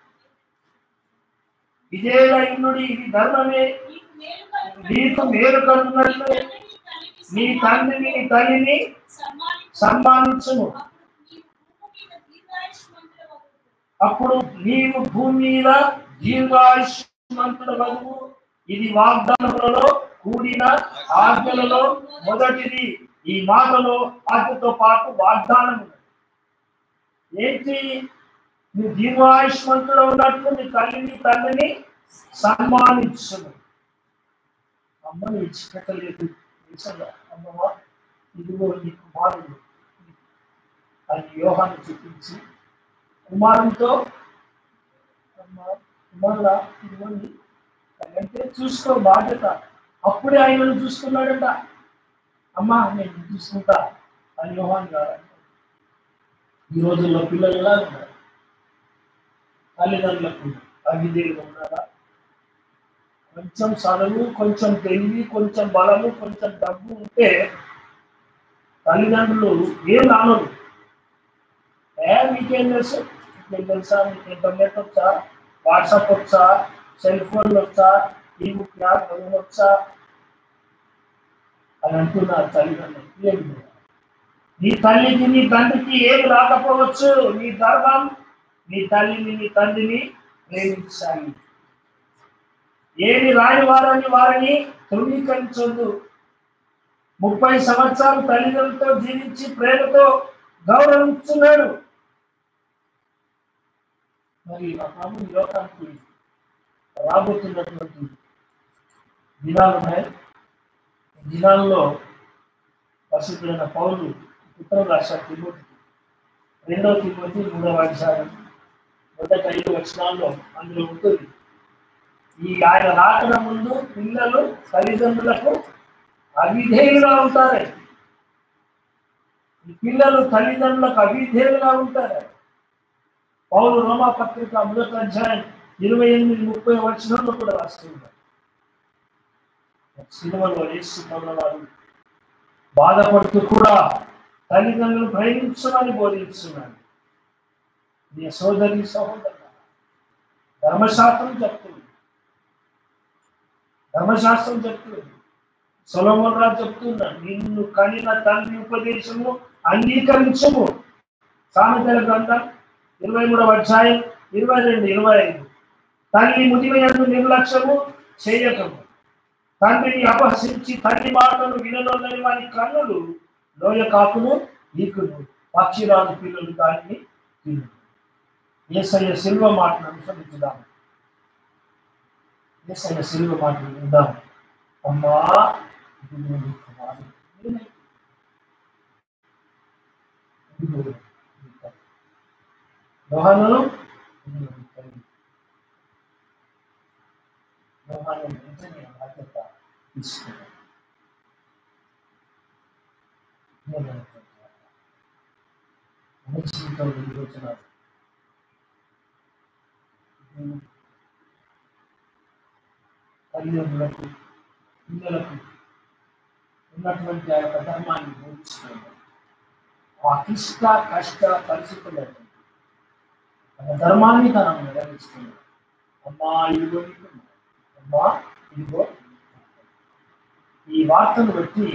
విధేయులైనడి ఇది ధర్మమే నీకు మేలు నీకు మేలు కలుగునట్లు కలుగునట్లు నీ తండ్రిని నీ తల్లిని సన్మానించును అప్పుడు నీవు భూమి మీద అప్పుడు నీవు భూమి మీద దీర్ఘాయుష్మంతుడవగు. దీర్ఘాయుష్మంతుడు వధువు ఇది వాగ్దానములలో కూడిన ఆజ్ఞలలో మొదటిది ఈ మాటలో ఆజ్ఞతో పాటు వాగ్దానం ఉన్నది. ఏంటి నువ్వు దీర్ఘాయుష్మంతుడు ఉన్నట్లు నీ తల్లిని తండ్రిని సన్మానించును అమ్మని విడిచిపెట్టలేదు నిజంగా అమ్మమ్మ ఇదిగో నీ కుమారుడు అని యోహాన్ని చూపించి కుమారునితో అమ్మ కుమారుడా ఇదిగోండి అంటే చూసుకో బాధ్యత అప్పుడే ఆయనను చూసుకున్నాడట అమ్మా నేను చూసుకుంటా అని యోహాన్ గారు ఈ రోజుల్లో పిల్లలు ఎలా ఉన్నారు తల్లిదండ్రులకు అవిధేయులు ఉన్నారా కొంచెం చదువు కొంచెం తెలివి కొంచెం బలము కొంచెం డబ్బు ఉంటే తల్లిదండ్రులు ఏం రానరు ఏ మీకేం తెలుసు మీకు తెలుసా మీకు ఇంటర్నెట్ వచ్చా వాట్సాప్ వచ్చా సెల్ ఫోన్లు వచ్చా ఈ బుక్ చదువు వచ్చా అని అంటున్నారు తల్లిదండ్రులు ఏం లేదు. నీ తల్లికి నీ తండ్రికి ఏమి రాకపోవచ్చు నీ ధర్మం నీ తల్లిని నీ తండ్రిని ప్రేమించాలి ఏమి రాని వారని వారిని తృణీకరించొద్దు ముప్పై సంవత్సరాలు తల్లిదండ్రులతో జీవించి ప్రేమతో గౌరవించున్నాడు మరి ఆ ప్రభు ఈ లోకానికి రాబోతున్నటువంటి దినాలు ఉన్నాయి ఈ దినాల్లో పరిశుద్ధులైన పౌరులు ఉత్తరం రాష్ట్ర తిమోతికి రెండవ తిమోతి మూడవ అధ్యాయం మొదటి ఐదు వచనాల్లో అందులో ఉంటుంది ఈ ఆయన రాకడ ముందు పిల్లలు తల్లిదండ్రులకు అవిధేయులుగా ఉంటారు ఈ పిల్లలు తల్లిదండ్రులకు అవిధేయులుగా ఉంటారు పౌరు రోమా పత్రిక మొదటి అధ్యాయం ఇరవై ఎనిమిది ముప్పై వచనంలో కూడా రాస్తున్నారు సినిమాలో యేసు వారు బాధపడుతూ కూడా తల్లిదండ్రులు ప్రేమించమని బోధించున్నాడు నీ సోదరి సహోదరు ధర్మశాస్త్రం చెప్తుంది ధర్మశాస్త్రం చెప్తుంది సొలమోన్ రాజు చెప్తున్నాడు నిన్ను కనిన తండ్రి ఉపదేశము అంగీకరించము సామెతల గ్రంథం ఇరవై మూడవ అధ్యాయం ఇరవై రెండు ఇరవై ఐదు తల్లి ముదిమయందు నిర్లక్ష్యము చేయకము తండ్రిని అపహసించి తండ్రి మాటలు వినలోని వారి కన్నులు లోయ కాకును ఈకును పక్షిరాజు పిల్లలు దానిని తిను ఏసయ్య శిల్వ మాటను అనుసరించుదాం ఏసయ్య శిల్వ మాటలు విందాం అమ్మా ఇది నీ కుమారుడు. నేనే. ఇదిగో నీ తల్లి. యోహాను ఇదిగో నీ తల్లి. యోహాను వెంటనే బాధ్యత తీసుకున్నాడు నేను అనుకుంటున్నాను. మన జీవితంలో ఈ రోజున ఇది తల్లిదండ్రులకు పిల్లలకు ఉన్నటువంటి ఆ యొక్క ధర్మాన్ని బోధిస్తున్నాడు ఆ క్లిష్ట కష్ట పరిస్థితుల్లో తన ధర్మాన్ని తన నెరవేరుస్తున్నాడు అమ్మా ఇదిగో నీకు అమ్మా ఇదిగో ఈ వార్తను బట్టి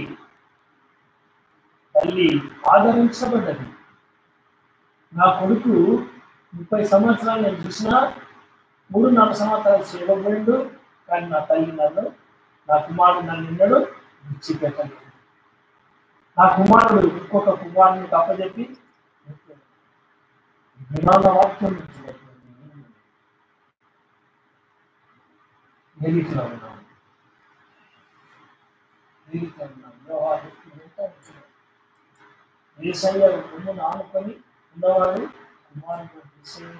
తల్లి ఆదరించబడ్డది నా కొడుకు ముప్పై సంవత్సరాలు నేను చూసిన మూడున్నర సంవత్సరాలు సేవబడిండు కానీ నా తల్లి నన్ను నా కుమారుడు నన్ను నిన్నడు విడిచిపెట్టలేదు నా కుమారుడు ఇంకొక కుమారునికి అప్పచెప్పి విమాన వాక్యం నిరీక్షణ ఉన్నాను నిరీక్షణ ఉన్నాను వ్యవహారం ఇదంతా ఉంచున్నాను. ఏసయ్య కొమ్మును ఆనుకొని ఉన్నవాడు కుమారుడు ఏసయ్య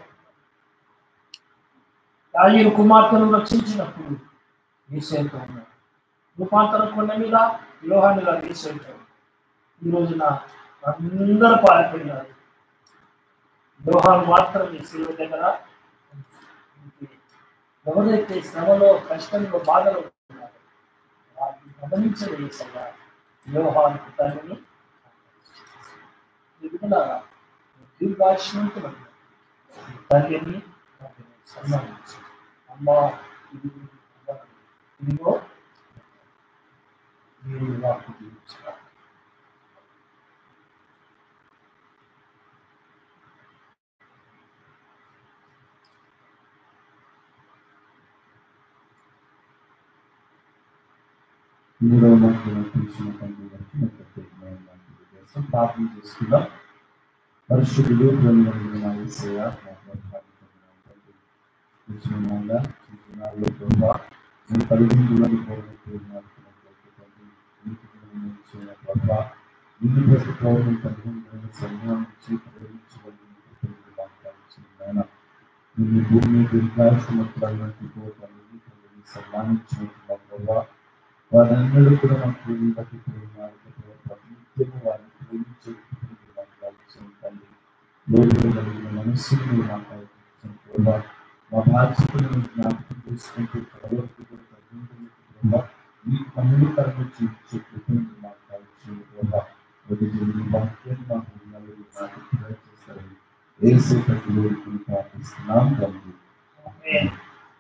యాయిరు కుమార్తెను రక్షించినప్పుడు ఏసైతో ఉన్నాడు రూపాంతరం కొండ మీద యోహానిలా ఏసైతో ఈ రోజున అందరూ పారిపోయినారు యోహాను మాత్రమే శిలువ దగ్గర ఎవరైతే శ్రమలో కష్టంలో బాధలో ఉన్నారు వాటిని గమనించే ఏసయ్య యోహాను తల్లిని ఎదుగులారా దీర్ఘాశ్వంతులు తల్లిని సన్మానించు అమ్మా ఇదిగో అమ్మా, ఇదిగో మీరు వాకు దీవించాలి మూడవ మధ్యలో తెలిసిన తండ్రి గారికి నేను ప్రత్యేకమైన వందనాలు చేస్తాం. ప్రార్థన చేసుకుందాం పరిశుద్ధుడు ప్రేమగలిగిన నా యేసయ్య, మా ప్రభు, తండ్రి, నిజమైన జీవనాల్లో ప్రభా, నీ తల్లిదండ్రులను కోరుకుంటూ నడుపుతున్నట్లయితే తండ్రి, నీకు నేను ఇచ్చిన ప్రభా, నిన్ను ప్రతి ప్రభుత్వం తల్లిదండ్రులను సన్మానించి ప్రేమించబడిన వాగ్దానం నాయన నిన్ను భూమి దీర్ఘాయుష్మత్రాలను తండ్రి తండ్రిని సన్మానించినట్లుగా ప్రభా వారందరూ కూడా మాకు నీ బట్టి ప్రేమ నిత్యము వారిని ప్రేమించే తండ్రి లోతులు కలిగిన మనస్సును మీరు మాట్లాడుతున్నాం ప్రభా మా బాధ్యతలను జ్ఞాపకం చేసుకుంటూ ప్రవర్తికులు తగ్గించుకుంటూ ప్రభా ఈ పనులు కర్మ చూపించే కృపను మాట్లాడుతున్నాం ప్రభా మొదటి మీ వాక్యాన్ని మా హృదయాల్లో నాకు చేస్తారని ఏసే ప్రతిలోకి ప్రార్థిస్తున్నాం తండ్రి ఆమేన్.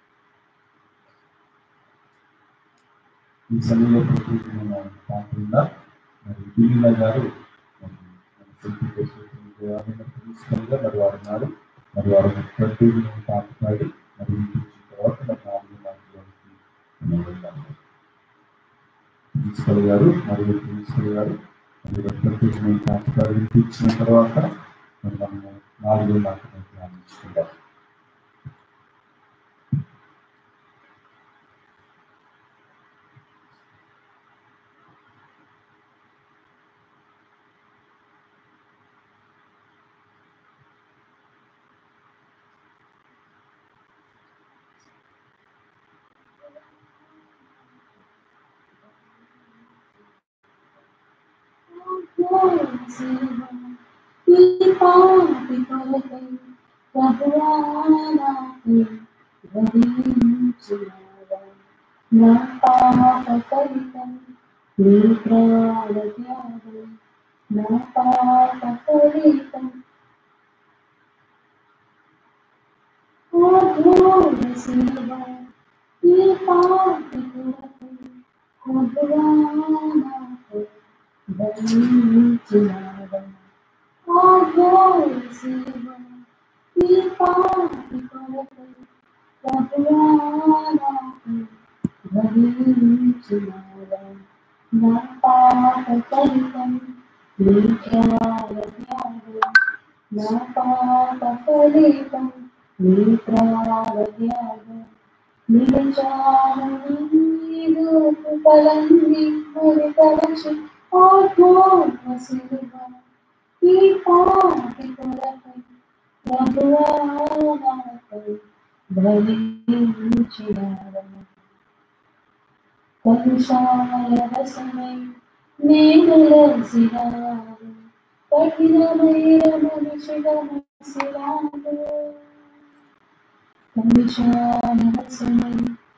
ఈ సమయంలో ప్రత్యేకమైన కాకుండా మరి బిల్లుల గారు మరి మన శక్తి కోసం ప్రిన్సిపల్గా మరి వారు ఉన్నారు మరి వారు ప్రత్యేకమైన పాట పాడి మరి ఇంటికి వచ్చిన తర్వాత మరి నాలుగు మాటలోకి మనం వెళ్దాము ప్రిన్సిపల్ గారు మరియు ప్రిన్సిపల్ గారు మరి వారు ప్రత్యేకమైన పాట పాడి వినిపించిన తర్వాత మరి మనము నాలుగు మాటలు ధ్యానించుకుందాం కలుషాయరసమై నేనలసినారు కఠినమైన మనిషిగా మసిలాడు కలుషాయరసమై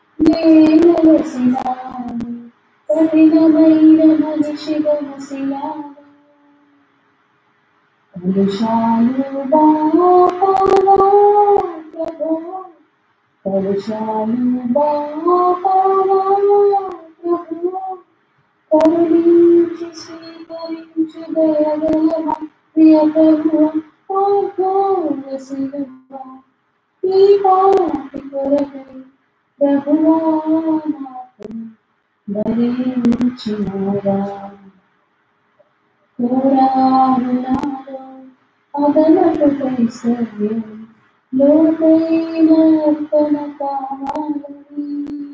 నేనలసినారు కఠినమైన మనిషిగా మసిలాడు కలుషాలు బాపవా ప్రభు కలుషాలు బాపవా ప్రభు కరుణించి స్వీకరించు దయగలవ ప్రియ ప్రభు ఆఘోర శిలువ ఈ పాటి కొరకై ప్రభువా నాకు భరించినారా పురాణాలు అదనపు కైసర్యం లోకైన అర్పణ కావాలని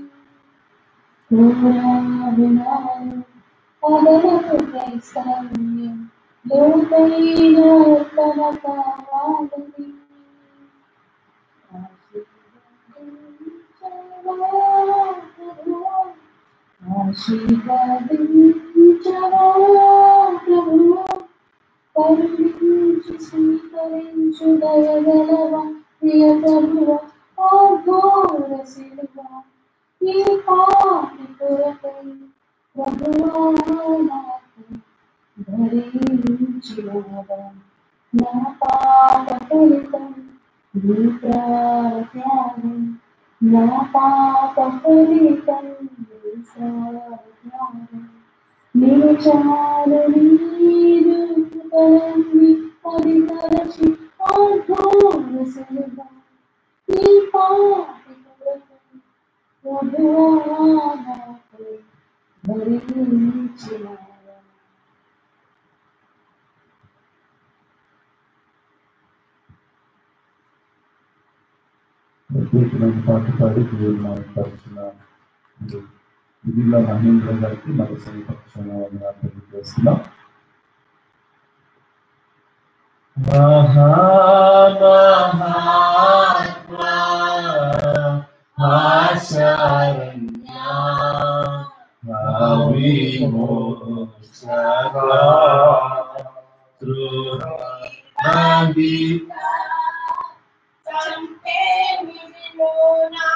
పురాణాలు అదనపు కైసర్యం లోకైన అర్పణ కావాలని ఆశీర్వదించవా ప్రభువా కరుణించి స్వీకరించు దయగలవ ప్రియ ప్రభువ ఆఘోర శిలువ ఈ పాటి కొరకై ప్రభువా నాకు భరించినవా నా పాప ఫలితం నీ త్యాగం నా పాప ఫలితం నీ త్యాగం నేను చాలు నీరు కలండి అది తలచి ఆఘోర శిలువ ఈ పాటి కొరకై ప్రభువా నాకు భరించినవా ప్రత్యేకమైన పాట పాడి దేవుడు మాట్లాడుతున్న ఇదిలో మహేంద్ర గారికి మరోసారి పక్షంగా వందనాలు తెలియజేస్తున్నాం మహా మహాత్మా ఆశరణ్యా అవిమోచకా త్రుహాది చంపే మిలోనా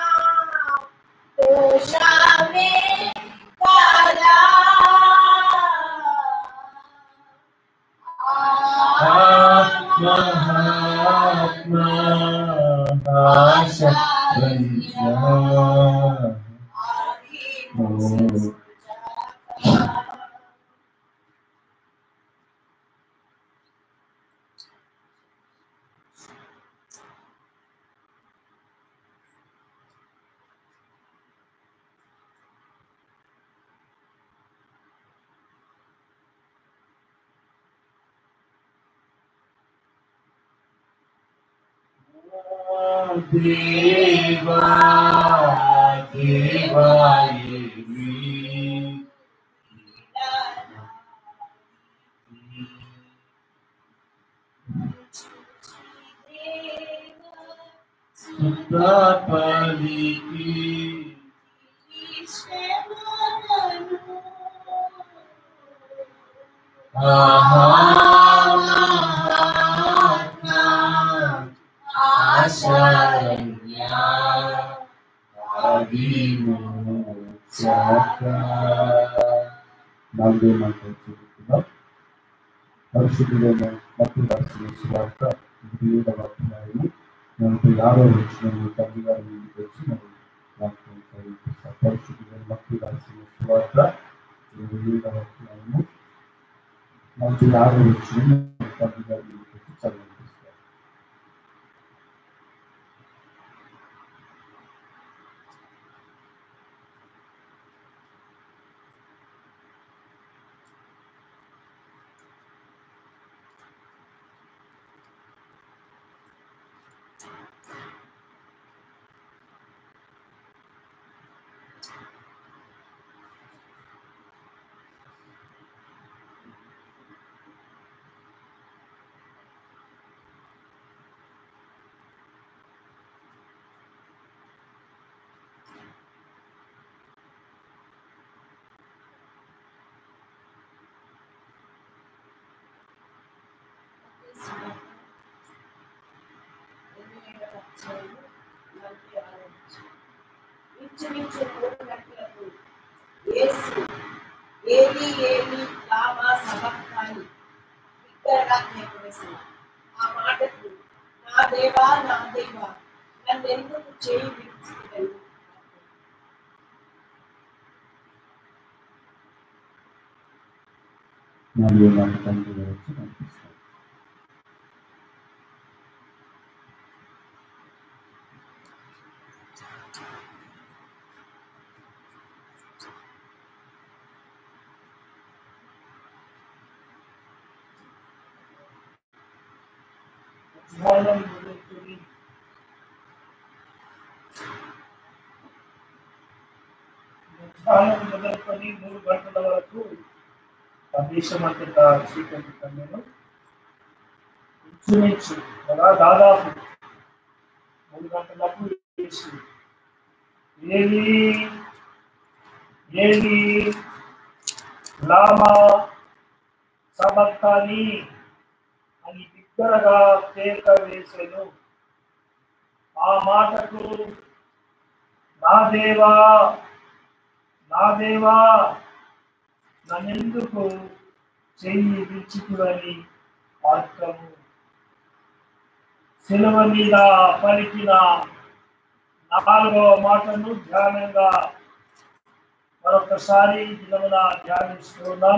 దోషమే కాదా మహాత్మా ఆశరణ్యా దేవా దేవా ఏమి సుతపలికి ఆహా మహాత్మా ఆశరణ్యా అవిమోచకా నాలుగే మాటలు చెబుతున్నాం పరిశుద్ధులైన మత్తు రాసిన సువార్త ఏడవ అధ్యాయము నలభై ఆరో వచ్చిన తల్లి గారి ఇంటికి వచ్చి మనం వాక్యం చదివిస్తాం పరిశుద్ధులైన మత్తు రాసిన సువార్త ఇరవై ఏడవ అధ్యాయము నలభై ఆరో వచ్చిన తల్లి గారి ఇంటికి వచ్చి చదివిస్తాం ఇంచుమించు మూడు గంటలకు యేసు ఏలి ఏలి లామా సబక్తాని బిగ్గరగా కేకవేశాడు ఆ మాటకు నా దేవా నా దేవా నన్నెందుకు చేయి విడిచిపెట్టను మరియు మన తండ్రి గురించి కనిపిస్తాం ధ్యానం మొదలుకొని ధ్యానం మొదలుకొని మూడు గంటల వరకు ఆ దేశం అంతటా చీకటి కన్యను ఇంచుమించు కదా దాదాపు మూడు గంటలకు యేసు ఏలి ఏలి లామా సబక్తాని అని బిగ్గరగా కేక వేసెను ఆ మాటకు నా దేవా నా దేవా నన్నెందుకు చెయ్యి విచ్చితువని అర్థము శిలువ మీద పలికిన నాలుగవ మాటను ధ్యానంగా మరొకసారి దినమున ధ్యానిస్తున్నాం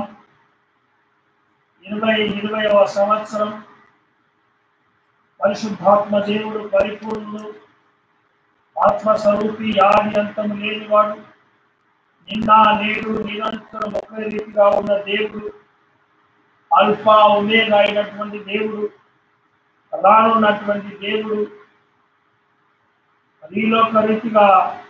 ఇరవై ఇరవైవ సంవత్సరం పరిశుద్ధాత్మ దేవుడు పరిపూర్ణుడు ఆత్మస్వరూపి ఆది అంతం లేనివాడు నిన్న నేడు నిరంతరం ఒకే రీతిగా ఉన్న దేవుడు అల్ఫా ఒమేగా అయినటువంటి దేవుడు రానున్నటువంటి దేవుడు రీలోక రీతిగా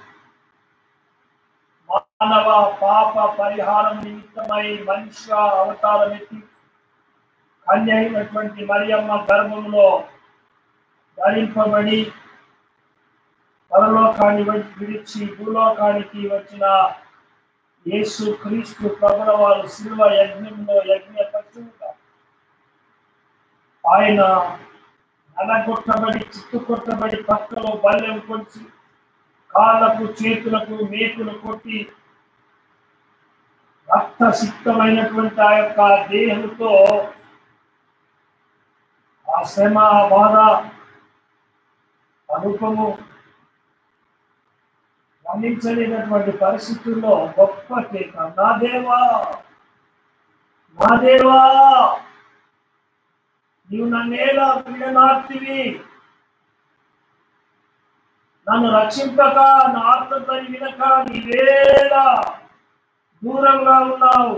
మానవ పాప పరిహారం నిమిత్తమై మనుష్య అవతారం ఎత్తి కన్య అయినటువంటి మరియమ్మ గర్భంలో ధరింపబడి పరలోకాన్ని విడి- విడిచి భూలోకానికి వచ్చిన యేసు క్రీస్తు ప్రభుల వారు శిల్వ యజ్ఞంలో యజ్ఞ పశువుగా ఆయన నలగొట్టబడి చిత్తుకొట్టబడి పక్కలో బల్లెం కొట్టి కాళ్ళకు చేతులకు మేకులు కొట్టి రక్తసిక్తమైనటువంటి ఆ యొక్క దేహంతో ఆ శ్రమ ఆ బాధ అనుపము గమనించలేనటువంటి పరిస్థితుల్లో గొప్ప కేక నా దేవా నా దేవా నీవు నన్నేలా విడనార్తివి నన్ను రక్షింపక నా ఆత్మతని వినక నీవేలా దూరంగా ఉన్నావు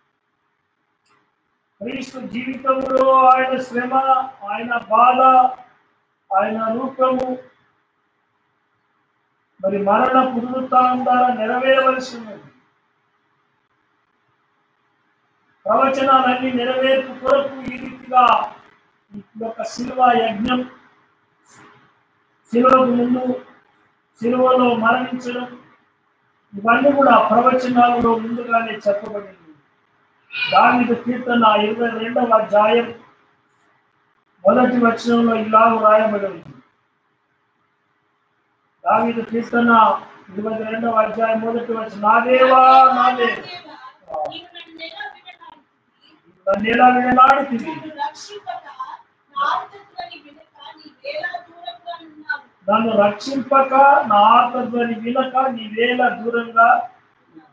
క్రీస్తు జీవితంలో ఆయన శ్రమ ఆయన బాధ ఆయన రూపము మరి మరణ పునరుత్థానం ద్వారా నెరవేరవలసి ఉన్నది ప్రవచనాలన్నీ నెరవేర్పు కొరకు ఈ రీతిగా ఈ యొక్క శిల్వ యజ్ఞం శిలువకు ముందు శిలువలో మరణించడం ఇవన్నీ కూడా ప్రవచనాలలో ముందుగానే చెప్పబడింది దానిది కీర్తన ఇరవై రెండవ అధ్యాయం మొదటి వచనంలో ఇలా రాయబడి ఉంది దావిదు కీర్తన ఇరవై రెండవ అధ్యాయం మొదటి వచనం నా దేవా నా దేవా నీవు నన్నెలా విడనాడుతుంది నన్నేలా విడనాడుతుంది నన్ను రక్షింపక నా ఆర్తత్వాన్ని వినక నీవేలా దూరంగా ఉన్నావు నన్ను రక్షింపక నా ఆత్మధ్వని వినక నీవేల దూరంగా ఉన్నావు.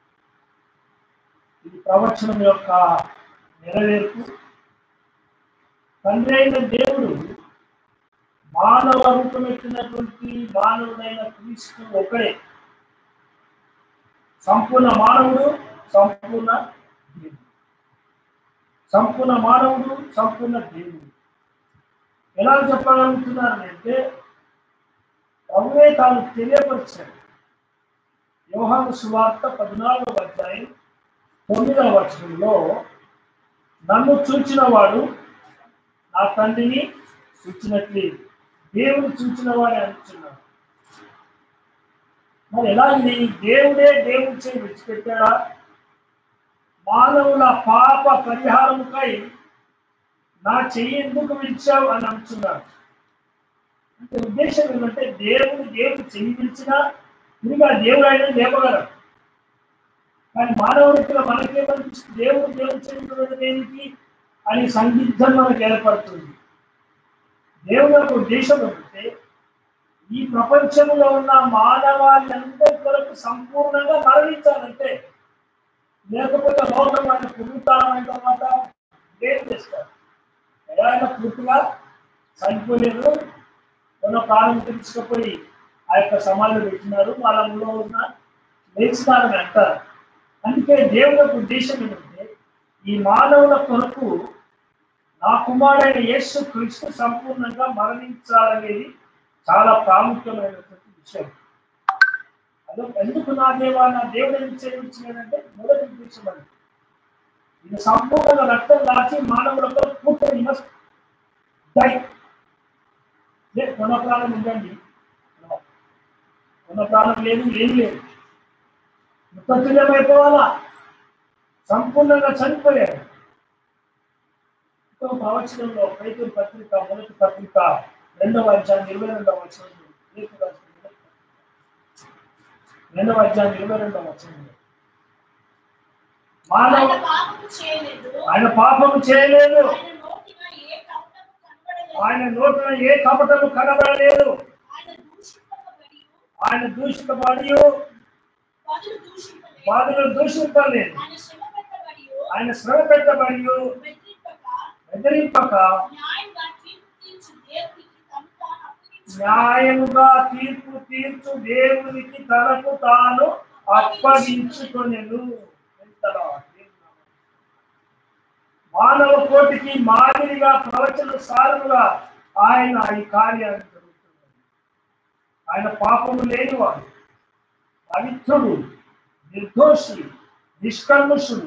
ఇది ప్రవచనం యొక్క నెరవేర్పు తండ్రి అయిన దేవుడు మానవ రూపమెత్తినటువంటి మానవుడైన క్రీస్తు ఒకడే సంపూర్ణ మానవుడు సంపూర్ణ దేవుడు సంపూర్ణ మానవుడు సంపూర్ణ దేవుడు ఎలా చెప్పగలుగుతున్నారు అంటే ప్రభువే తాను తెలియపరిచాడు యోహాను సువార్త పద్నాలుగవ అధ్యాయం తొమ్మిదవ వచనంలో నన్ను చూచిన వాడు నా తండ్రిని చూచినట్లే దేవుడు చూచిన వాడే అంటున్నాడు మరి ఎలా ఇది దేవుడే దేవుడి చేయి విడిచిపెట్టాడా మానవుల పాప పరిహారముకై నా చెయ్యి ఎందుకు విడిచావు అని అంటున్నాడు అంటే ఉద్దేశం ఏమంటే దేవుడు దేవుడు చెయ్యి విడిచినా తిరిగి ఆ దేవుడు ఆయన లేపగలరు కానీ మానవుడిగా మనకేమనిపిస్తుంది దేవుడు దేవుడు చెయ్యి దేనికి అని సందిగ్ధం మనకు ఏర్పడుతుంది దేవుని యొక్క ఉద్దేశం ఏమంటే ఈ ప్రపంచంలో ఉన్న మానవాళ్ళందరి కొరకు సంపూర్ణంగా మరణించాలంటే లేకపోతే లోకం ఆయన పునరుత్థానమైన తర్వాత ఏం చేస్తారు ఆయన పూర్తిగా చనిపోలేదు మన ప్రాణం తీసుకుపోయి ఆ యొక్క సమాధిలో పెట్టినారు వాళ్ళలో ఉన్న లేచినారని అంటారు అందుకే దేవుని యొక్క ఉద్దేశం ఏంటంటే ఈ మానవుల కొరకు నా కుమారుడైన యేసు క్రీస్తు సంపూర్ణంగా మరణించాలనేది చాలా ప్రాముఖ్యమైనటువంటి విషయం అదో ఎందుకు నా దేవా నా దేవుడు ఏం చేయించినాడంటే మొదటి ఉద్దేశం అది ఇది సంపూర్ణంగా రక్తం దాచి మానవులతో పూర్తి మస్ట్ డై లే కొన్న ప్రాణం ఉందండి కొన్న ప్రాణం లేదు ఏం లేదు మృతతుల్యమైపోవాలా సంపూర్ణంగా చనిపోయాడు ఇంకో ప్రవచనంలో పేతురు పత్రిక మొదటి పత్రిక రెండవ అధ్యాయం ఇరవై రెండవ వచనం పేతురు రాసిన మొదటి పత్రిక. రెండవ అధ్యాయం ఇరవై రెండవ వచనం మానవ ఆయన పాపము చేయలేదు ఆయన పాపము చేయలేదు ఆయన నోటిన ఏ కపటము కనబడలేదు ఆయన నోటిన ఏ కపటము కనబడలేదు ఆయన దూషింపబడి ఆయన దూషితపడి బదులు దూషింపలేదు బాధలు దూషింపలేదు ఆయన శ్రమ పెట్టబడి ఆయన శ్రమ పెట్టబడి బెదిరింపక బెదిరింపక న్యాయంగా తీర్పు తీర్చు దేవునికి తను తాను అప్పగించు న్యాయముగా తీర్పు తీర్చు దేవునికి తనకు తాను అప్పగించుకొనెను ఎంతలా దేవుని నామం. మానవ కోటికి మాదిరిగా ప్రవచన సారముగా ఆయన ఈ కార్యాన్ని జరుగుతున్నది ఆయన పాపము లేనివాడు పవిత్రుడు నిర్దోషి నిష్కల్మషుడు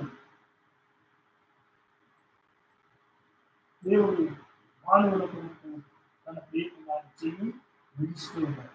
దేవుడు మానవుల కొరకు తన ప్రియకుమారు చెయ్యి విడుస్తూ ఉన్నాడు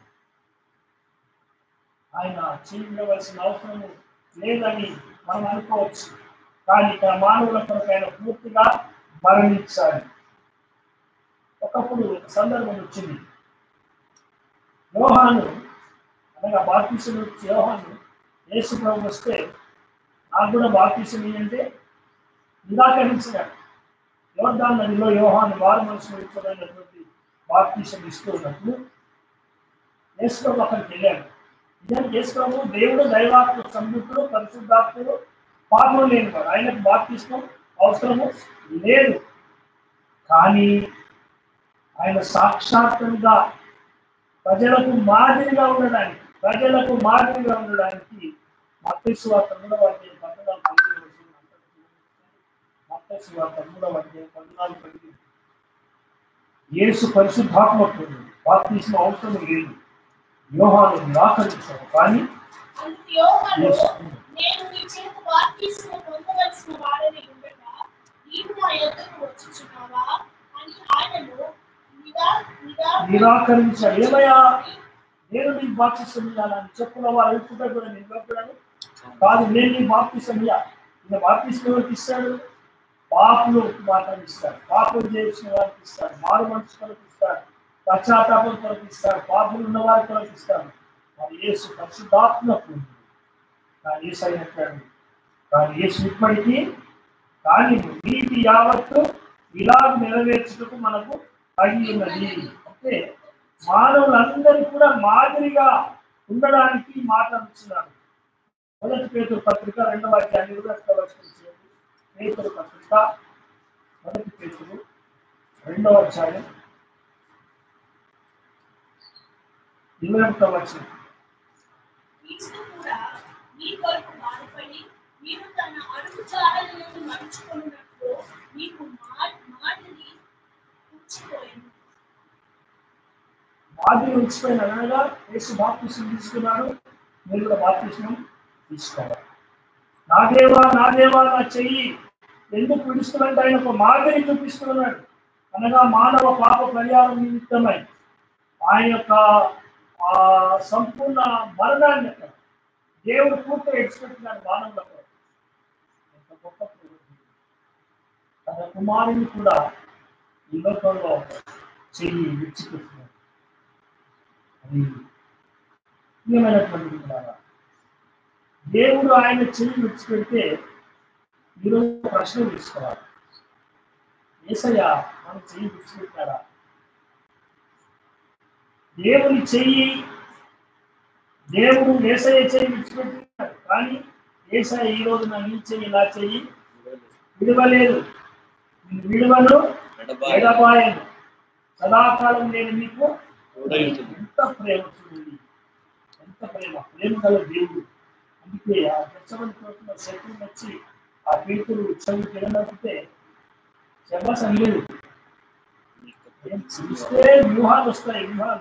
ఆయన చేయవలసిన అవసరం లేదని మనం అనుకోవచ్చు కానీ తన మానవుల కొరకు ఆయన పూర్తిగా మరణించాలి ఒకప్పుడు ఒక సందర్భం వచ్చింది యోహాను అనగా బాప్తీసులు యోహాను యేసు ప్రభు వస్తే నాకు కూడా బాప్తీసులు అంటే నిరాకరించినాడు యోర్దాన్ నదిలో యోహాను వారు మనసు విడిపోయినటువంటి బాప్తీసం ఇస్తూ ఉన్నప్పుడు యేసు ప్రభు అక్కడికి వెళ్ళాడు నిజానికి యేసు ప్రభు దేవుడు దైవాత్మ సంబుద్ధుడు పరిశుద్ధాత్ముడు పాపం లేనివాడు ఆయనకు బాప్తిష్టం అవసరము లేదు కానీ ఆయన సాక్షాత్తుగా ప్రజలకు మాదిరిగా ఉండడానికి ప్రజలకు మాదిరిగా ఉండడానికి మత్స్వార్త మూడవ అధ్యాయం పద్నాలుగు పదిహేను వచనం మత్స్వార్త మూడవ అధ్యాయం పద్నాలుగు పదిహేను యేసు పరిశుద్ధాత్మకుడు బాప్తిస్మ అవసరం లేదు యోహాను నిరాకరించాడు కానీ అందుకు యోహాను యేసు నేను నీ చేత బాప్తిస్మం పొందవలసిన వాడని ఉండగా నీవు నా యొద్దకు వచ్చుచున్నావా అని ఆయనను నిరా నిరా నిరాకరించాడు ఏమయ్యా నేను నీకు బాప్తిసం ఇవ్వాలని చెప్పుల వారు అడుగుతుంటే కూడా నేను ఇవ్వకూడదు కాదు నేను నీ బాప్తిసం ఇయ్య ఈయన బాప్తిసం ఎవరికి ఇస్తాడు పాపులు మాత్రం ఇస్తాడు పాపులు చేసిన వారికి ఇస్తాడు మారు మనిషి కొరకు ఇస్తాడు పశ్చాత్తాపం కొరకు ఇస్తాడు పాపులు ఉన్న వారి కొరకు ఇస్తాడు మరి యేసు పరిశుద్ధాత్మకు కానీ యేసు అయినట్టాడు కానీ యేసు ఇప్పటికీ కానీ నీతి యావత్తు ఇలా నెరవేర్చుటకు మనకు అయి ఉన్నది అంటే మానవులందరూ కూడా మాదిరిగా ఉండడానికి మాట్లాడుతున్నారు మొదటి పేతురు పత్రిక రెండవ అధ్యాయం ఇరవై ఒకటవ వచనం చేయండి పేతురు పత్రిక మొదటి పేతురు రెండవ అధ్యాయం ఇరవై ఒకటవ వచనం క్రీస్తు కూడా మీ కొరకు బాధపడి మీరు తన అడుగు జాడలను నడుచుకున్నట్లు మీకు మా- మాదిరి ఉంచిపోయింది మాదిరి ఉంచిపోయిన అనగా యేసు బాప్తిసం తీసుకున్నాడు మీరు కూడా బాప్తిసం తీసుకోవాలి నా దేవా నా దేవా నా చెయ్యి ఎందుకు విడుస్తున్నట్టు ఆయన ఒక మాదిరి చూపిస్తున్నాడు అనగా మానవ పాప పరిహారం నిమిత్తమై ఆయన యొక్క ఆ సంపూర్ణ మరణాన్ని అక్కడ దేవుడు పూర్తిగా ఎక్స్పెక్ట్ మానవుల కొరకు. ఎంత గొప్ప ప్రేమ. తన కుమారుని కూడా ఈ లోకంలో చెయ్యి విడిచిపెట్టినాడు అది ప్రియమైనటువంటి విధానం. దేవుడు ఆయన చెయ్యి విడిచిపెడితే ఈరోజు ప్రశ్న తీసుకోవాలి ఏసయ్య మన చెయ్యి విడిచిపెట్టారా దేవుని చెయ్యి దేవుడు ఏసయ్య చెయ్యి విడిచిపెట్టినాడు కానీ ఏసయ్య ఈ రోజు నా నీ చెయ్యి నా చెయ్యి విడవలేదు నేను విడువను ఎడబాయను సదాకాలం నేను మీకు ఎంత ప్రేమ చూడండి ఎంత ప్రేమ ప్రేమ గల దేవుడు అందుకే ఆ దర్శనం కోసం శత్రువు వచ్చి ఆ పీతులు చెవి తినకపోతే శబాసం లేదు ఏం చూస్తే వ్యూహాలు వస్తాయి వ్యూహాలు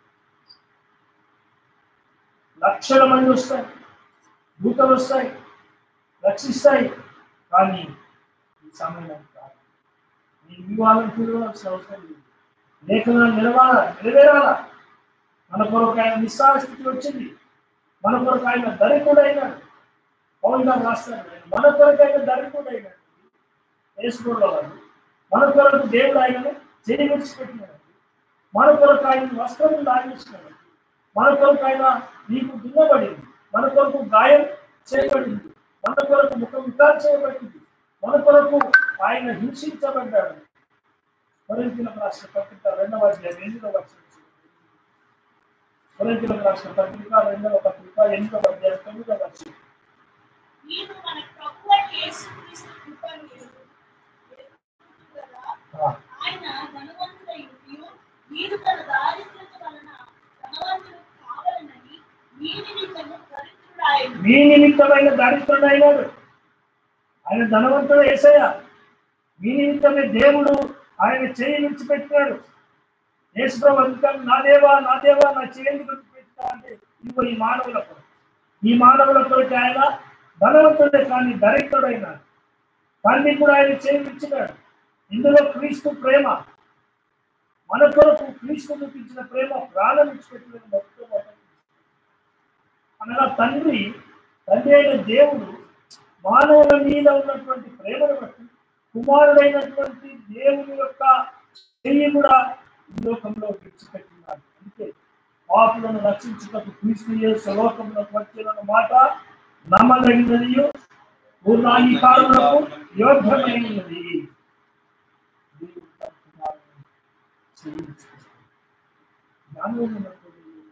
లక్షల మంది వస్తాయి దూతలు వస్తాయి రక్షిస్తాయి కానీ ఈ సమయం కాదు నీ వ్యూహాలను తిరగవలసిన అవసరం లేదు లేఖనాలు నిలవాలా నెరవేరాలా మన కొరకు ఆయన నిస్సార స్థితి వచ్చింది మన కొరకు ఆయన దరిద్రుడైనాడు పౌరులు గారు రాస్తాడు ఆయన మన కొరకు ఆయన దరిద్రుడైనాడు వేసుకోవడం వాళ్ళు మన కొరకు దేవుడు ఆయనను చేయి విడిచిపెట్టినాడు మన కొరకు ఆయన వస్త్రం లాగేసినాడు మన కొరకు ఆయన నీకు దున్నబడింది మన కొరకు గాయం చేయబడింది మన కొరకు ముఖం వికారం చేయబడింది మన కొరకు ఆయన హింసించబడ్డాడు కొరింథీయులకు రాసిన పత్రిక రెండవ అధ్యాయం ఎనిమిదవ వచనం కొరింథీయులకు రాసిన పత్రిక రెండవ పత్రిక ఎనిమిదవ అధ్యాయం తొమ్మిదవ వచనం మీరు మన ప్రభువు యేసుక్రీస్తు కృపను ఎరుగు- ఎరుగుదురు కదా. ఆ, ఆయన ధనవంతుడై ఉండియు, మీరు తన దారిద్ర్యత వలన ధనవంతుడు కావాలనని మీ నిమిత్తము దరిద్రుడాయను మీ నిమిత్తమైన దరిద్రుడు అయినాడు ఆయన ధనవంతుడు ఏసయ్య మీ నిమిత్తమే దేవుడు ఆయన చేయి విడిచిపెట్టినాడు యేసుప్రభు అందుకని నా దేవా నా దేవా నా చేయి విడిచిపెట్టా అంటే ఇవ్వ ఈ మానవుల కొరకు ఈ మానవుల కొరకు ఆయన ధనవంతుడే కానీ దరిద్రుడైనాడు తండ్రి కూడా ఆయన చేయి విడిచినాడు ఇందులో క్రీస్తు ప్రేమ మన కొరకు క్రీస్తు చూపించిన ప్రేమ ప్రాణం విడిచిపెట్టిన మొట్టమొదటి అనగా తండ్రి తండ్రి అయిన దేవుడు మానవుల మీద ఉన్నటువంటి ప్రేమను బట్టి కుమారుడైనటువంటి దేవుని యొక్క చెయ్యి కూడా ఈ లోకంలో విడిచిపెట్టినాడు అందుకే పాపులను రక్షించుటకు క్రీస్తు యేసు లోకంలో వచ్చిన మాట నమ్మదగినది పూర్ణాంగీకారములకు యోగ్యమైనది దేవుడు తన కుమారుని చెయ్యి విడిచిపెట్టాడు. జ్ఞానం ఉన్నటువంటి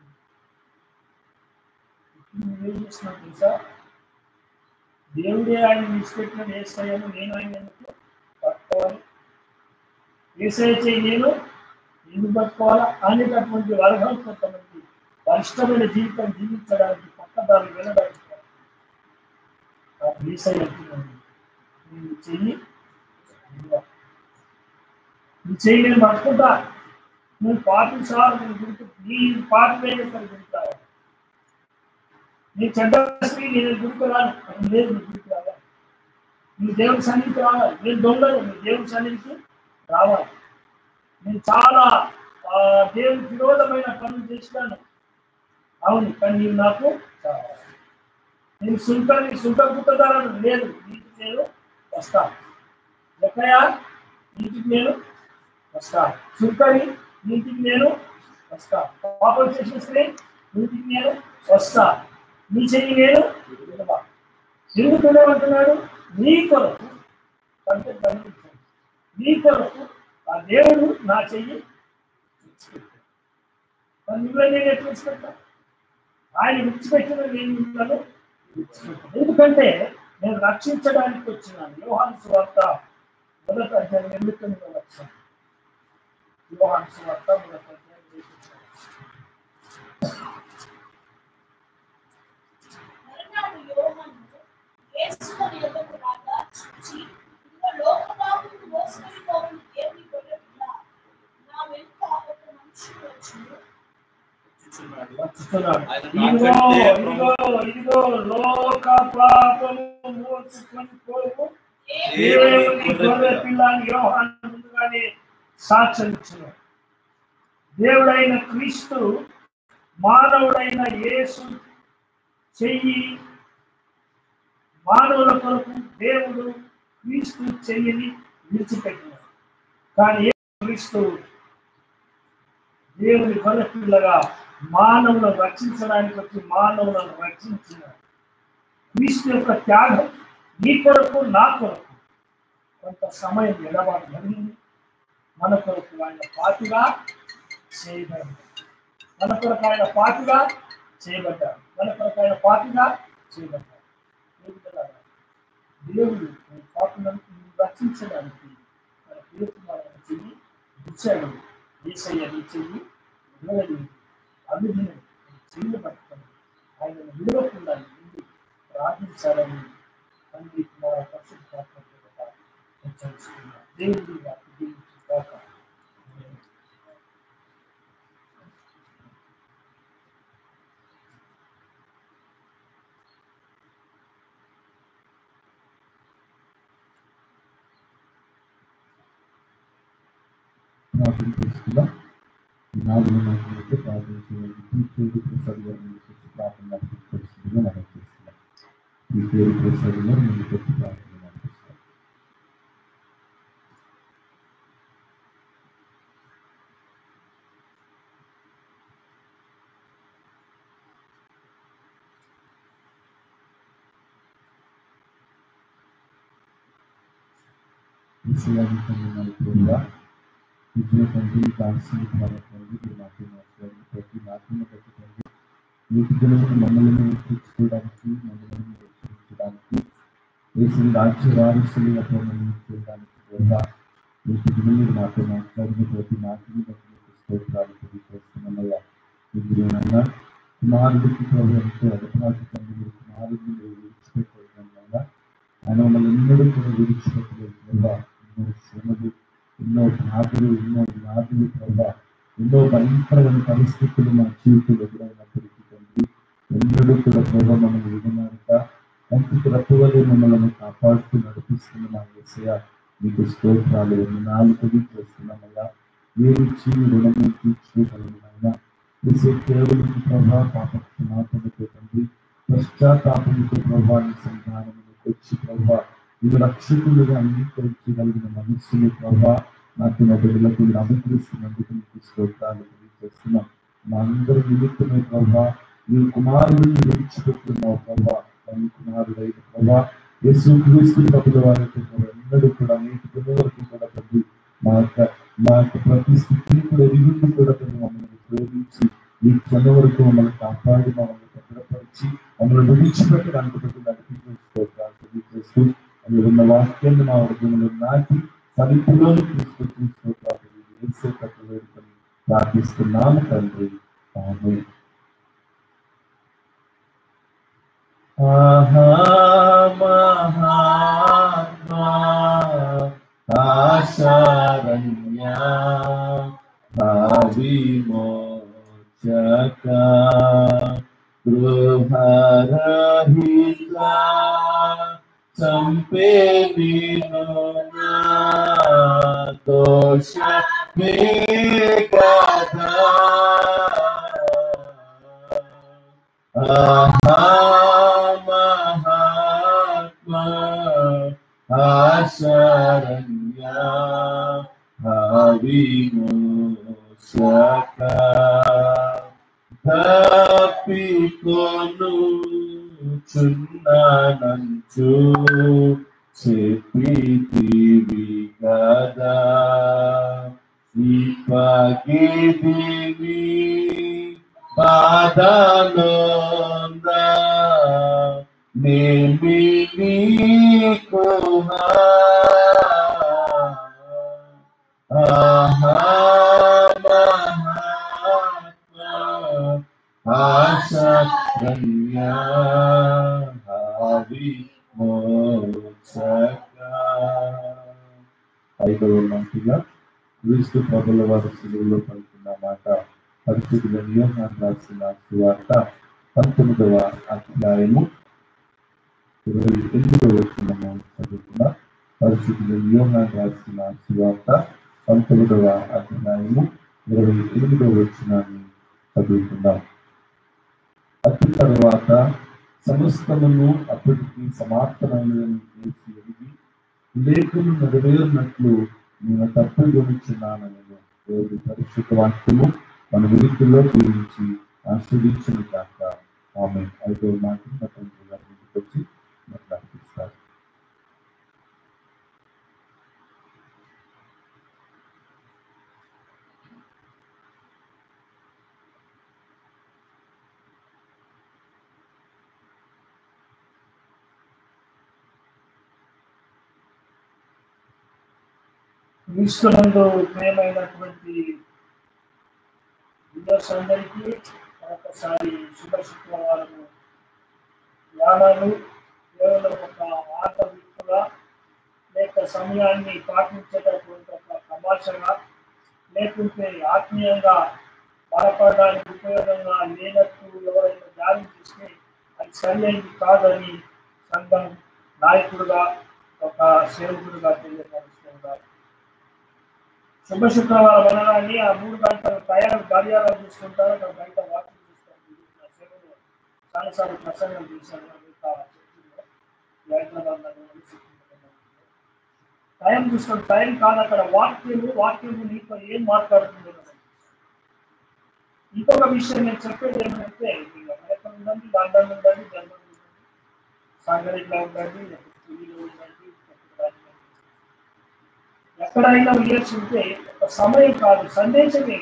ఇప్పుడు నువ్వేం చేస్తున్నావు తెలుసా దేవుడే ఆయన విడిచిపెట్టిన ఏసయ్యను నేను ఆయన ఎందుకు పట్టుకోవాలి ఏసఐ చేయి నేను ఎందుకు పట్టుకోవాలా అనేటటువంటి వర్గం కొంతమంది వరిష్టమైన జీవితం జీవించడానికి పక్కదారి వెళ్ళడానికి ఏసై అంటున్నాను నేను చెయ్యి ఇదిగో. నీ చెయ్యి నేను పట్టుకుంటా నువ్వు పాటి సార్ నేను గుర్తు నీ పాటి వేరే సరి గుర్తావా నీ చెడ్డ స్త్రీ నేను గుడికి రాను అని లేదు నీ గుడికి రావాలి నీ దేవుని సన్నిధికి రావాలి నేను దొంగలు నీ దేవుని సన్నిధికి రావాలి నేను చాలా ఆ, దేవునికి విరోధమైన పనులు చేసినాను అవును కానీ నీవు నాకు కావాలి నేను సుంట నీ సుంట గుట్టదాలను లేదు నీకు నేను వస్తా ఎక్కయా ఇంటికి నేను వస్తా సుంటని ఇంటికి నేను వస్తా పాపం చేసిన స్త్రీ ఇంటికి నేను వస్తా నీ చెయ్యి నేను విడవా. ఎందుకు విడవంటున్నాడు నీ కొరకు అంటే గమనించండి నీ కొరకు ఆ దేవుడు నా చెయ్యి విడిచిపెట్టాడు. మరి నువ్వే నేను ఎట్లా విడిచిపెట్టా ఆయన విడిచిపెట్టిన నేను మిమ్మల్ని విడిచిపెట్టాను ఎందుకంటే నేను రక్షించడానికి వచ్చినాను యోహాను సువార్త మొదటి అధ్యాయం ఎనిమిది తొమ్మిదో వచ్చాను యోహాను సువార్త మొదటి అధ్యాయం ఎనిమిది తొమ్మిదో మరునాడు యోహాను యేసుని యొద్దకు రాగా చూచి, ఇదిగో లోకపాపులను మోసుకొని పోవును దేవుని గొర్రెపిల్ల. నా వెనుక ఒక మనుషుడు వచ్చును. వచ్చుతున్నాడు. ఆయన ఇదిగో నాకంటే ఇదిగో ఇదిగో లోక పాపము మోసుకొని పోవు దేవుని గొర్రె పిల్ల అని యోహాను ముందుగానే సాక్ష్యం ఇచ్చినాడు దేవుడైన క్రీస్తు మానవుడైన యేసు చెయ్యి మానవుల కొరకు దేవుడు క్రీస్తు చెయ్యిని విడిచిపెట్టినాడు కానీ యేసు క్రీస్తు దేవుని గొర్రె పిల్లగా మానవులను రక్షించడానికి వచ్చి మానవులను రక్షించిన క్రీస్తు యొక్క త్యాగం నీ కొరకు నా కొరకు కొంత సమయం ఎడబాటు జరిగింది మన కొరకు ఆయన పాతిగా చేయబడింది మన కొరకు ఆయన పాటుగా చేయబడ్డాడు మన కొరకు ఆయన పాటుగా చేయబడ్డాడు ఏ విధంగా? దేవుడు ఈ పాపులను రక్షించడానికి మన తీర్పుమాలను చెయ్యి ఇచ్చాడు ఏసయ్య నీ చెయ్యి విడవలేదు అనుదినం చెయ్యి పట్టుకొని ఆయన విడవకుండా ముందు ప్రార్థించాలని తండ్రి కుమార పరిశుద్ధాత్మ చేత హెచ్చరిస్తున్నారు దేవుడి వారికి దీవించి కాక ప్రార్థన చేసుకుందాం ఈ నాలుగు మాటలైతే ప్రార్థన చేయాలి ఈ పేరు ప్రసాద్ గారిని గురించి ప్రార్థన నడిపించాల్సిందిగా మనం చేస్తున్నాం ఈ పేరు ప్రసాద్ గారు ముందుకు వచ్చి ప్రార్థన నడిపిస్తాం విషయాధికంగా విద్య తండ్రి కాల్సిన భారతండి మీరు మాకు మాట్లాడి ప్రతి నాటిని పెట్టుకోండి నీటి గెలుపుని మమ్మల్ని తెచ్చుకోవడానికి మమ్మల్ని రక్షించడానికి వేసిన రాజ్య వారసులుగా మమ్మల్ని చేయడానికి కూడా నీటి గిన్నె మీరు మాతో మాట్లాడిన ప్రతి నాటిని బట్టి మీకు స్తోత్రాలు తెలియజేస్తున్నామయ్యా విగ్రహంగా కుమారుడికి ప్రభు ఎంతో అడపాటి తండ్రి మీరు కుమారుడిని మీరు విడిచిపెట్టేయడం ఆయన మమ్మల్ని ఎన్నడూ కూడా విడిచిపెట్టలేదు ప్రభా ఎన్నో శ్రమలు ఎన్నో బాధలు ఎన్నో వ్యాధులు ప్రభా ఎన్నో భయంకరమైన పరిస్థితులు మా జీవితంలో ఎదురైనప్పటికీ తండ్రి ఎన్నడూ కూడా ప్రభా మమ్మల్ని విడినాక కంటి రప్పువలే మమ్మల్ని కాపాడుతూ నడిపిస్తున్న మా ఏసయ మీకు స్తోత్రాలు ఎన్ని నాలుగు చేస్తున్నామయ్యా ఏమిచ్చి రుణము తీర్చుకోగలను నాయన వేసే కేవలం ప్రభా పాప క్షమాపణతో తండ్రి పశ్చాత్తాపంతో ప్రభాని సంధానములకు వచ్చి ప్రభా ఇది రక్షకులుగా అంగీకరించగలిగిన మనస్సుని ప్రభా నాకు నా బిడ్డలకు మీరు అనుగ్రహిస్తున్నందుకు మీకు స్తోత్రాలు తెలియజేస్తున్నాం మా అందరి నిమిత్తమే ప్రభా మీ కుమారుడిని విడిచిపెట్టున్నావు ప్రభా మీ కుమారుడైన ప్రభా యేసు క్రీస్తు ప్రభుల వారికి కూడా ఎన్నడూ కూడా నేటి దిన వరకు కూడా తండ్రి మా యొక్క మా యొక్క ప్రతి స్థితిని కూడా ఎదుగుతూ కూడా తండ్రి మమ్మల్ని ప్రేమించి ఈ క్షణ వరకు మమ్మల్ని కాపాడి మమ్మల్ని భద్రపరిచి మమ్మల్ని విడిచిపెట్టడానికి బట్టి నడిపించేసుకోవాలి తెలియజేస్తూ అది ఉన్న వాక్యాన్ని మా హృదయంలో నాటి సరిపులోని తీసుకొచ్చి స్తోత్రాలు వేసే కట్టు వేడుకొని ప్రార్థిస్తున్నాము తండ్రి ఆమె ఆహా మహాత్మా ఆశారణ్యా భావిమోచక గృహరహిత చంపే దోష కదా ఆహా మహాత్మా ఆశరణ్యా భావిమోషక తప్పికొను చున్నానంచు చెప్పితివి కదా ఈ పగిదివి పాదలోంద నేమి నీకు ఆహా మహాత్మా ఆశరణ్యా హరి మోచక ఐదవ మంత్రిగా క్రీస్తు ప్రభుల వారి శిలువలో పలుకున్న మాట పరిస్థితుల నియోగాన్ని రాసిన సువార్త పంతొమ్మిదవ అధ్యాయము ఇరవై ఎనిమిదవ వచ్చినము చదువుకున్న పరిస్థితుల నియోగాన్ని రాసిన సువార్త పంతొమ్మిదవ అధ్యాయము ఇరవై ఎనిమిదవ వచ్చినాన్ని చదువుకుందాం అటు తరువాత సమస్తమును అప్పటికి సమాప్తమైనదని చేసి ఎదిగి లేఖను నెరవేరినట్లు నేను తప్పు గమనించున్నాను నేను దేవుడి పరిశుద్ధ వాక్యము మన విరుద్ధుల్లో దీవించి ఆస్వాదించిన కాక ఆమె ఐదో మాట తండ్రి గారి ముందుకు వచ్చి మాట్లాడిస్తారు క్రీస్తునందు ప్రేమైనటువంటి విజయస్ అందరికీ మరొకసారి శుభ శుక్రవారము ధ్యానాలు కేవలం ఒక ఆట విప్పుగా లేక సమయాన్ని పాటించేటటువంటి ఒక తమాషగా లేకుంటే ఆత్మీయంగా బలపడడానికి ఉపయోగంగా లేనట్టు ఎవరైనా ధ్యానం చేస్తే అది సరైనది కాదని సంఘం నాయకుడుగా ఒక సేవకుడుగా తెలియపరుస్తున్నారు శుభ శుక్రవారం అనగానే ఆ మూడు గంటలు తయారు గడియారాలు చూసుకుంటారు అక్కడ బయట వాకింగ్ చూస్తారు నా సేవలో చాలాసార్లు ప్రసంగం చేశాను మిగతా చర్చిలో హైదరాబాద్ నగరంలో సికింద్రాబాద్ నగరంలో. టైం చూస్తాం టైం కాదు అక్కడ వాక్యము వాక్యము నీతో ఏం మాట్లాడుతుందో నాకు తెలుసు. ఇంకొక విషయం నేను చెప్పేది ఏమంటే మీరు అమెరికా ఉండండి లండన్ ఉండండి జర్మనీ ఉండండి సంగారెడ్డిలో ఉండండి లేకపోతే ఢిల్లీలో ఉండండి లేకపోతే రాజమండ్రి. ఎక్కడైనా ఇయర్స్ ఉంటే ఒక సమయం కాదు సందేశమే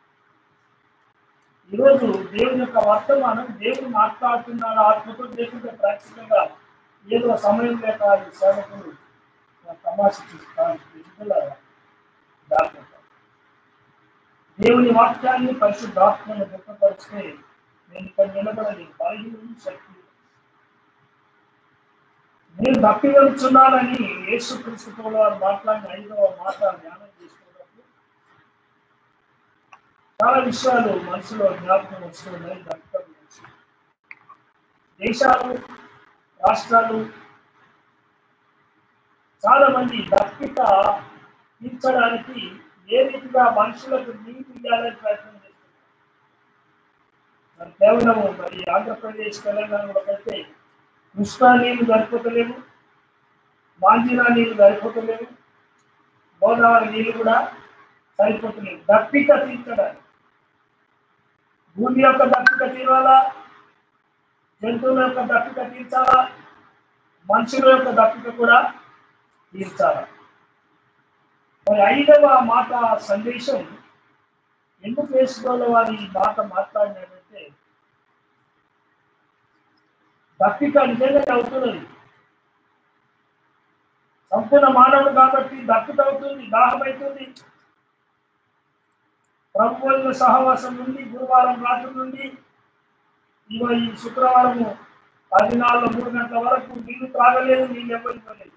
ఈరోజు దేవుని యొక్క వర్తమానం దేవుడు మాట్లాడుతున్నాడు ఆత్మతో లేకుంటే ప్రాక్టికల్గా ఏదో సమయం లేక ఈ సేవకులు తమాష చూస్తారు విడుదలారా దాక్కుంటారు దేవుని వాక్యాన్ని పరిశుద్ధాత్మను దుఃఖపరిస్తే నేను ఇక్కడ నిలబడలేదు బలహీనం శక్తి నేను తప్పి వెళ్తున్నానని యేసు క్రీస్తుతో వారు మాట్లాడిన ఐదవ మాట ధ్యానం చేసుకున్నప్పుడు చాలా విషయాలు మనసులో జ్ఞాపకం వస్తున్నాయి దత్తత గురించి దేశాలు రాష్ట్రాలు చాలా మంది దప్పిక తీర్చడానికి ఏ రీతిగా మనుషులకు నీతి ఇవ్వాలని ప్రయత్నం చేస్తున్నారు మరి కేవలం మరి ఆంధ్రప్రదేశ్ తెలంగాణలో అయితే కృష్ణా నీళ్లు సరిపోతలేవు మాంజీరా నీళ్లు సరిపోతలేవు గోదావరి నీళ్లు కూడా సరిపోతలేవు దప్పిక తీర్చడానికి భూమి యొక్క దప్పిక తీరాలా జంతువుల యొక్క దప్పిక తీర్చాలా మనుషుల యొక్క దప్పిక కూడా తీర్చాలా మరి ఐదవ మాట సందేశం ఎందుకు వేసుకోవాలో వారి ఈ మాట మాట్లాడినాడంటే దప్పిక నిజంగా అవుతున్నది సంపూర్ణ మానవుడు కాబట్టి దప్పిక అవుతుంది దాహం అవుతుంది ప్రభుత్వ సహవాసం నుండి గురువారం రాత్రి నుండి ఇగో ఈ శుక్రవారము పది నాలుగు మూడు గంటల వరకు నీళ్లు త్రాగలేదు నీళ్ళు ఇవ్వలేదు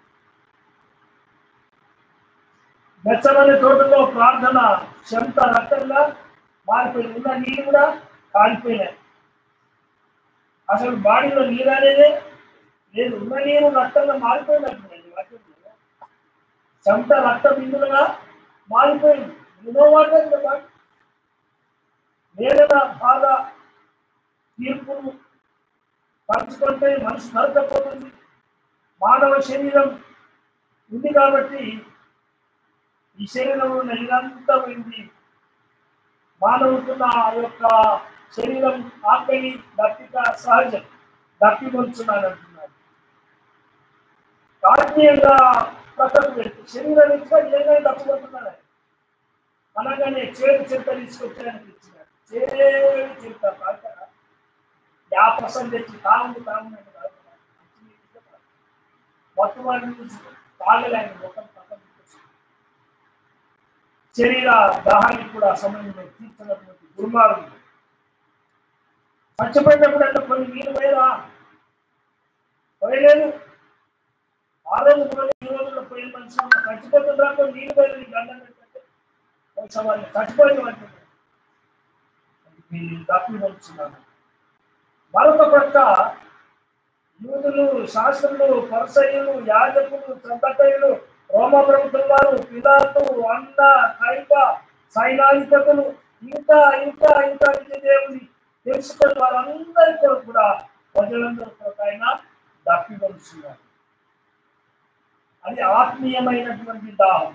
మెచ్చమని తోటలో ప్రార్థన చెంత రక్తంగా మారిపోయింది ఉన్న నీళ్ళు కూడా కాలిపోయినాయి అసలు బాడీలో నీరు అనేదే లేదు ఉన్న నీరు రక్తంగా మారిపోయినట్టుంది వాక్యంలో చెంత రక్త బిందులుగా మారిపోయింది యూనో వాటర్ బాడీ వేదన బాధ తీర్పును పంచుకుంటే మనసు నరకపోతుంది మానవ శరీరం ఉంది కాబట్టి ఈ శరీరంలో ఉన్న ఇదంతా పోయింది మానవుకున్న ఆ యొక్క శరీరం ఆకలి దప్పిక సహజం దప్పి పొందుతున్నాడు అంటున్నాడు ఆత్మీయంగా పక్కకు పెట్టి శరీరం ఇచ్చిన ఏదైనా తప్పుకుంటున్నాడు అనగానే చేరు చింత తీసుకొచ్చానికి ఇచ్చినాడు చేరు చింత పక్కన యాపసం తెచ్చి తాగుంది తాగుందండి మొత్తం వాడిని తాగలేని ముఖం పక్కన పెట్టేసి శరీర దాహానికి కూడా సమయంలో తీర్చినటువంటి దుర్మార్గుడు చచ్చిపోయినప్పుడు అంటే కొన్ని నీళ్ళు పోయరా పోయలేదు ఆ రోజు పోయి ఈ రోజుల్లో పోయిన మనిషి చచ్చిపోతుందా కొన్ని నీళ్ళు పోయి నీకు దండం పెట్టంటే కొంచెం వాళ్ళు చచ్చిపోయిన అంటున్నారు తప్పి వంచున్నాను మరొక పక్క యూదులు శాస్త్రులు పరసయులు యాజకులు సంతకయులు రోమ ప్రభుత్వం వారు పిలాతు అన్న కైప సైనాధిపతులు ఇంకా ఇంకా ఇంకా విజయదేవుని తెలుసుకొని వారందరి కొరకు కూడా ప్రజలందరి కొరకు ఆయన దప్పి పొందుతున్నారు అది ఆత్మీయమైనటువంటి దాహం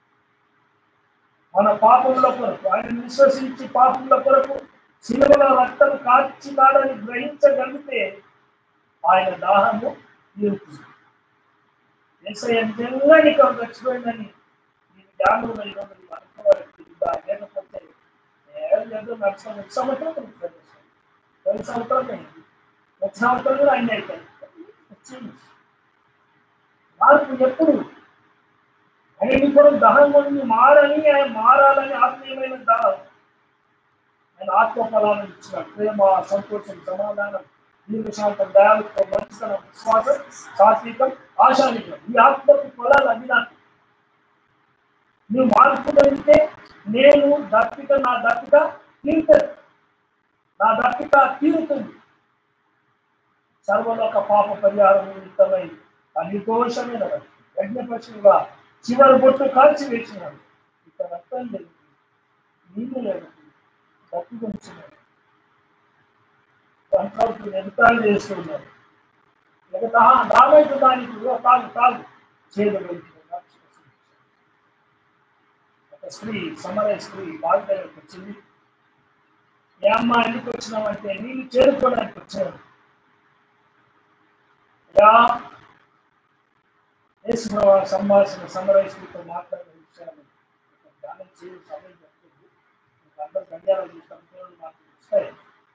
మన పాపముల కొరకు ఆయన విశ్వసించి పాపముల కొరకు శిలువలో రక్తం కార్చినాడని గ్రహించగలిగితే ఆయన దాహము తీరుతుంది ఏసయ్య నిజంగా నీకు అంత చచ్చిపోయిందని నీకు జ్ఞానంలో ఈరోజు నీవు అనుకోవాలి ఇదా లేకపోతే ఏం లేదు నడిచిన ఒక సంవత్సరం నీకు తెలుస్తుంది పది సంవత్సరం అయింది ఒక సంవత్సరం కూడా ఆయన అయిపోయింది వచ్చింది మార్పు ఎప్పుడు ఆయన కూడా దహనం నుండి మారని ఆయన మారాలని ఆత్మీయమైన దహనం ఆయన ఆత్మ ఫలాలను ఇచ్చినాడు ప్రేమ సంతోషం సమాధానం దీర్ఘశాంతం దయాలతో మంచితనం విశ్వాసం సాత్వికం ఆశానికం ఈ ఆత్మకు ఫలాలు అవి నాకు నువ్వు మార్పుదంటే నేను దప్పిక నా దప్పిక తీరుతుంది నా దప్పిక తీరుతుంది సర్వలోక పాప పరిహారం నిమిత్తమై అనిర్దోషమైన యజ్ఞపశువుగా చివరి బొట్టు కాల్చి వేసినాడు ఇక రక్తం లేదు నీళ్ళు లేదు దప్పి ఉంచున్నాడు కంట్రోల్ ఎదుటాలు చేస్తున్నారు మిగతా నామైతే దానికి ఇదిగో తాగు తాగు చేదు ఒక స్త్రీ సమర స్త్రీ బాగా దగ్గరకు వచ్చింది ఏ అమ్మ ఎందుకు వచ్చినావంటే నీళ్ళు చేరుకోవడానికి వచ్చాను యా యేసుప్రభు సంభాషణ సమర స్త్రీతో మాట్లాడిన విషయాలు ఒక ధ్యానం చేయ సమయం చెప్తుంది మీకు అందరు కళ్యాణం చూస్తాం దేవుడు మాకు ఇస్తాయి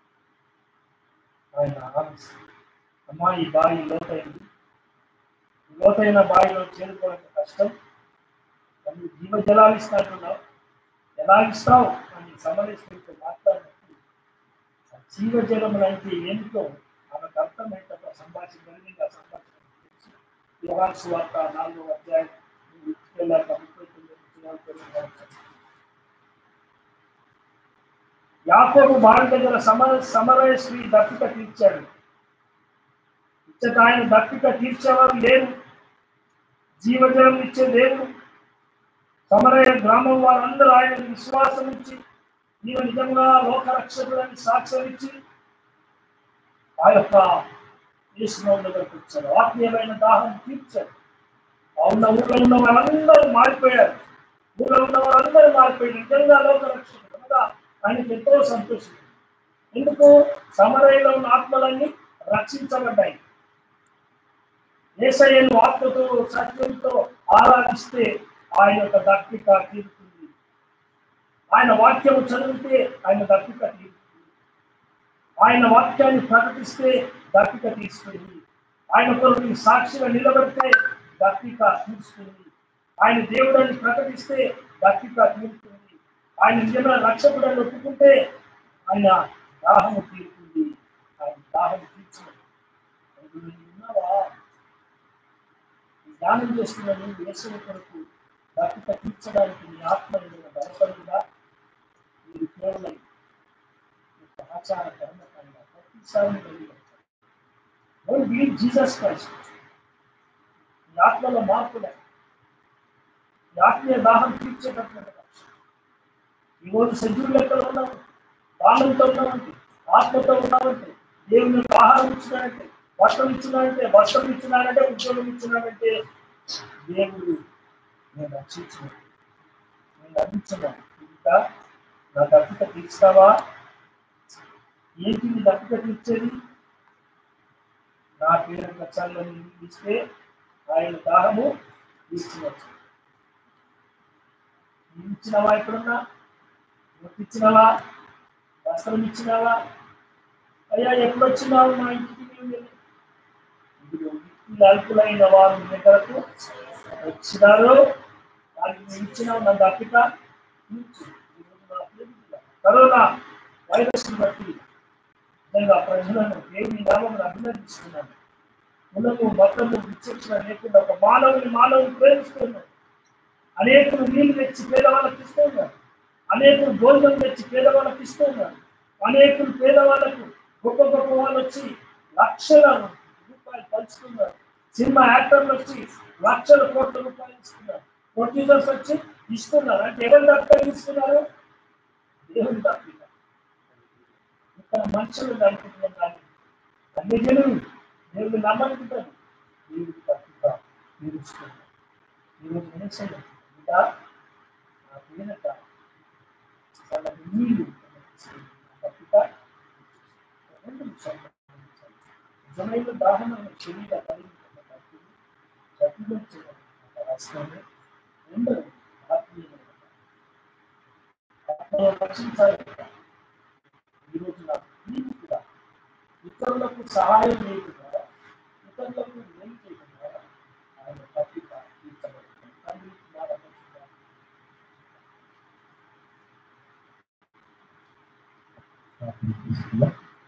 ఆయన ఆనందిస్తుంది అమ్మా ఈ బావి లోతైంది ఈ లోతైన బావిలో చేరుకోవడం కష్టం కానీ జీవ జలాలు ఇస్తాంటున్నావు ఎలా ఇస్తావు అని సమరేశ్వరితో మాట్లాడినప్పుడు ఆ జీవ జలం అంటే ఏమిటో ఆమెకు అర్థమైతే సంభాషణ కలిగింది ఆ సంభాషణ యోహాన్ సువార్త నాలుగో అధ్యాయం వెళ్ళాక ముప్పై తొమ్మిది నుంచి నలభై తొమ్మిది వరకు. యాకోబు బావి దగ్గర సమర సమరేశ్వరి దప్పిక తీర్చాడు ఇచ్చట ఆయన దప్పిక తీర్చేవారు లేరు జీవజలం ఇచ్చే దేవుడు సమరయ గ్రామం వారందరూ ఆయన విశ్వాసం ఇచ్చి నీవు నిజంగా లోకరక్షకుడని సాక్ష్యం ఇచ్చి ఆ యొక్క యేసునాథ్ దగ్గరకు వచ్చాడు ఆత్మీయమైన దాహం తీర్చాడు ఆ ఉన్న ఊళ్ళో ఉన్న వాళ్ళందరూ మారిపోయారు ఊళ్ళో ఉన్న వాళ్ళందరూ మారిపోయారు నిజంగా లోకరక్షకుడు కనుక ఆయనకి ఎంతో సంతోషం ఎందుకు సమరయంలో ఉన్న ఆత్మలన్నీ రక్షించబడ్డాయి ఏసయ్యను ఆత్మతో సత్యంతో ఆరాధిస్తే ఆయన యొక్క దప్పిక తీరుతుంది ఆయన వాక్యం చదివితే ఆయన దప్పిక తీరుతుంది ఆయన వాక్యాన్ని ప్రకటిస్తే దప్పిక తీస్తుంది ఆయన కొరకు సాక్షిగా నిలబడితే దప్పిక తీరుస్తుంది ఆయన దేవుడని ప్రకటిస్తే దప్పిక తీరుతుంది ఆయన నిజమైన రక్షకుడని ఒప్పుకుంటే ఆయన దాహము తీరుతుంది ఆయన దాహము తీర్చిన ఉన్నావా ఈ ధ్యానం చేస్తున్న నీవు యేసుని కొరకు దప్పిక తీర్చడానికి నీ ఆత్మ నిన్ను బలపడిందా మీరు కేవలం యొక్క ఆచార కర్మకాండ ప్రతిసారి డోంట్ బిలీవ్ జీసస్ క్రైస్ట్ నీ ఆత్మలో మార్పులే నీ ఆత్మీయ దాహం తీర్చేటటువంటి రక్షణ. ఈరోజు సజ్జుడు లెక్కలు ఉన్నావు దానంతో ఉన్నావంటే ఆత్మతో ఉన్నావంటే దేవుని యొక్క ఆహారం ఇచ్చినాడంటే వస్త్రం ఇచ్చినాడంటే వస్త్రం ఇచ్చినాడంటే ఉద్యోగం ఇచ్చినాడంటే దేవుడు నేను రక్షించిన నేను అందించున్నాను ఇంకా నా దప్పిక తీర్చుతావా ఏంటి నీ దప్పిక తీర్చేది నా పేరు చల్లని ఇస్తే ఆయన దాహము తీర్చవచ్చు నీవు ఇచ్చినవా ఎప్పుడన్నా నువ్వు ఇచ్చినవా వస్త్రం ఇచ్చినావా అయ్యా ఎప్పుడు వచ్చినావు మా ఇంటికి నీవు ఇదిగో వ్యక్తులు అల్పులైన వారు నీ దగ్గరకు వచ్చినారు వారికి నువ్వు ఇచ్చినావు నా దప్పిక తీర్చు. ఈరోజు నా ప్రేమికుల కరోనా వైరస్ బట్టి నేను ఆ ప్రజలను దేవుని నామమును అభినందిస్తున్నాను కులము మతము విచక్షణ లేకుండా ఒక మానవుని మానవుని ప్రేమిస్తున్నాను అనేకులు నీళ్లు తెచ్చి పేదవాళ్ళకి ఇస్తున్నారు అనేకులు భోజనం తెచ్చి పేదవాళ్ళకి ఇస్తున్నారు అనేకులు పేదవాళ్ళకు గొప్ప గొప్ప వాళ్ళు వచ్చి లక్షల రూపాయలు పంచుతున్నారు సినిమా యాక్టర్లు వచ్చి లక్షల కోట్ల రూపాయలు ఇస్తున్నారు ప్రొడ్యూసర్స్ వచ్చి ఇస్తున్నారు అంటే ఎవరు తప్ప ఇస్తున్నారు దేవుని తప్పిక ఇక్కడ మనుషులు అనుకుంటున్నాం కానీ అన్ని జనులు దేవుని నమ్మనుకుంటారు దేవుడి తప్పిక తీరుస్తున్నారు ఈరోజు నిరసన ఇంకా నా పీనక చాలా నీళ్ళు తప్పిక రెండు నిమిషాలు నిజమైన దాహమైన శరీర కలిగిన తప్పిని ప్రతిబింబించడం రాష్ట్రాన్ని రెండు ఆత్మీయమైన ఆత్మలో రక్షించాలి ఈరోజు నాకు నీవు కూడా ఇతరులకు సహాయం చేయకుండా ఇతరులకు మేలు చేయకుండా ఆయన పత్రిక తీర్చబడుతుంది తండ్రి కుమార ప్రార్థన తీసుకుందాం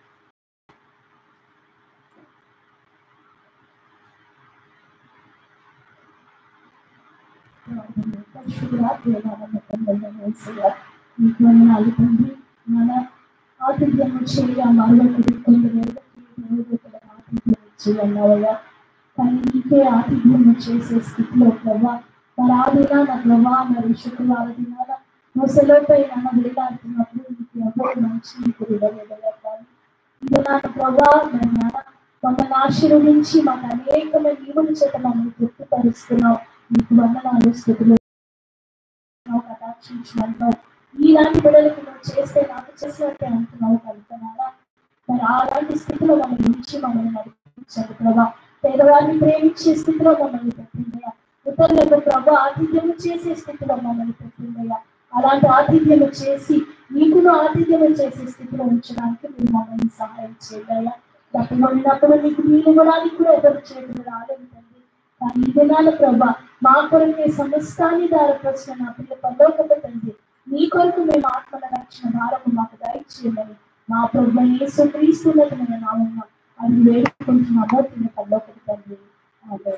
మీకు వందనాలు తండ్రి మన ఆతిథ్యము చేయ మరొకటి కొందరు ఆతిథ్యం ఇచ్చి అన్నవయ్యా కానీ నీకే ఆతిథ్యము చేసే స్థితిలో ప్రభా మరి ఆ దినాన ప్రభా మరి శుక్రవారం దినాన మొసలోపై నన్న వేలాడుతున్నప్పుడు నీకు ఎవరు మంచి నీకు విడలేదయ్యా కానీ దినాన ప్రభా మరి నాన్న మమ్మల్ని ఆశీర్వదించి మాకు అనేకమైన ఈవుల చేత మమ్మల్ని తృప్తిపరుస్తున్నావు నీకు వందనాలు స్థితిలో కటాక్షించినంటావు ఈలాంటి బిడ్డలకు నువ్వు చేస్తే నాకు చేసినట్టే అంటున్నావు కలుగుతున్నారా మరి అలాంటి స్థితిలో మమ్మల్ని ఉంచి మమ్మల్ని నడిపించండి ప్రభా పేదవారిని ప్రేమించే స్థితిలో మమ్మల్ని పెట్టిందయ్యా ఇతరులకు ప్రభా ఆతిథ్యము చేసే స్థితిలో మమ్మల్ని పెట్టిందయ్యా అలాంటి ఆతిథ్యము చేసి నీకును ఆతిథ్యము చేసే స్థితిలో ఉంచడానికి మీరు మమ్మల్ని సహాయం చేయాలయ్యా డబ్బులు ఉన్నప్పుడు నీకు నీళ్ళు ఇవ్వడానికి కూడా ఎవరు చేతులు రాలేదు తండ్రి కానీ ఈ దినాల ప్రభా మా కొరకే సమస్తాన్ని దారపరిచిన నా పిల్ల పరలోకత తండ్రి నీ కొరకు మేము ఆత్మల రక్షణ భారము మాకు దయచేయమని మా ప్రభు యేసు క్రీస్తున్నతమైన నామం అది వేడుకుంటున్నామో తిన్న పరలోకత తండ్రి ఆమేన్.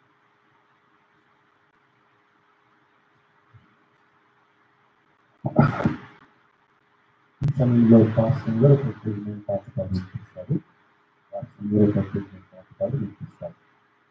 ఈ సమయంలో పాస్టర్ ప్రత్యేకమైన పాఠశాల వినిపిస్తారు పాస్టర్ ప్రత్యేకమైన పాఠశాల వినిపిస్తారు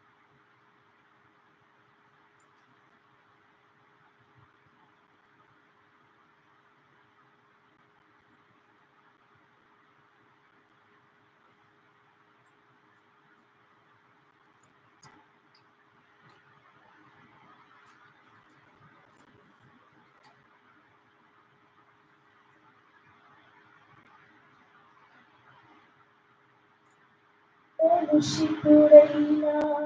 కలుషితుడైన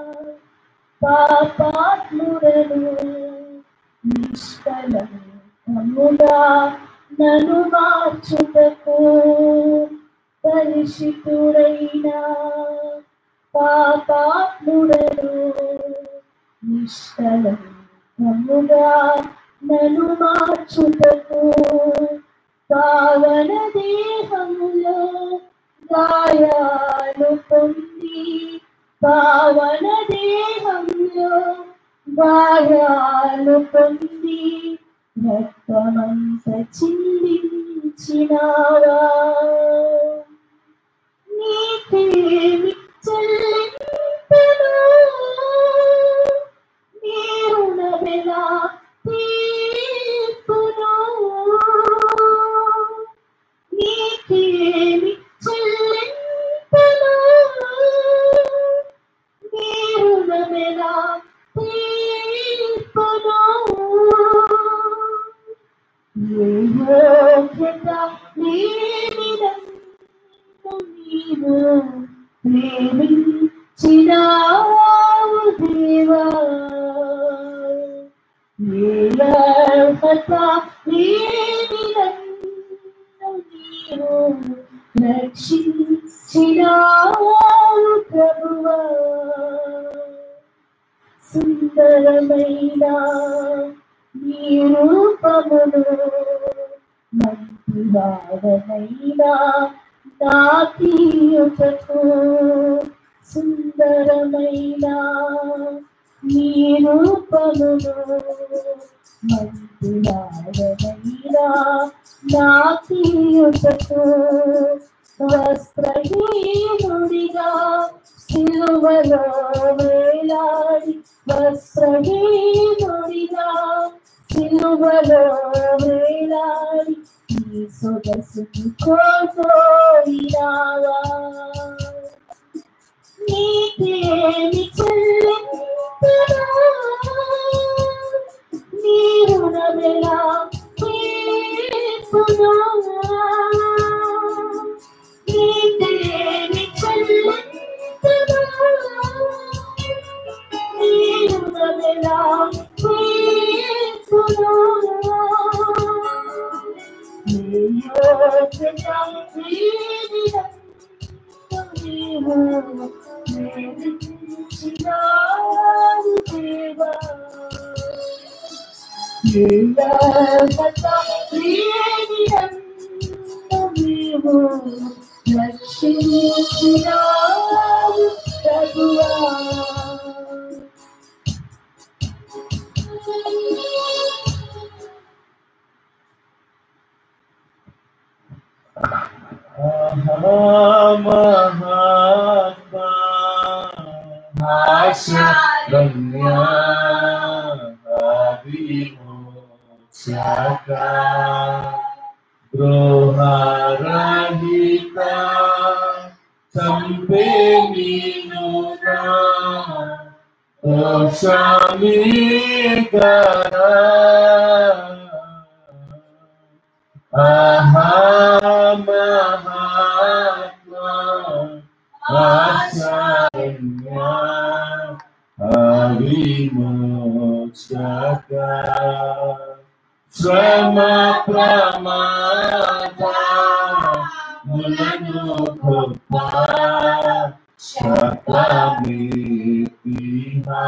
పాపాత్ముడను నిష్కలంకముగా నన్ను మార్చుటకు కలుషితుడైన పాపాత్ముడను నిష్కలంకముగా నన్ను మార్చుటకు పావన దేహములో గాయాలు పొంది పావన దేహంలో గాయాలు పొంది రక్తమంత చిందించినావా నీకేమి చెల్లింపను నీ రుణమెలా తీర్పును నీకేమి చెల్లింపను నీ రుణమెలా తీర్పును ఏ యోగ్యత లేని నన్ను నీవు ప్రేమించినావు దేవా ఏ అర్హత లేని నన్ను నీవు రక్షించినావు ప్రభువా సుందరమైన నీ రూపమును మంచివాడనైనా నాకీయుటకు సుందరమైన నీ రూపమును మంచివాడనైనా నాకీయుటకు వస్త్రహీనుడిగా సిలువలో వేలాడి వస్త్రహీనుడిగా సిలువలో వేలాడి నీ సొగసుకు కోసోయినావా నీకేమి చెల్లింపనా నీ రుణమెలా తీర్పునా నీకేమి చెల్లింపనా నీ రుణమెలా తీర్పునా నీ యోగ్యత నీవు ప్రేమించినావు దేవా నీవు నన్ను రక్షించినావు ప్రభువా మహాత్మా ఆశరమ్యా విమోచక ద్రోహారహిత చంపే మీనుగా దోషమి మహాత్మా ఆచార్య అవిమోచక శ్రమ ప్రమాద ములను గొప్ప శతమితిహా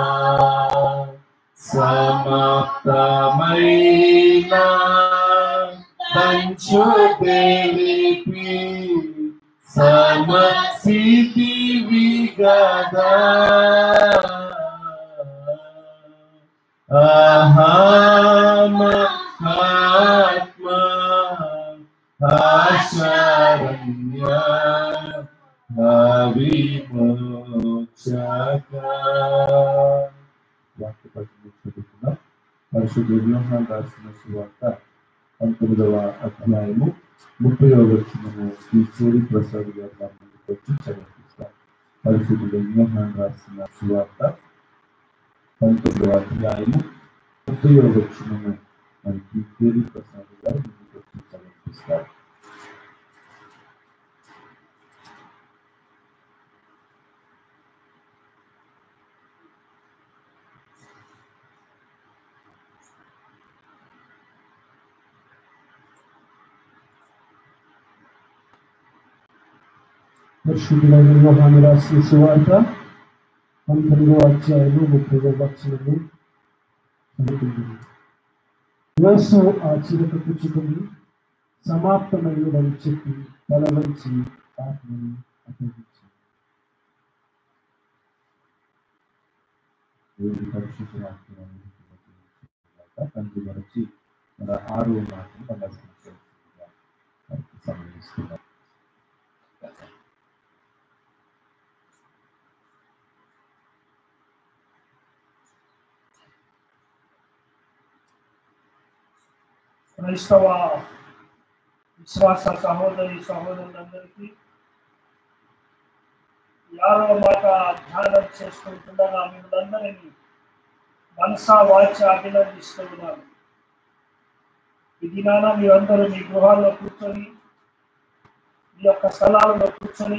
సమాప్తమైన పంచు తెలిపి సమస్థితి విగదా అహమాత్మా ఆశరణ్య అవిమోచక వాక్యపట్నం చదువుతున్నాం పరిశుద్ధ వ్యూహాన్ని రాసిన సువార్త పంతొమ్మిదవ అధ్యాయము ముప్పై వచ్చినము ఈ సూరి ప్రసాద్ గారు నా ముందుకు వచ్చి చదివిస్తాం పరిశుద్ధ వ్యూహాన్ని రాసిన సువార్త పంతొమ్మిదవ అధ్యాయము ముప్పై వచ్చినము మనకి సూరి ప్రసాద్ గారు ముందుకు వచ్చి చదివిస్తారు పరిశుద్ధులైన యోహాను రాసిన సువార్త పంతొమ్మిదో అధ్యాయులు ముప్పై వచనము చదువుకుంటుంది యేసు ఆ చిరక పుచ్చుకొని సమాప్తమైనదని చెప్పి తల వంచి ఆత్మని అప్పగించి దేవుడి పరిశుద్ధ వాక్యాన్ని తండ్రి మరచి మన ఆరు మాటలు మన సమయిస్తున్నాం క్రైస్తవ విశ్వాస సహోదరి సహోదరులందరికీ యారవ మాట ధ్యానం చేసుకుంటుండగా మిమ్మల్ందరినీ మనసా వాచ అభినందిస్తూ ఉన్నాను ఈ దినాన మీరందరూ మీ గృహాల్లో కూర్చొని మీ యొక్క స్థలాలలో కూర్చొని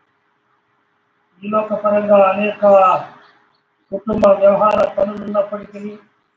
ఈ లోకపరంగా అనేక కుటుంబ వ్యవహార పనులు ఉన్నప్పటికీ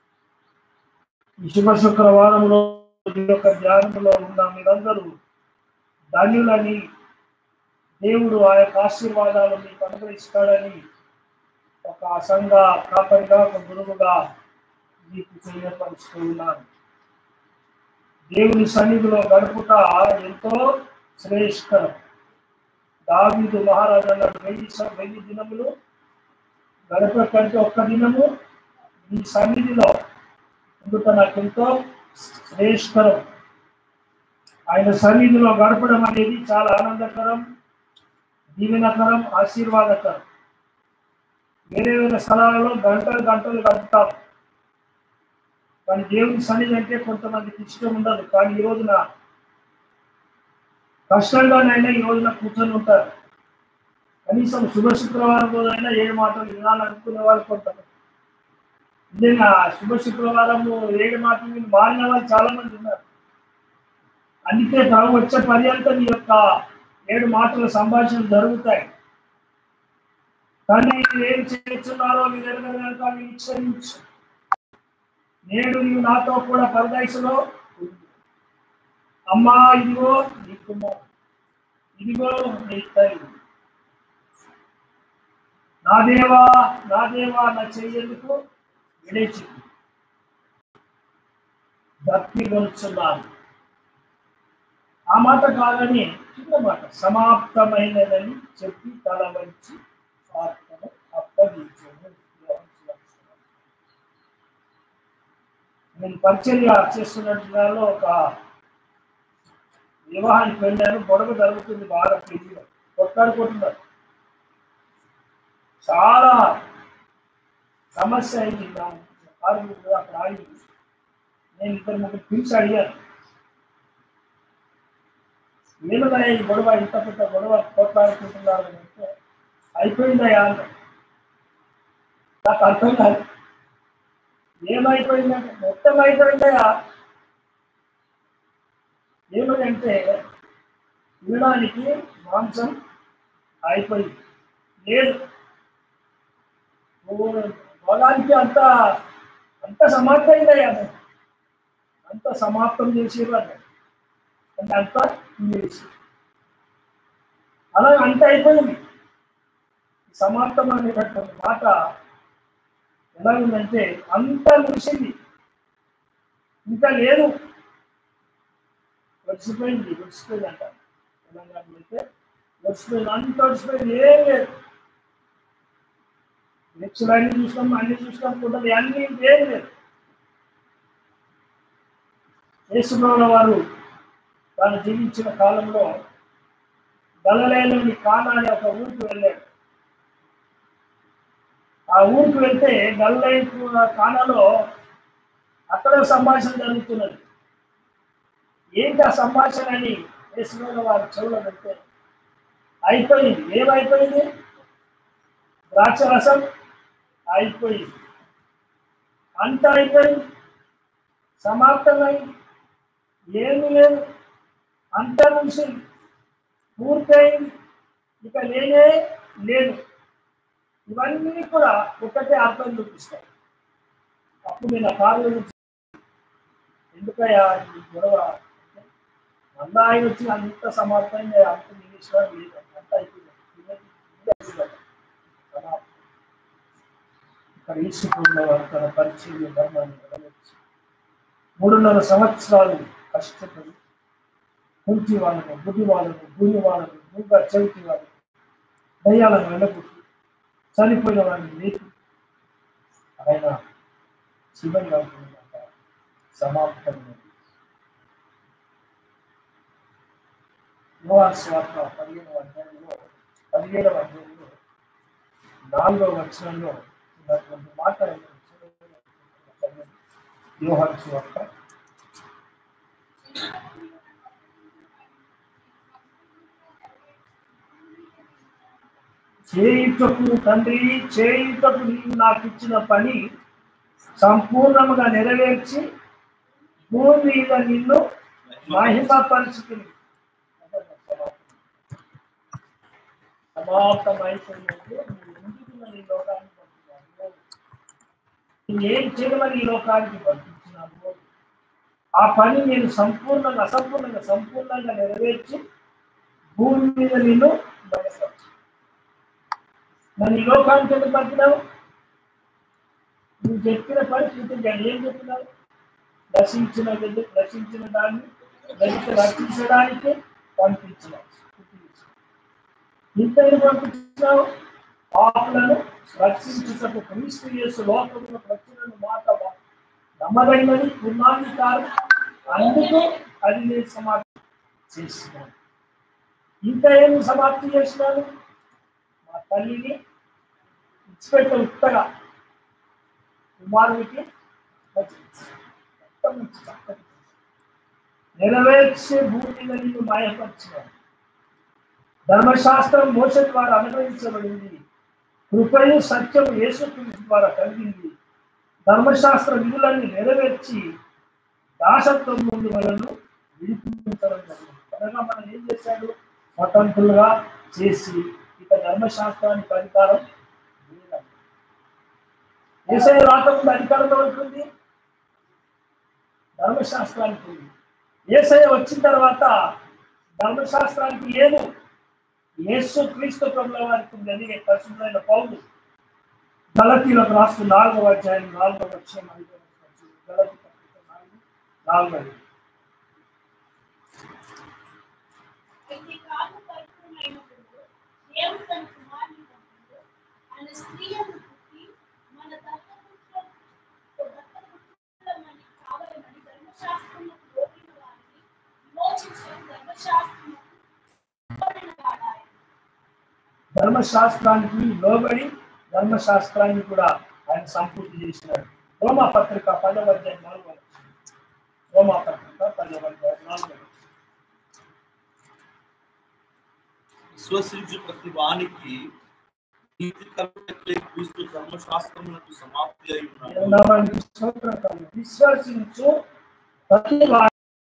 ఈ శుభ శుక్రవారంలో ఈ యొక్క ధ్యానంలో ఉన్న మీరందరూ ధన్యులని దేవుడు ఆ యొక్క ఆశీర్వాదాలు మీకు అనుగ్రహిస్తాడని ఒక సంఘ కాపరిగా ఒక గురువుగా మీకు తెలియపరుస్తూ ఉన్నాను దేవుని సన్నిధిలో గడుపుట ఎంతో శ్రేష్కరం దావీదు మహారాజు అన్నాడు వెయ్యి స- వెయ్యి దినములు గడప కంటే ఒక్క దినము ఈ సన్నిధిలో ఉండుట నాకు ఎంతో శ్రేష్కరం ఆయన సన్నిధిలో గడపడం అనేది చాలా ఆనందకరం దీవెనకరం ఆశీర్వాదకరం వేరే వేరే స్థలాలలో గంటలు గంటలు గడుపుతాం కానీ దేవుని సన్నిధి అంటే కొంతమందికి ఇష్టం ఉండదు కానీ ఈ రోజున కష్టంగానైనా ఈ రోజున కూర్చొని ఉంటారు కనీసం శుభ శుక్రవారం రోజైనా ఏడు మాటలు వినాలనుకునే వాళ్ళు కొంతమంది నిజంగా శుభ శుక్రవారము ఏడు మాటలు విని మారిన వాళ్ళు చాలా మంది ఉన్నారు అందుకే ప్రభు వచ్చే పర్యంతం ఈ యొక్క ఏడు మాటల సంభాషణలు జరుగుతాయి కానీ మీరు ఏం చేస్తున్నారో మీరు ఎరగదు కనుక మీరు ఇచ్చరించు నేడు నీవు నాతో కూడా పరదయసులో అమ్మా ఇదిగో నీ కుమార్ ఇదిగో నీ తల్లి నా దేవా నా దేవా నా చెయ్యేందుకు విడేచి భక్తి కొలుచున్నాను ఆ మాట కాదని చిన్న మాట సమాప్తమైనదని చెప్పి తల వంచి ఆత్మను అప్పగించను నేను పరిచర్య చేస్తున్నట్టుగాలో ఒక వివాహానికి వెళ్ళాను గొడవ జరుగుతుంది బాగా పెళ్లిలో కొట్లాడుకుంటున్నారు చాలా సమస్య అయింది నా కారు మీద అక్కడ ఆగింది నేను ఇద్దరు ముగ్గురు పిలిచి అడిగాను ఏమన్నా ఈ గొడవ ఇంత పెద్ద గొడవ కొట్లాడుకుంటున్నారు అని అంటే అయిపోయిందయ్యా అన్నాడు. నాకు అర్థం కాదు ఏమైపోయిందంటే మొత్తం అయిపోయిందయ్యా ఏమనంటే తినడానికి మాంసం అయిపోయింది లేదు నువ్వు భోగానికి అంత అంత సమాప్తమైందయ్యా అంత సమాప్తం చేసేవారు అంటే అంత తినేసి అలా అంత అయిపోయింది సమాప్తం అనేటటువంటి మాట ఎలా ఉందంటే అంత ముగిసింది ఇంకా లేదు వచ్చిపోయింది వచ్చిపోయింది అంట తెలంగాణలో అయితే వచ్చిపోయింది అంత వచ్చిపోయింది ఏం లేదు లెక్చర్ అన్ని చూసినాం అన్ని చూసినాం కూడా అన్ని ఏం లేదు యేసుప్రభుల వారు తాను జీవించిన కాలంలో గలలేలోని కానా అనే ఒక ఊరికి వెళ్ళాడు ఆ ఊరికి వెళ్తే గల్లై కానాలో అక్కడ సంభాషణ జరుగుతున్నది ఏంటి ఆ సంభాషణ అని యేసుప్రభుల వారి చెవులో పెడితే అయిపోయింది ఏమైపోయింది ద్రాక్ష రసం అయిపోయింది అంత అయిపోయింది సమాప్తమైంది ఏమీ లేదు అంత ముగిసింది పూర్తయింది ఇక లేనే లేదు ఇవన్నీ కూడా ఒకటే అర్థం చూపిస్తాయి అప్పుడు నేను ఆ కారు నుంచి ఎందుకయ్యా ఈ గొడవ అంటే, మళ్ళా ఆయన వచ్చి అంత సమాప్తమైంది అంత నిమిషం లేదు అంత అయిపోయింది ఇది- ఇది అయిపోయింది. సమాప్తం ఇక్కడ ఈశ్వరుడు వారు తన పరిచయం ధర్మాన్ని నెరవేర్చి మూడున్నర సంవత్సరాలు కష్టపడి కుంటి వాళ్ళను బుద్ధి వాళ్ళను భూమి వాళ్ళను మూగా చెవిటి వాళ్ళను దయ్యాలను వెళ్ళగొట్టి చనిపోయిన వారిని లేపి ఆయన శివంగా ఉంటుందంట సమాప్తమైనది యోహాను స్వార్థ పదిహేనవ అధ్యాయంలో పదిహేడవ అధ్యాయంలో నాలుగవ వచనంలో ఉన్నటువంటి మాటలను యోహాను స్వార్థ చేయుటకు తండ్రి చేయుటకు నీవు నాకు ఇచ్చిన పని సంపూర్ణముగా నెరవేర్చి భూమి మీద నిన్ను మహిమపరుచుకుని సమాప్తమైపోయినట్టు నువ్వు ఎందుకు నన్ను ఈ లోకానికి పంపించావు నువ్వు ఏం చేయమని ఈ లోకానికి పంపించినావు ఆ పని నేను సంపూర్ణంగా అసంపూర్ణంగా సంపూర్ణంగా నెరవేర్చి భూమి మీద నిన్ను బయటపరచు నన్ను ఈ లోకానికి ఎందుకు పంపినావు నువ్వు చెప్పిన పని చూపించాను ఏం చెప్పినావు రచించిన వెళ్ళు- రచించిన దాన్ని వెళ్తే రచించడానికి పంపించినావు ఇంతని పంపించినావు పాపులను రక్షించుటకు క్రీస్తు యేసు లోకంలో వచ్చిన మాట నమ్మదగినది పునాధికారం అందుకు అది నేను సమాప్తి చేసినాను ఇంకా ఏమి సమాప్తి చేసినాను మా తల్లిని ఇచ్చిపెట్ట ఉత్తగా కుమారునికి రచించాను. మొత్తం ఇచ్చి చక్కగా చేశాను. నెరవేర్చే భూమిని నిన్ను మాయపరిచినాను ధర్మశాస్త్రం మోస ద్వారా అనుగ్రహించబడింది కృపయు సత్యము యేసుక్రీస్తు ద్వారా కలిగింది ధర్మశాస్త్ర విధులన్నీ నెరవేర్చి దాసత్వం నుండి మనను విడిపించడం జరిగింది అనగా మనం ఏం చేశాడు స్వతంత్రులుగా చేసి ఇక ధర్మశాస్త్రానికి అధికారం లేదండి ఏసై రాకముందు అధికారం ఉంటుంది ధర్మశాస్త్రానికి ఉంది ఏసై వచ్చిన తర్వాత ధర్మశాస్త్రానికి లేదు యేసు క్రీస్తు ప్రభుల వారికి ఉంది అని పరిశుద్ధమైన పౌరులు గలతీలకు రాస్తూ నాలుగవ అధ్యాయం నాలుగవ వచ్చాం ఐదవ వచనం. గలతీ పత్రిక నాలుగు నాలుగవ ధర్మశాస్త్రానికి లోబడి ధర్మశాస్త్రాన్ని కూడా ఆయన సంపూర్తి చేసినాడు రోమా పత్రిక పదవ అధ్యాయం నాలుగవ వచనం. రోమా పత్రిక పదవ అధ్యాయం నాలుగవ వచనం. విశ్వసించు ప్రతి వానికి నీతి కలుగుటకై క్రీస్తు ధర్మశాస్త్రములకు సమాప్తి అయి ఉన్నాడు దేవునామానికి స్తోత్రం కలుగు. విశ్వసించు ప్రతి వాడు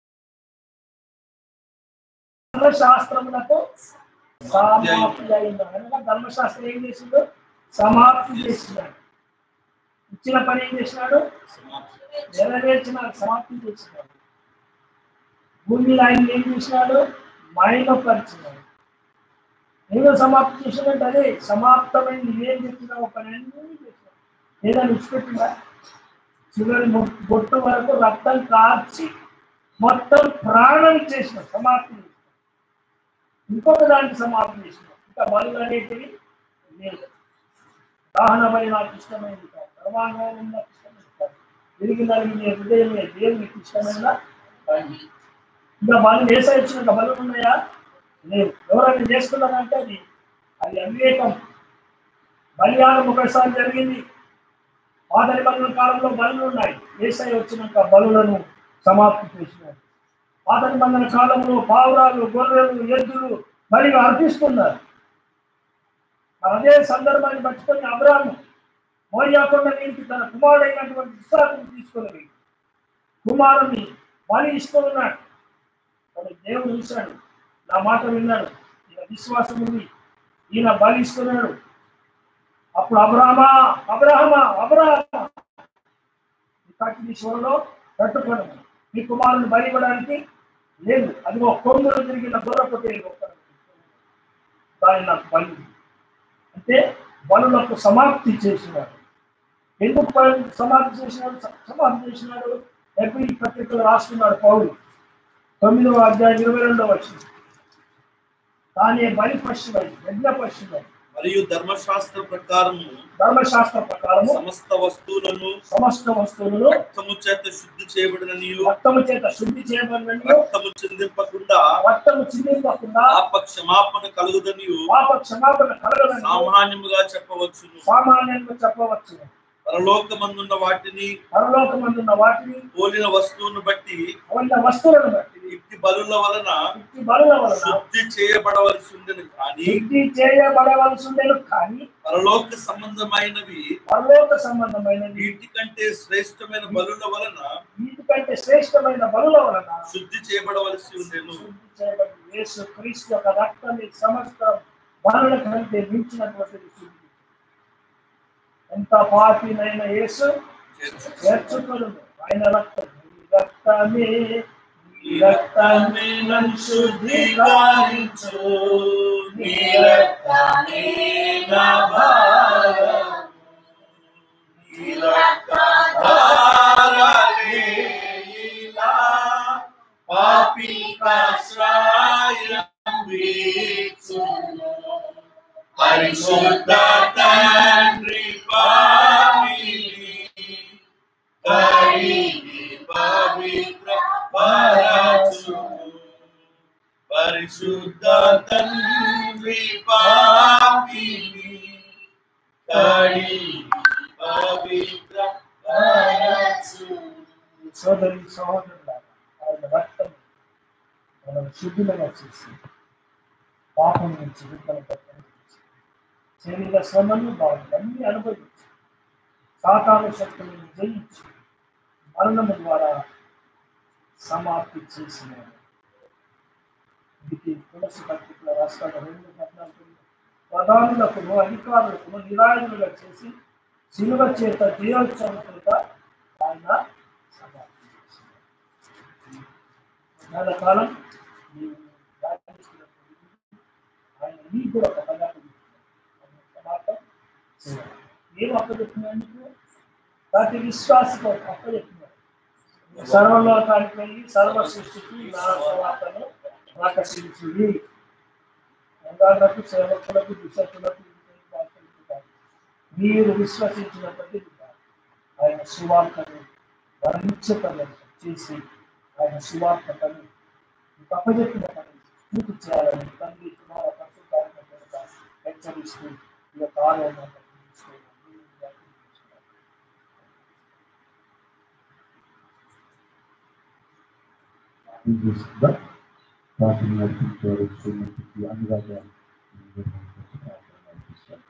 ధర్మశాస్త్రములకు సమాప్తి అయింది అనగా ధర్మశాస్త్రం ఏం చేసిండు సమాప్తి చేసినాడు ఇచ్చిన పని ఏం చేసినాడు సమాప్తి నెరవేర్చిన సమాప్తి చేసినాడు భూమిలో ఆయన ఏం చేసినాడు మైలపరిచినాడు ఏదో సమాప్తి చేసినట్టు అదే సమాప్తమైంది ఏం చెప్పినా ఒక పని అన్నీ చేసినాడు ఏదైనా విడిచిపెట్టిందా చివరి మొ- బొట్టు వరకు రక్తం కార్చి మొత్తం ప్రాణం చేసిన సమాప్తి చేసిన ఇంకొక దానికి సమాప్తి చేసిన ఇంకా బలు అనేటివి లేదు దాహనమై నాకు ఇష్టమైంది కాదు సర్వాంగం నాకు ఇష్టమైంది కాదు తిరిగి నలిగిన హృదయమే దేవునికి ఇష్టమైన పని ఇంకా బలు వేసే వచ్చిన బలు ఉన్నాయా లేవు ఎవరైనా చేస్తున్నారంటే అది అది అవివేకం బలియానం ఒకసారి జరిగింది పాత నిబంధన కాలంలో బలులు ఉన్నాయి వేసై వచ్చినాక బలులను సమాప్తి చేసినారు పాత నిబంధన కాలంలో పావురాలు గొర్రెలు ఎద్దులు బలిగా అర్పిస్తున్నారు మరి అదే సందర్భాన్ని పట్టుకొని అబ్రాము మోయాకొండ మీదకి తన కుమారుడైనటువంటి ఇస్సాకును తీసుకొని కుమారుని బలి ఇస్తూ ఉన్నాడు కానీ దేవుడు చూశాడు నా మాట విన్నాడు ఈయన విశ్వాసం ఉంది ఈయన బలి ఇస్తున్నాడు అప్పుడు అబ్రాహమా అబ్రాహమా అబ్రాహమా ఈ కట్టి శివలో కట్టుకోవడం మీ కుమారుని బలి ఇవ్వడానికి లేదు అదిగో కొమ్ములు తిరిగిన గొర్రెపోతే దాని నాకు బలి అంటే బలులకు సమాప్తి చేసినాడు ఎందుకు బలు సమాప్తి చేసినాడు స- సమాప్తి చేసినాడు ఎప్పుడు ఈ పత్రికలు రాస్తున్నాడు పౌరు తొమ్మిదవ అధ్యాయం ఇరవై రెండవ వచ్చింది తానే బలి పశువై యజ్ఞ పశువై మరియు ధర్మశాస్త్ర ప్రకారము ధర్మశాస్త్ర ప్రకారము సమస్త వస్తువులను సమస్త వస్తువులను రక్తము చేత శుద్ధి చేయబడిననియు రక్తము చేత శుద్ధి చేయబడినట్లు రక్తము చిందింపకుండా రక్తము చిందింపకుండా పాప క్షమాపణ కలుగుదనియు పాప క్షమాపణ కలగదని సామాన్యముగా చెప్పవచ్చును సామాన్యంగా చెప్పవచ్చు పరలోకమందున్న వాటిని పరలోకమందున్న వాటిని పోలిన వస్తువును బట్టి అవన్న వస్తువులను బట్టి ఇట్టి బలుల వలన ఇట్టి బలుల వలన శుద్ధి చేయబడవలసి ఉండేది కానీ శుద్ధి చేయబడవలసి ఉండేది కానీ పరలోక సంబంధమైనవి పరలోక సంబంధమైనది వీటి కంటే శ్రేష్టమైన బలుల వలన వీటికంటే శ్రేష్టమైన బలుల వలన శుద్ధి చేయబడవలసి ఉండేను శుద్ధి చేయబడి యేసు క్రీస్తు యొక్క రక్తాన్ని సమస్త బలుల కంటే మించినటువంటిది శుద్ధి ఎంత పాపినైన యేసు చేర్చుకొను ఆయన రక్తం ఈ రక్తమే ఈ రక్తమే నన్ను శుద్ధీకరించు నీ రక్తమే నా భారము నీ పరిశుద్ధ తండ్రి పాపిని కడిగి పవిత్ర పరచు పరిశుద్ధ తండ్రి పాపిని కడిగి పవిత్ర పరచు సోదరి సహోదరుల ఆయన రక్తం మనం శుద్ధులుగా చేసి పాపం నుంచి విడుదల పెట్టడం శరీర శ్రమను బాగుంది అనుభవించి సాతాను శక్తులను జయించి మరణము ద్వారా సమాప్తి చేసినాడు ఇది తులసి పత్రికల రాష్ట్రాల రెండు పద్నాలుగు ప్రధానులకు అధికారులకు నిరాయులుగా చేసి శిలువ చేత జీవోత్సవం చేత ఆయన సమాప్తి చేసినాడు నెల కాలం నీవు రాజ్యస్తులకు ఆయన నీకు కూడా ఒక పదార్థం సమాప్తం చేయాలి ఏం అప్పచెప్తున్నాడు నీకు ప్రతి విశ్వాసకు అప్పచెప్తున్నాడు సర్వలోకానికి వెళ్ళి సర్వ సృష్టికి నా సువార్తను ప్రకటించింది అంగాలకు సేవకులకు దిశకులకు మీరు విశ్వసించినప్పటికీ ఆయన సువార్తను వర్ణించటం చేసి ఆయన సువార్త పని మీకు అప్పచెప్పిన పని పూర్తి చేయాలని తండ్రి కుమార పరిశుద్ధాత్మ చేత హెచ్చరి నడిపిస్తూ ఈ యొక్క ఆలయాన్ని చేస్తుందా వాటిని నడిపించారు శ్రీమతికి అనురాగ నడిపిస్తారు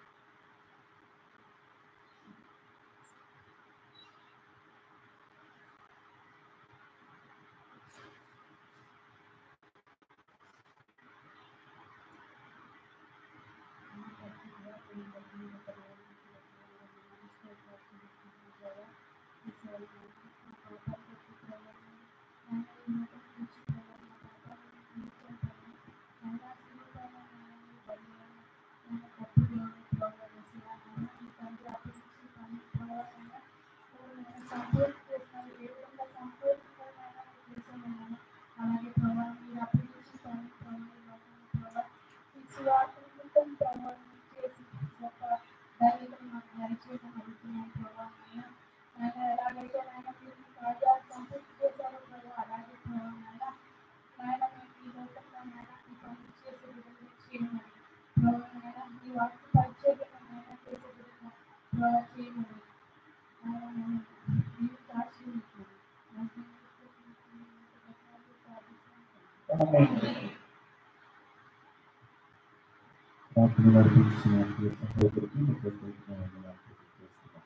వాటిని నడిపించిన సహోదరికి మీకు కృతజ్ఞతలు తెలియజేస్తున్నాను.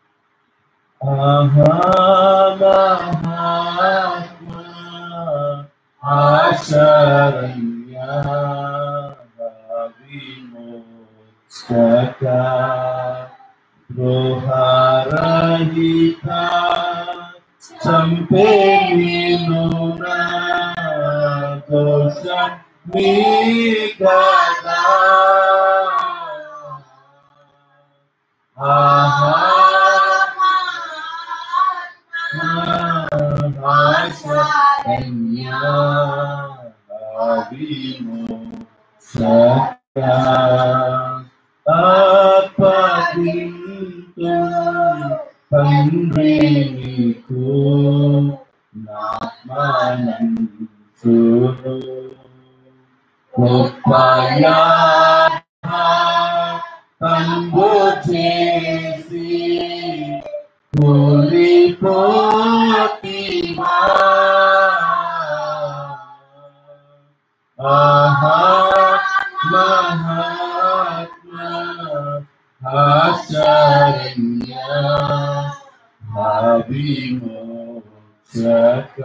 మహాత్మా ఆశరణ్య విమోచక గృహరహిత చంపే నిన్ను నా దోషం మీ కదా తండ్రి నీకు నామానందు గొప్పయా కంబు చేసి కూలిపోతిమా ఆహా మహాత్మా ఆశ్చర్య అవిమోచక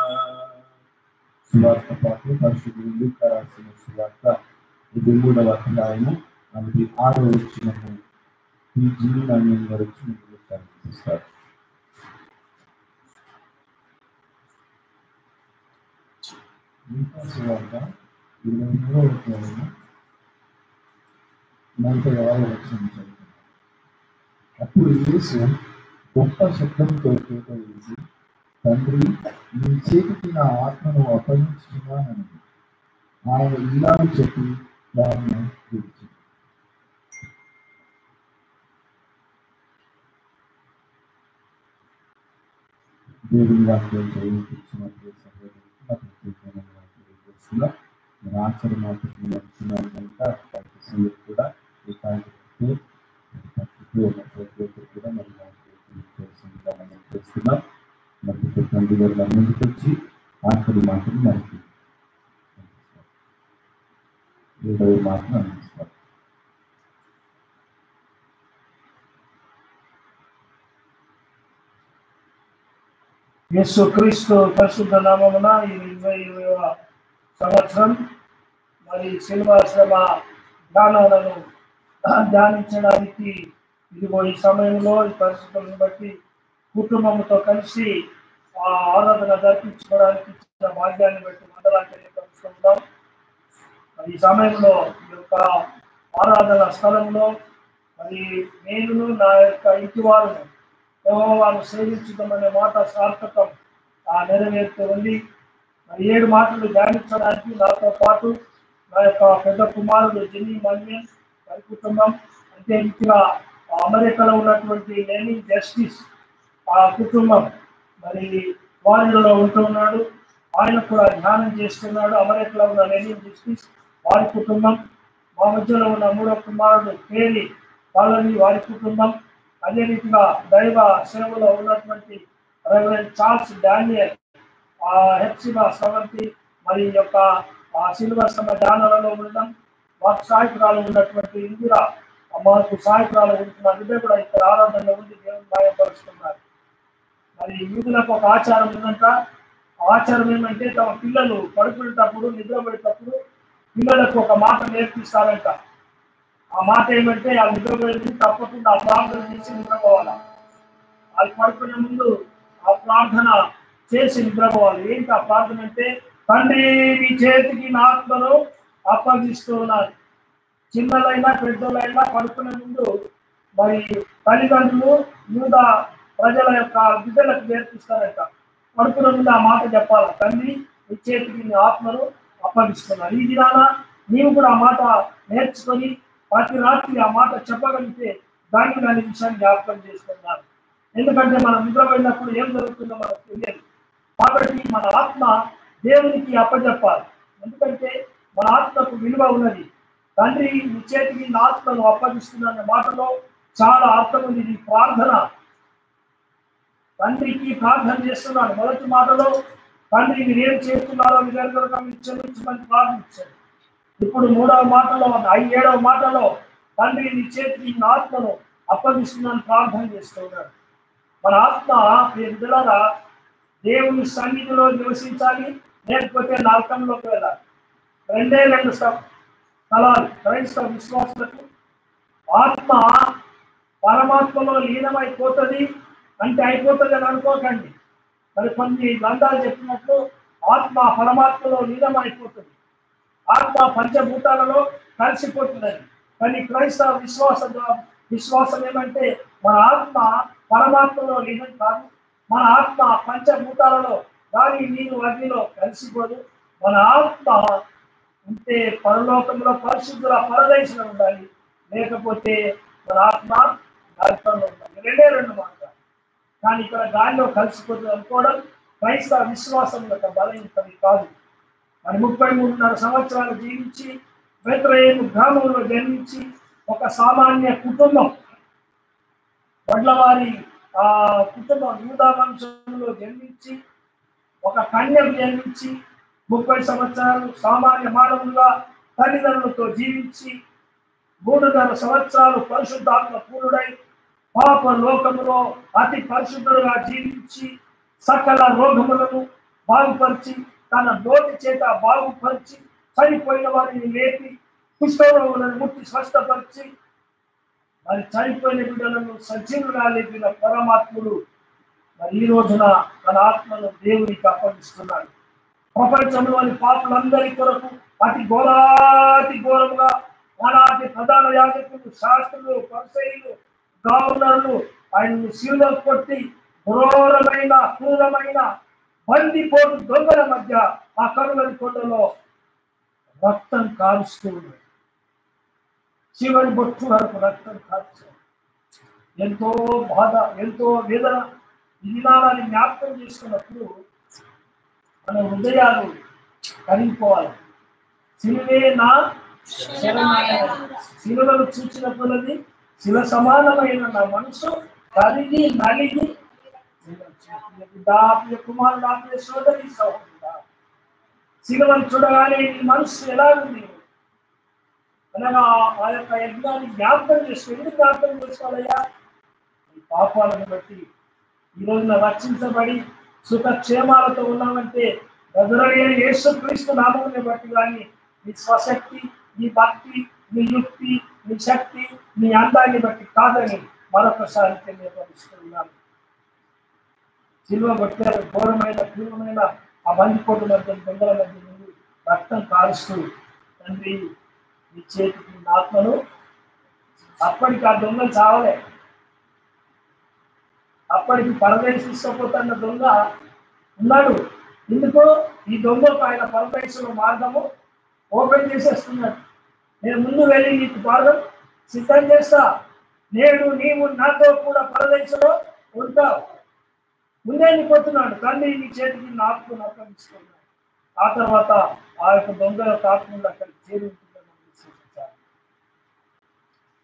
సువార్త పాటు పరిశుద్ధులు రాసిన సువార్త ఇది మూడవ అధ్యాయము అది ఆరో వచ్చినము ఈ జీవనాన్ని వరకు మీకు కనిపిస్తారు ఇంకా సువార్త ఇరవై మూడవ అధ్యాయము నలభై ఆరో వచ్చిన చదువుతున్నాను అప్పుడు యేసు గొప్ప శబ్దంతో కేక వేసి తండ్రి నీ చేతికి నా ఆత్మను అప్పగించుకున్నానని ఆయన ఇలాగ చెప్పి దాన్ని విడిచి దేవుని వాక్యం చదివించినప్పుడు సహోదరులకు నా ప్రత్యేకమైన వాక్యం చేస్తున్నా మన ఆచరణ మాటలు నడుచున్నాను కనుక వాటి సంగతి కూడా ఏకాగ్రతతో భక్తితో ఉన్న ప్రతి ఒక్కరు కూడా మరి వాక్యం చేస్తుందిగా మనం చేస్తున్నాం మరి తండ్రి గారు ముందుకు వచ్చి ఆఖరి మాటలు మనకి ఏడవ మాటను అందిస్తారు యేసు క్రీస్తు పరిశుద్ధ నామమున ఈ ఇరవై ఇరవైవ సంవత్సరం మరి శనివాశ్రమ ధ్యానాలను ధ్యానించడానికి ఇదిగో ఈ సమయంలో ఈ పరిస్థితులను బట్టి కుటుంబంతో కలిసి ఆ ఆరాధన జరిపించుకోవడానికి ఇచ్చిన భాగ్యాన్ని బట్టి మండలాన్ని తెలియపరుస్తున్నాం మరి ఈ సమయంలో ఈ యొక్క ఆరాధన స్థలంలో మరి నేను నా యొక్క ఇంటి వారును యెహోవాను సేవించుదామనే మాట సార్థకం ఆ నెరవేరుతూ ఉంది మరి ఏడు మాటలు ధ్యానించడానికి నాతో పాటు నా యొక్క పెద్ద కుమారుడు జిన్ని మన్యన్ వారి కుటుంబం అంతే రీతిగా అమెరికాలో ఉన్నటువంటి లేని జస్టిస్ ఆ కుటుంబం మరి వారిలో ఉంటున్నాడు ఆయన కూడా ధ్యానం చేస్తున్నాడు అమెరికాలో ఉన్న లేని జస్టిస్ వారి కుటుంబం మా మధ్యలో ఉన్న మూడో కుమారుడు పేరి వాళ్ళని వారి కుటుంబం అదే రీతిగా దైవ సేవలో ఉన్నటువంటి రెవరెండ్ చార్ల్స్ డానియల్ ఆ హెప్సిబా స్రవంతి మరి ఈ యొక్క ఆ సిల్వర్ సమ ధ్యానాలలో ఉండడం మాకు సాయకురాలు ఉన్నటువంటి ఇందిరా మాకు సాయకురాలు ఉంటున్న బిడ్డ కూడా ఇక్కడ ఆరాధనలో ఉండి దేవుని భయపరుస్తున్నారు మరి యూదులకు ఒక ఆచారం ఉందంట ఆ ఆచారం ఏమంటే తమ పిల్లలు పడుకునేటప్పుడు నిద్రపోయేటప్పుడు పిల్లలకు ఒక మాట నేర్పిస్తారంట ఆ మాట ఏమంటే ఆ నిద్రపోయేది తప్పకుండా ఆ ప్రార్థన చేసి నిద్రపోవాలి వాళ్ళు పడుకునే ముందు ఆ ప్రార్థన చేసి నిద్రపోవాలి ఏంటి ఆ ప్రార్థన అంటే తండ్రి నీ చేతికి నా ఆత్మను అప్పగిస్తూ ఉన్నారు చిన్నలైనా పెద్దలైనా పడుకునే ముందు మరి తల్లిదండ్రులు యూద ప్రజల యొక్క బిడ్డలకు నేర్పిస్తారట పడుకునే ముందు ఆ మాట చెప్పాలి తండ్రి నీ చేతికి నీ ఆత్మను అప్పగిస్తున్నారు ఈ దినాన నీవు కూడా ఆ మాట నేర్చుకొని ప్రతి రాత్రి ఆ మాట చెప్పగలిగితే దాన్ని దాని విషయాన్ని జ్ఞాపకం చేసుకున్నారు ఎందుకంటే మనం నిద్రపోయినప్పుడు ఏం జరుగుతుందో మనకు తెలియదు కాబట్టి మన ఆత్మ దేవునికి అప్పచెప్పాలి ఎందుకంటే మన ఆత్మకు విలువ ఉన్నది తండ్రి నీ చేతికి నా ఆత్మను అప్పగిస్తున్న మాటలో చాలా అర్థం ఉంది ఇది ప్రార్థన తండ్రికి ప్రార్థన చేస్తున్నాడు మొదటి మాటలో తండ్రి మీరు ఏం చేస్తున్నారో మీరు కనుక మీరు క్షమించమని ప్రార్థించాడు ఇప్పుడు మూడవ మాటలో ఐ- ఏడవ మాటలో తండ్రి నీ చేతికి నా ఆత్మను అప్పగిస్తున్నాను ప్రార్థన చేస్తున్నాడు మన ఆత్మ బిడ్డలారా దేవుని సన్నిధిలో నివసించాలి లేకపోతే నరకంలోకి వెళ్ళాలి రెండే రెండు స్థ- స్థలాలు క్రైస్తవ విశ్వాసులకు ఆత్మ పరమాత్మలో లీనమైపోతుంది అంటే అయిపోతుంది అని అనుకోకండి మరి కొన్ని గ్రంథాలు చెప్పినట్లు ఆత్మ పరమాత్మలో లీనమైపోతుంది ఆత్మ పంచభూతాలలో కలిసిపోతుందని కానీ క్రైస్తవ విశ్వాస విశ్వాసం ఏమంటే మన ఆత్మ పరమాత్మలో లీనం కాదు మన ఆత్మ పంచభూతాలలో గాలి నీరు అగ్నిలో కలిసిపోదు మన ఆత్మ ఉంటే పరలోకంలో పరిశుద్ధుల పరదేశంలో ఉండాలి లేకపోతే మన ఆత్మ నరకంలో ఉండాలి రెండే రెండు మాట కానీ ఇక్కడ గాలిలో కలిసిపోతుంది అనుకోవడం క్రైస్తవ విశ్వాసం యొక్క బలహీనతది కాదు మరి ముప్పై మూడున్నర సంవత్సరాలు జీవించి బెత్రయేము గ్రామంలో జన్మించి ఒక సామాన్య కుటుంబం వడ్లవారి ఆ కుటుంబం యూదా వంశంలో జన్మించి ఒక కన్యకు జన్మించి ముప్పై సంవత్సరాలు సామాన్య మానవులుగా తల్లిదండ్రులతో జీవించి మూడున్నర సంవత్సరాలు పరిశుద్ధాత్మ పూర్ణుడై పాప లోకములో అతి పరిశుద్ధుడుగా జీవించి సకల రోగములను బాగుపరిచి తన నోటి చేత బాగుపరిచి చనిపోయిన వారిని లేపి కుష్ఠరోగులను ముట్టి స్వస్థపరిచి మరి చనిపోయిన బిడ్డలను సజీవులుగా లేపిన పరమాత్ముడు మరి ఈ రోజున తన ఆత్మను దేవునికి అప్పగిస్తున్నాడు ప్రపంచంలోని పాపులందరి కొరకు అతి ఘోరాతి ఘోరముగా ఆనాటి ప్రధాన యాజకులు శాస్త్రులు పరిసయులు గవర్నర్లు ఆయనను శిలువ కొట్టి ఘోరమైన క్రూరమైన బందిపోటు దొంగల మధ్య ఆ కరువరి కొండలో రక్తం కాలుస్తూ ఉన్నాడు చివరి బొట్టు వరకు రక్తం కాల్చాడు ఎంతో బాధ ఎంతో వేదన ఈ దినాలని జ్ఞాపకం చేసుకున్నప్పుడు మన హృదయాలు కరిగిపోవాలి సిలువే నా శరణాలయం. శిలువను చూసిన కొలది శిల సమానమైన నా మనసు కరిగి నలిగి దాపియ కుమారుడు ఆపియ సోదరి సహోదరుడా శిలువను చూడగానే నీ మనసు ఎలా ఉంది అనగా ఆ యొక్క యజ్ఞాన్ని జ్ఞాపకం చేసుకో ఎందుకు జ్ఞాపకం చేసుకోవాలయ్యా ఈ పాపాలను బట్టి ఈ రోజున రక్షించబడి సుఖక్షేమాలతో ఉన్నామంటే ఎదురయ్యే యేసు క్రీస్తు నామముని బట్టి కానీ నీ స్వశక్తి నీ భక్తి నీ యుక్తి నీ శక్తి నీ అందాన్ని బట్టి కాదని మరొకసారి తెలియపరుస్తున్నాను సిల్వ కొట్టారు ఘోరమైన తీవ్రమైన ఆ బందిపోటు మధ్య దొంగల మధ్య నుండి రక్తం కాలుస్తూ తండ్రి నీ చేతికి నా ఆత్మను అప్పటికి ఆ దొంగలు చావలే అప్పటికి పరదేశం తీసుకుపోతున్న దొంగ ఉన్నాడు ఎందుకో ఈ దొంగకు ఆయన పరదేశంలో మార్గము ఓపెన్ చేసేస్తున్నాడు నేను ముందు వెళ్ళి నీకు మార్గం సిద్ధం చేస్తా నేడు నీవు నాతో కూడా పరదేశంలో ఉంటావు ముందే వెళ్ళిపోతున్నాడు తండ్రి నీ చేతికి నా ఆత్మను అప్పగిస్తున్నాడు ఆ తర్వాత ఆ యొక్క దొంగ యొక్క ఆత్మను అక్కడ చేరి ఉంటుందని మనం విశ్వసించాలి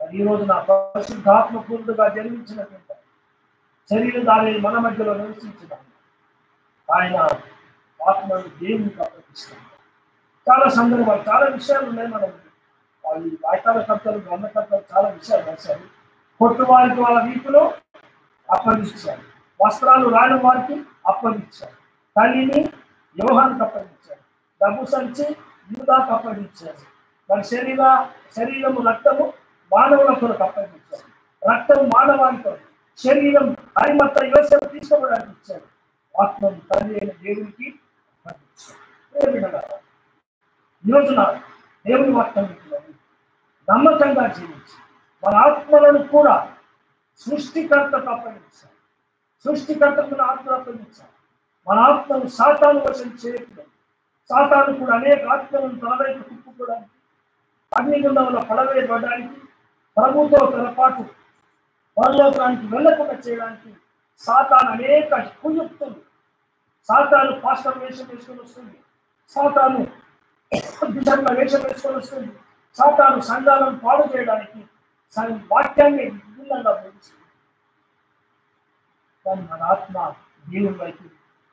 మరి ఈ రోజు నా పరిశుద్ధాత్మ పూర్తిగా జన్మించినటువంటి శరీరధారి మన మధ్యలో నివసించడం ఆయన ఆత్మను దేవునికి అప్పగిస్తుంది చాలా సందర్భాలు చాలా విషయాలు ఉన్నాయి మనం వాళ్ళు వాయితాలకర్తలు గ్రంథకర్తలు చాలా విషయాలు రాశారు కొట్టు వారికి వాళ్ళ వీపులో అప్పగించారు వస్త్రాలు రాని వారికి అప్పగించారు తల్లిని యోహానికి అప్పగించారు డబ్బు సంచి యూదాకు అప్పగించారు మరి శరీర శరీరము రక్తము మానవుల కొరకు అప్పగించారు రక్తం మానవాని కొరకు శరీరం హరిమత్త యోసేపు తీసుకోవడానికి ఇచ్చారు ఆత్మను తండ్రి అయిన దేవునికి అప్పగించారు ఏ విధంగా ఈ రోజున దేవుని వాక్యం వింటున్నాము. నమ్మకంగా జీవించి మన ఆత్మలను కూడా సృష్టికర్తకు అప్పగించాలి సృష్టికర్తకు మన ఆత్మ అప్పగించాలి మన ఆత్మను సాతాను వశం చేయకూడదు సాతాను కూడా అనేక ఆత్మలను తన వైపు తిప్పుకోవడానికి అగ్నిగుండంలో పడవేయబడడానికి ప్రభుతో తన పాటు పరలోకానికి వెళ్ళకుండా చేయడానికి సాతాను అనేక కుయుక్తులు సాతాను పాస్టర్ వేషం వేసుకొని వస్తుంది సాతాను బిషప్ల వేషం వేసుకొని వస్తుంది సాతాను సంఘాలను పాడు చేయడానికి సగం వాక్యాన్ని విభిన్నంగా బోధిస్తుంది కానీ మన ఆత్మ దేవుని వైపు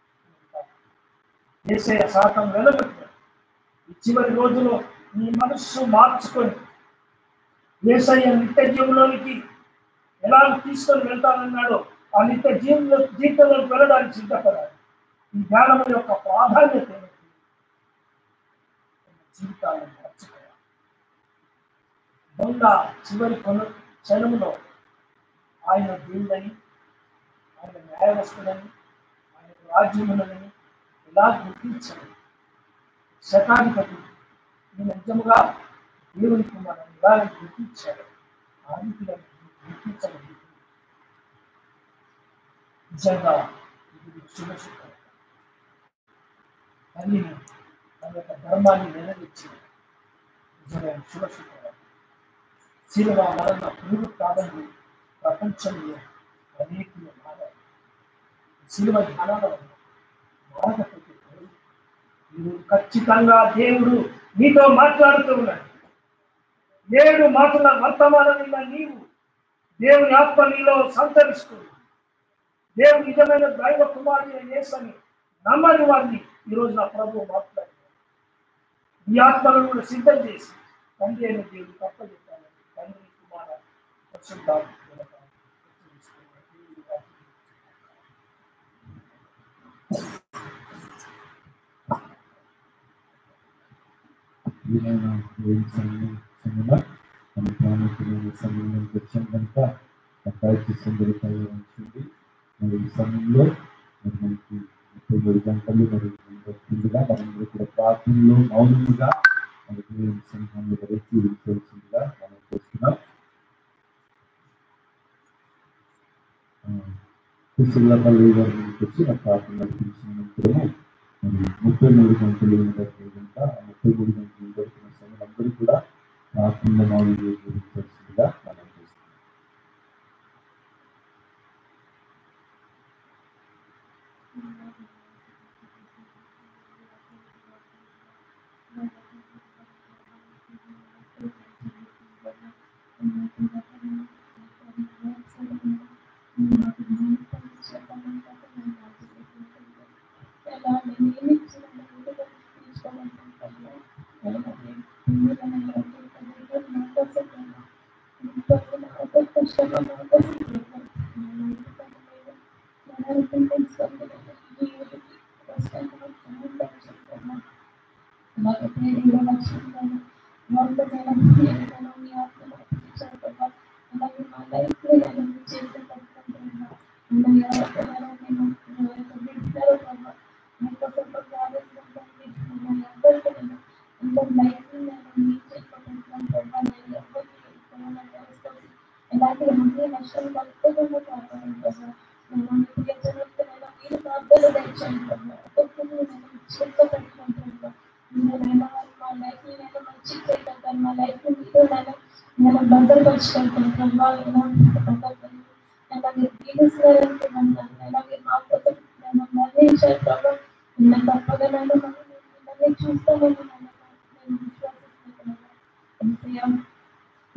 వేసే శాతం వెలగట్లేదు ఈ చివరి రోజులో నీ మనస్సు మార్చుకొని ఏసయ్య నిత్య జీవంలోనికి ఎలా తీసుకొని వెళ్తానన్నాడో ఆ నిత్య జీవంలో జీవితంలోకి వెళ్ళడానికి సిద్ధపడాలి ఈ జ్ఞానం యొక్క ప్రాధాన్యత ఏమిటి జీవితాలను మార్చుకోవాలి దొంగ చివరి కొన క్షణంలో ఆయన దేవుడని ఆయన న్యాయవస్తుడని ఆయన రాజ్యములని ఇలా గుర్తించాడు శతాధిపతి ఈ నిజముగా దేవుని కుమారుని ఇలా గుర్తించాడు ఆ రీతిగా గుర్తించలేదు నిజంగా ఇది శుభశుభం తల్లిని తన యొక్క ధర్మాన్ని నెరవేర్చి నిజమైన శుభశుభం శిలువ మరణ పురుగు కాదని ప్రపంచంలో అనేకులు మారారు శిలువ ధ్యానాల మారకపోతే మీరు ఖచ్చితంగా దేవుడు నీతో మాట్లాడుతూ ఉన్నాడు ఏడు మాటల వర్తమానం విన్న నీవు దేవుని ఆత్మ నీలో సంతరిస్తుంది దేవుడు నిజమైన దైవ కుమారుని యేసని నమ్మని వారిని ఈరోజు నా ప్రభు మాట్లాడు ఈ ఆత్మలను కూడా సిద్ధం చేసి తండ్రి అయిన దేవుడు తప్పజెప్పాలి తండ్రి కుమార పరిశుద్ధాత్మ మూలక వినైన దేవుని సమయం సమయంలో మన ప్రాముఖ్యమైన సమయంలోకి వచ్చాం కనుక దయచేసి సుందరకాయ ఉంచింది మరి ఈ సమయంలో మరి మనకి ముప్పై మూడు గంటలు మరి ముందుగా మనందరూ కూడా ప్రార్థనలో మౌనముగా మరి దేవుని సంఘంలో వరకు విడిపోతుందిగా మనం చూస్తున్నాం కుశలపల్లి గారి నుంచి వచ్చి నా ప్రార్థన నడిపించినంతరము మరి ముప్పై మూడు గంటలు వరకు కనుక ఆ ముప్పై మూడు గంటలు దొరికిన సమయం అందరూ కూడా ప్రార్థనలో మౌనం గురించాల్సిందిగా మనం చూస్తున్నాం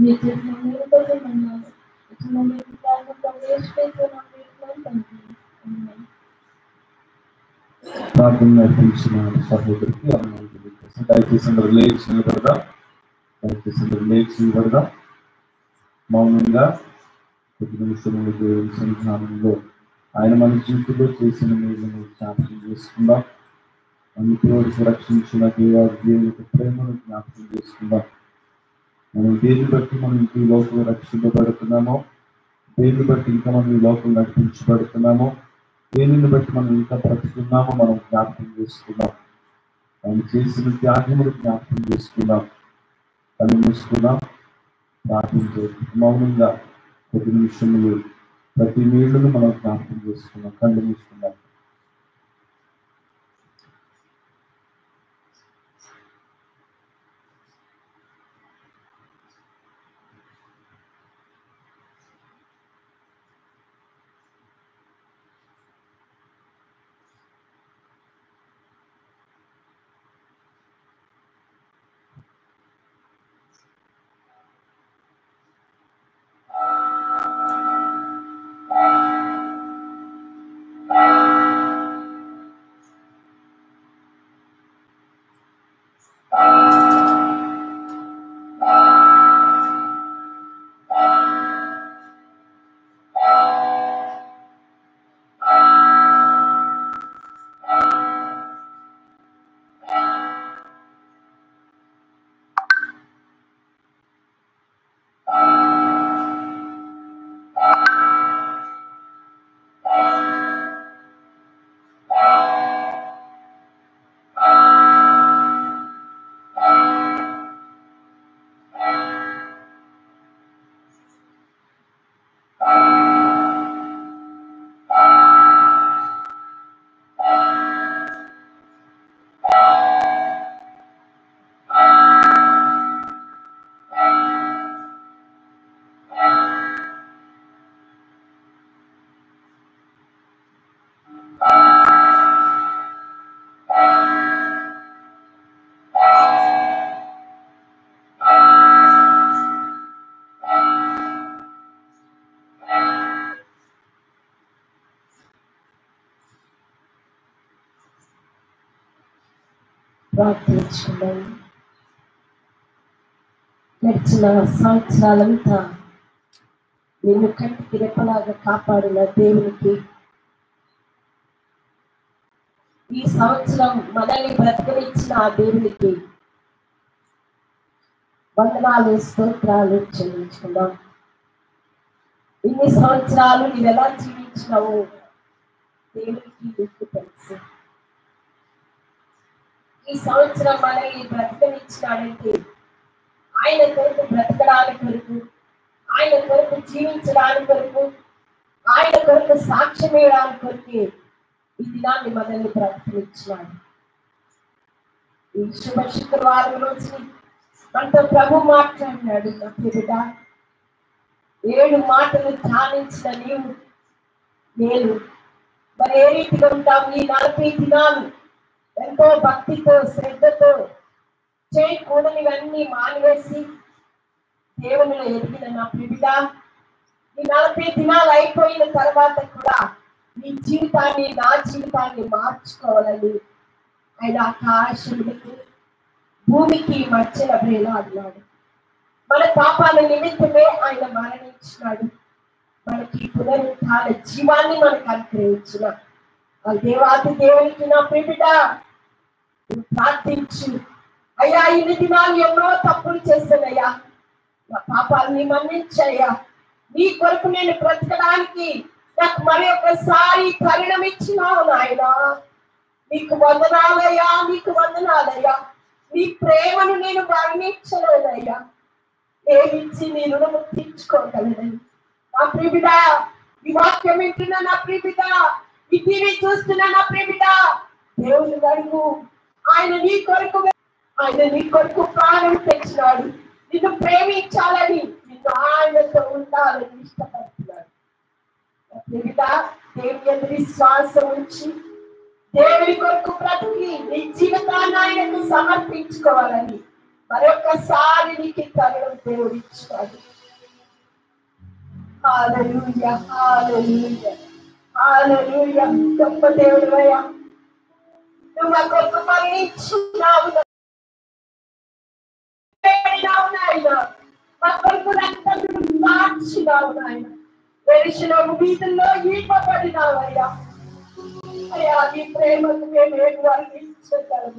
మీరు చేసిన మేలు కోసం అన్నారు ఇచ్చిన మీకు కారణంగా వేస్ట్ అయిపోయిన వేస్తున్నాను తండ్రి Amen. ప్రార్థన నడిపించిన సహోదరికి అమ్మాయి తెలియజేస్తాను దయచేసి అందరూ లేచి నిలబడదాం దయచేసి అందరూ లేచి నిలబడదాం మౌనంగా కొద్ది నిమిషములు దేవుని సన్నిధానంలో ఆయన మన జీవితంలో చేసిన మేలును జ్ఞాపకం చేసుకుందాం అందుకు రక్షించిన దేవ దేవుని యొక్క ప్రేమను జ్ఞాపకం చేసుకుందాం మనం దేన్ని బట్టి మనం ఈ లోకం రక్షింపబడుతున్నామో దేన్ని బట్టి ఇంకా మనం ఈ లోకం నడిపించబడుతున్నామో దేనిని బట్టి మనం ఇంకా బ్రతుకున్నామో మనం జ్ఞాపకం చేసుకుందాం ఆయన చేసిన త్యాగములు జ్ఞాపకం చేసుకుందాం కళ్ళు మూసుకుందాం ప్రార్థన చేద్దాం మౌనంగా కొద్ది నిమిషములు ప్రతి నీళ్లను మనం జ్ఞాపకం చేసుకుందాం కళ్ళు మూసుకుందాం ప్రార్థించుకుందాం గడిచిన సంవత్సరాలంతా నిన్ను కంటికి రెప్పలాగా కాపాడిన దేవునికి ఈ సంవత్సరం మనల్ని బ్రతకనిచ్చిన ఆ దేవునికి వందనాలు స్తోత్రాలు చెల్లించుకుందాం ఇన్ని సంవత్సరాలు నువ్వు ఎలా జీవించినావు దేవునికి నీకు తెలుసు ఈ సంవత్సరం మనల్ని బ్రతకనిచ్చినాడంటే ఆయన కొరకు బ్రతకడానికి కొరకు ఆయన కొరకు జీవించడానికి కొరకు ఆయన కొరకు సాక్ష్యం ఇవ్వడానికి కొరకు ఈ దినాన్ని మనల్ని బ్రతకనిచ్చినాడు ఈ శుభ శుక్రవారం రోజుని మనతో ప్రభు మాట్లాడినాడు నా బిడ్డ ఏడు మాటలు ధ్యానించిన నీవు నేను మరి ఏ రీతిగా ఉంటాం ఈ నలభై దినాలు ఎంతో భక్తితో శ్రద్ధతో చేయకూడనివన్నీ మానివేసి దేవునిలో ఎదిగిన నా ప్రియుడ ఈ నలభై దినాలు అయిపోయిన తర్వాత కూడా నీ జీవితాన్ని నా జీవితాన్ని మార్చుకోవాలని ఆయన ఆకాశములకు భూమికి మధ్యన వేలాడినాడు మన పాపాల నిమిత్తమే ఆయన మరణించినాడు మనకి పునరుద్ధాన జీవాన్ని మనకు అనుగ్రహించిన ఆ దేవాది దేవునికి నా ప్రియుడ నువ్వు ప్రార్థించు అయ్యా ఇన్ని దినాలు ఎన్నో తప్పులు చేశానయ్యా నా పాపాలని మన్నించయ్యా నీ కొరకు నేను బ్రతకడానికి నాకు మరి ఒకసారి తరుణం ఇచ్చినావు నాయనా నీకు వందనాలయ్యా నీకు వందనాలయ్యా నీ ప్రేమను నేను వర్ణించలేదయ్యా ఏమిచ్చి నీ రుణము తీర్చుకోగలనని నా ప్రిబిడ ఈ వాక్యం వింటున్న నా ప్రిబిడ ఈ టీవీ చూస్తున్న నా ప్రిబిడ దేవుని అడుగు ఆయన నీ కొరకు ఆయన నీ కొరకు ప్రాణం తెచ్చినాడు నిన్ను ప్రేమించాలని నిన్ను ఆయనతో ఉండాలని ఇష్టపడుతున్నాడు నా ప్రిబిడ దేవుని ఎదురు విశ్వాసం ఉంచి దేవుని కొరకు బ్రతికి నీ జీవితాన్ని ఆయనకు సమర్పించుకోవాలని మరొకసారి నీకు ఈ తరుణం దేవుడు ఇచ్చాడు హాలూయ హాలూయ హాలూయ గొప్ప దేవుడు అయ్యా నువ్వు మా కొరకు మరణించినావు వేడినావు నాయన మా కొరకు రక్తం మార్చినావు నాయన వెలిసిన వీధుల్లో ఈపబడినావు అయ్యా అయ్యా నీ ప్రేమకు మేము ఏం వర్ణించగలము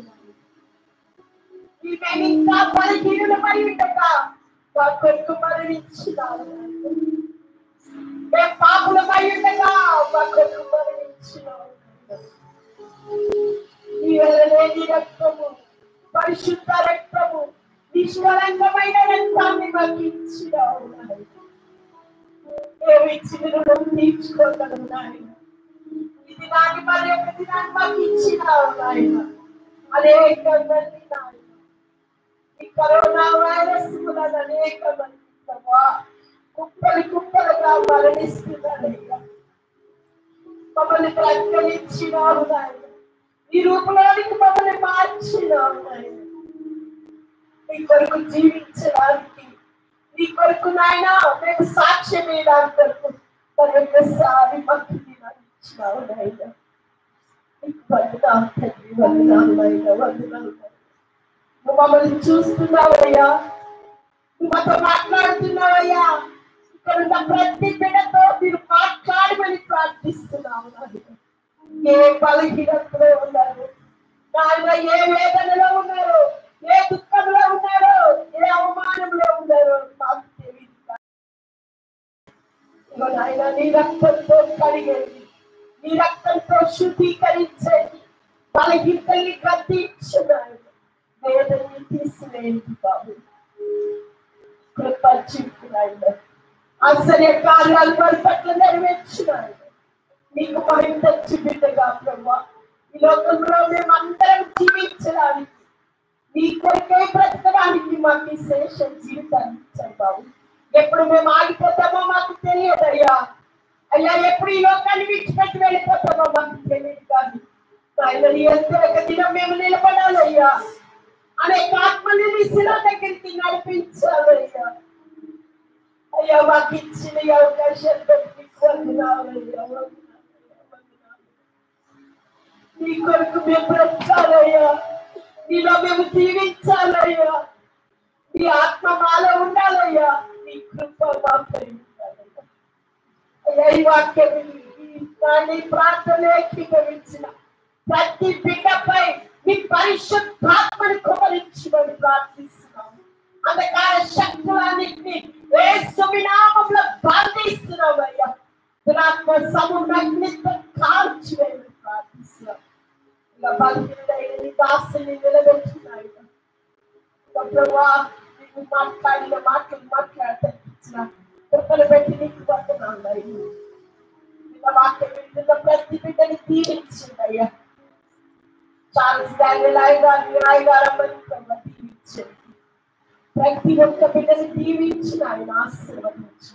మేము ఇంకా బలహీనులమై ఉండగా మా కొరకు మరణించినావు నాయన. మేము పాపులమై ఉండగా మా కొరకు మరణించినావు నాయన. నీ వలనే నీ రక్తము పరిశుద్ధ రక్తము నిష్కలంకమైన రక్తాన్ని మాకు ఇచ్చినావు నాయన. మేము ఇచ్చిన రుణం తీర్చుకోగలము నాయన ఇది నాటి మరి యొక్క దినాన్ని మాకు ఇచ్చినావు నాయన అనేక మంది నాయన ఈ కరోనా వైరస్ వలన అనేక మంది ప్రభా కుప్పలు కుప్పలుగా మరణిస్తున్నారయ్యా మమ్మల్ని ప్రకటించినావు నాయన ఈ రూపంలోనికి మమ్మల్ని మార్చినావు నాయన నీ కొరకు జీవించడానికి నీ కొరకు నాయన మేము సాక్ష్యం వేయడానికి కొరకు మరి ఒక్కసారి మాకు దినాన్ని ఇచ్చినావు నాయన నీకు వందనాలు తండ్రి వందనాలు నాయన వందనాలు నాయన. నువ్వు మమ్మల్ని చూస్తున్నావయ్యా నువ్వు మాతో మాట్లాడుతున్నావయ్యా ఇక్కడ ఉన్న ప్రతి బిడ్డతో మీరు మాట్లాడమని ప్రార్థిస్తున్నావు నాయన ఏ బలహీనతలో ఉన్నారు నాయన ఏ వేదనలో ఉన్నారు ఏ దుఃఖంలో ఉన్నారో ఏ అవమానంలో ఉన్నారో మాకు తెలియదు ఇదిగో నాయన నీ రక్తంతో కడిగేది నీ రక్తంతో శుద్ధీకరించేది బలహీనతల్ని గద్దించున్నాడు వేదనని తీసివేయండి బాబు కృప చూపునాయన ఆశ్చర్య కార్యాలు వారి పట్ల నెరవేర్చున్నాడు నీకు మహిమ తెచ్చి బిడ్డగా ప్రభా ఈ లోకంలో మేమందరం జీవించడానికి నీ కొరకే బ్రతకడానికి మాకు ఈ శేష జీవితాన్ని ఇచ్చారు బాబు ఎప్పుడు మేము ఆగిపోతామో మాకు తెలియదయ్యా అయ్యా ఎప్పుడు ఈ లోకాన్ని విడిచిపెట్టి వెళ్ళిపోతామో మాకు తెలియదు కానీ ఆయన నీ ఎంతో ఒక దినం మేము నిలబడాలయ్యా అనేక ఆత్మని నీ శిల దగ్గరికి నడిపించాలయ్యా అయ్యా మాకు ఇచ్చిన ఈ అవకాశం బట్టి వందనాలయ్యా వందనాలయ్యా, వందనాలు. నీ కొరకు మేము బ్రతకాలయ్యా నీలో మేము జీవించాలయ్యా నీ ఆత్మ మాలో ఉండాలయ్యా నీ కృప మాపై ఉండాలయ్యా అయ్యా ఈ వాక్యం విని, ఈ దాన్ని ప్రార్థన ఏకీభవించిన ప్రతి బిడ్డపై నీ పరిశుద్ధాత్మని కుమరించమని ప్రార్థిస్తున్నాము అంధకార శక్తులన్నింటినీ ఏ సువినామంలో బంధిస్తున్నాం అయ్యా దురాత్మ సముద్రగ్నితో కాల్చివేయమని ప్రార్థిస్తున్నాం ఇలా బలహీనుడైన నీ దాసుని నిలబెట్టినాయి ప్రభా నీకు మాట్లాడిన మాటలు మాట్లాడతాను కృపలు పెట్టి నీకు పడుతున్నాను ఇలా వాక్యం వింటున్న ప్రతి బిడ్డని దీవించిందయ్యా చార్ల్స్ గారి రాయి గారిని రాయి గారమ్మని ప్రభా దీవించండి ప్రతి ఒక్క బిడ్డని దీవించిన ఆయన ఆశీర్వదించి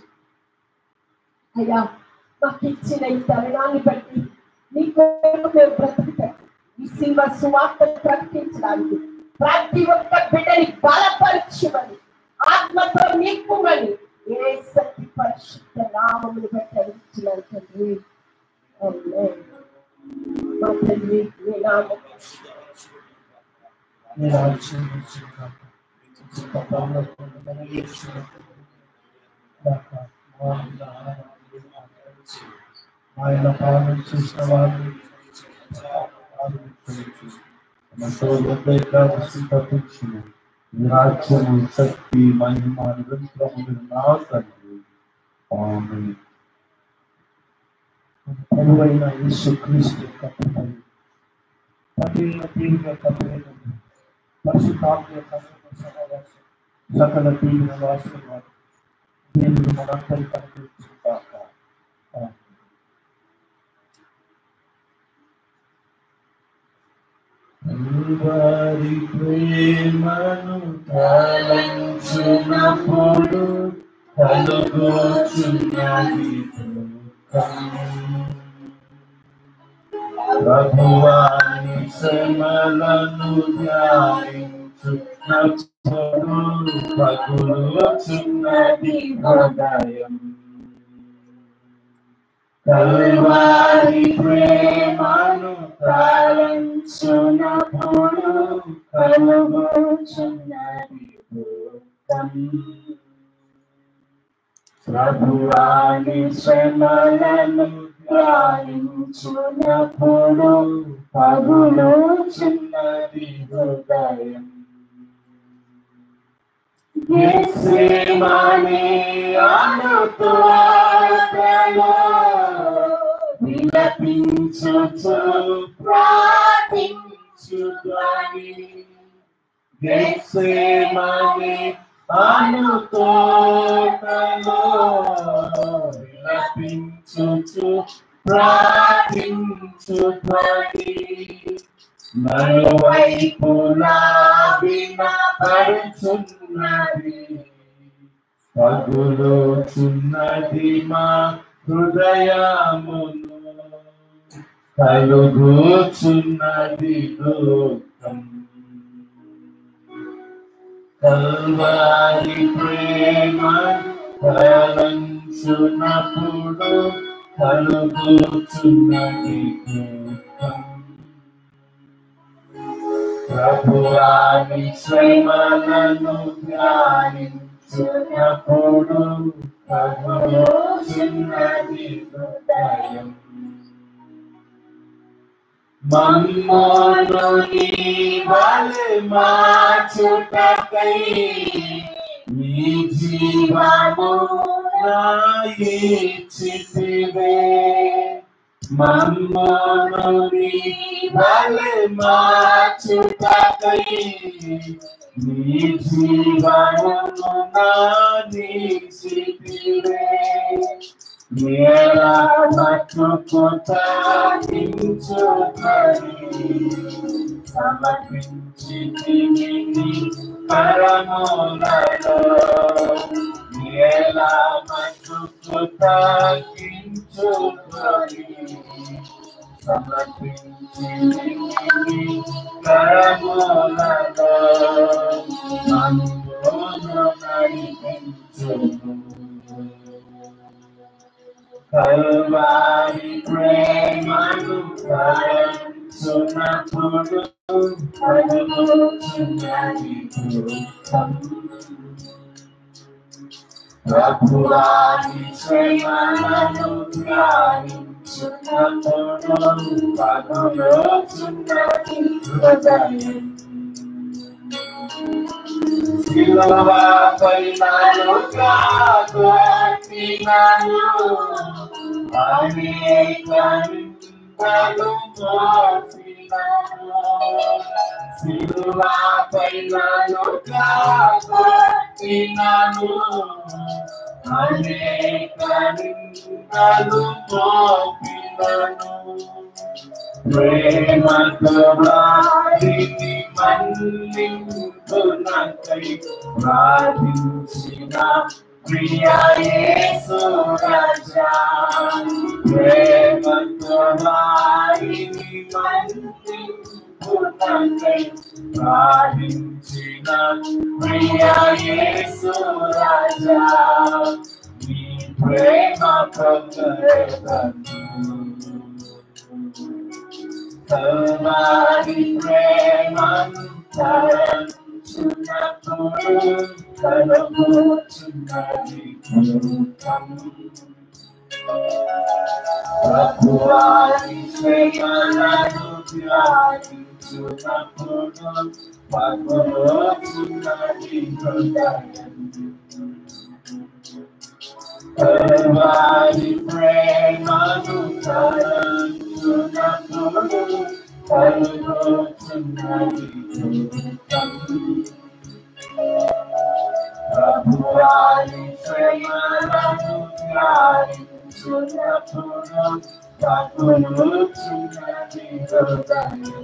అయ్యా మాకు ఇచ్చిన ఈ తరుణాన్ని బట్టి నీ కొరకు మేము బ్రతుకుతాం ఈ సిల్వ సువార్త ప్రకటించడానికి ప్రతి ఒక్క బిడ్డని బలపరచమని ఆత్మతో నింపుమని ఏ సత్య పరిశుద్ధ నామములు బట్టి అడుగుతున్నాను తండ్రి ఆమేన్. మా తండ్రి నీ నామం నీ రాజ్యం వచ్చింది చిత్తపాలన పొందమని యేసుక్రీస్తు దాకా మానవుల ఆరాధనలు ఆచరించి ఆయన పాలన చేసిన వారిని తప్పించును ఈ రాజ్యము శక్తి మహిమ నిరంతరము నా తండ్రి ఆమేన్. ప్రభువైన యేసుక్రీస్తు యొక్క కృపయు, పతిల తీవ్ర యొక్క ప్రేమను పరిశుద్ధాత్మ యొక్క సహవాసం సకల తీవ్ర వాసన దేవుడు మనందరి కనిపించుగాక వారి ప్రేమను తలంచునప్పుడు కలుగోచున్నది ప్రభువాని శ్రమలను ధ్యానించు పగులుచున్నది హృదయం కల్వారి ప్రేమను తలంచునప్పుడు కలుగుచున్నది దుఃఖం ప్రభువాని శ్రమలను ధ్యానించునప్పుడు పగులుచున్నది హృదయం గెత్సేమనే అనుతోటలో విలపించుచు ప్రార్థించుకొని గెత్సేమనే అనుతోటలో విలపించుచు ప్రార్థించుకొని నలువైపులా వినపడుచున్నది పగులుచున్నది మా హృదయమును కలుగుచున్నది దుఃఖం కల్వారి ప్రేమ కలంచునప్పుడు కలుగుచున్నది దుఃఖం ప్రభువాని శ్రమలను ధ్యానించునప్పుడు కలుగుచున్నది హృదయం మమ్మోను నీ వలె మార్చుటకై నీ జీవము నాయిచితివే మమ్మోను నీ వలె మార్చుటకై నీ జీవమును నాయిచితివే మేరా మట్టుకు తాకించుకొని సమర్పించి తిని కరములలో మేరా మట్టుకు తాకించుకొని సమర్పించి తిని కరములలో నన్ను నడిపించును కల్వారి ప్రేమను కలుచున్నప్పుడు కలుగుచున్నది దుఃఖం. ప్రభువాని శ్రమలను ధ్యానించున్నప్పుడు కలుగుచున్నది హృదయం శిలవపై నన్ను కాకొట్టినను అనేక నిందలు మోసినను శిలువపై నన్ను కాకొట్టినను అనేక నిందలు మోపినను ప్రేమతో వారిని మన్నింపునకై ప్రార్థించిన ప్రియ యేసు రాజా ప్రేమతో వారిని మన్నింపునకై ప్రార్థించిన ప్రియ యేసు రాజా నీ ప్రేమ పొందగలను కల్వారి ప్రేమను తలంచునప్పుడు కలుగుచున్నది దుఃఖం. ప్రభువారి ప్రేమలను ధ్యానించునప్పుడు పగులుచున్నది హృదయం. కల్వారి ప్రేమను తలంచునప్పుడు కలుగుచున్నది దుఃఖం. ప్రభువారి ప్రేమను ధ్యానించునప్పుడు పగులుచున్నది హృదయం.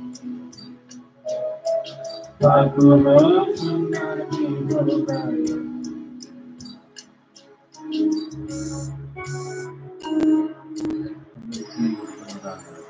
పగులుచున్నది హృదయం. అందరికీ వందనాలు.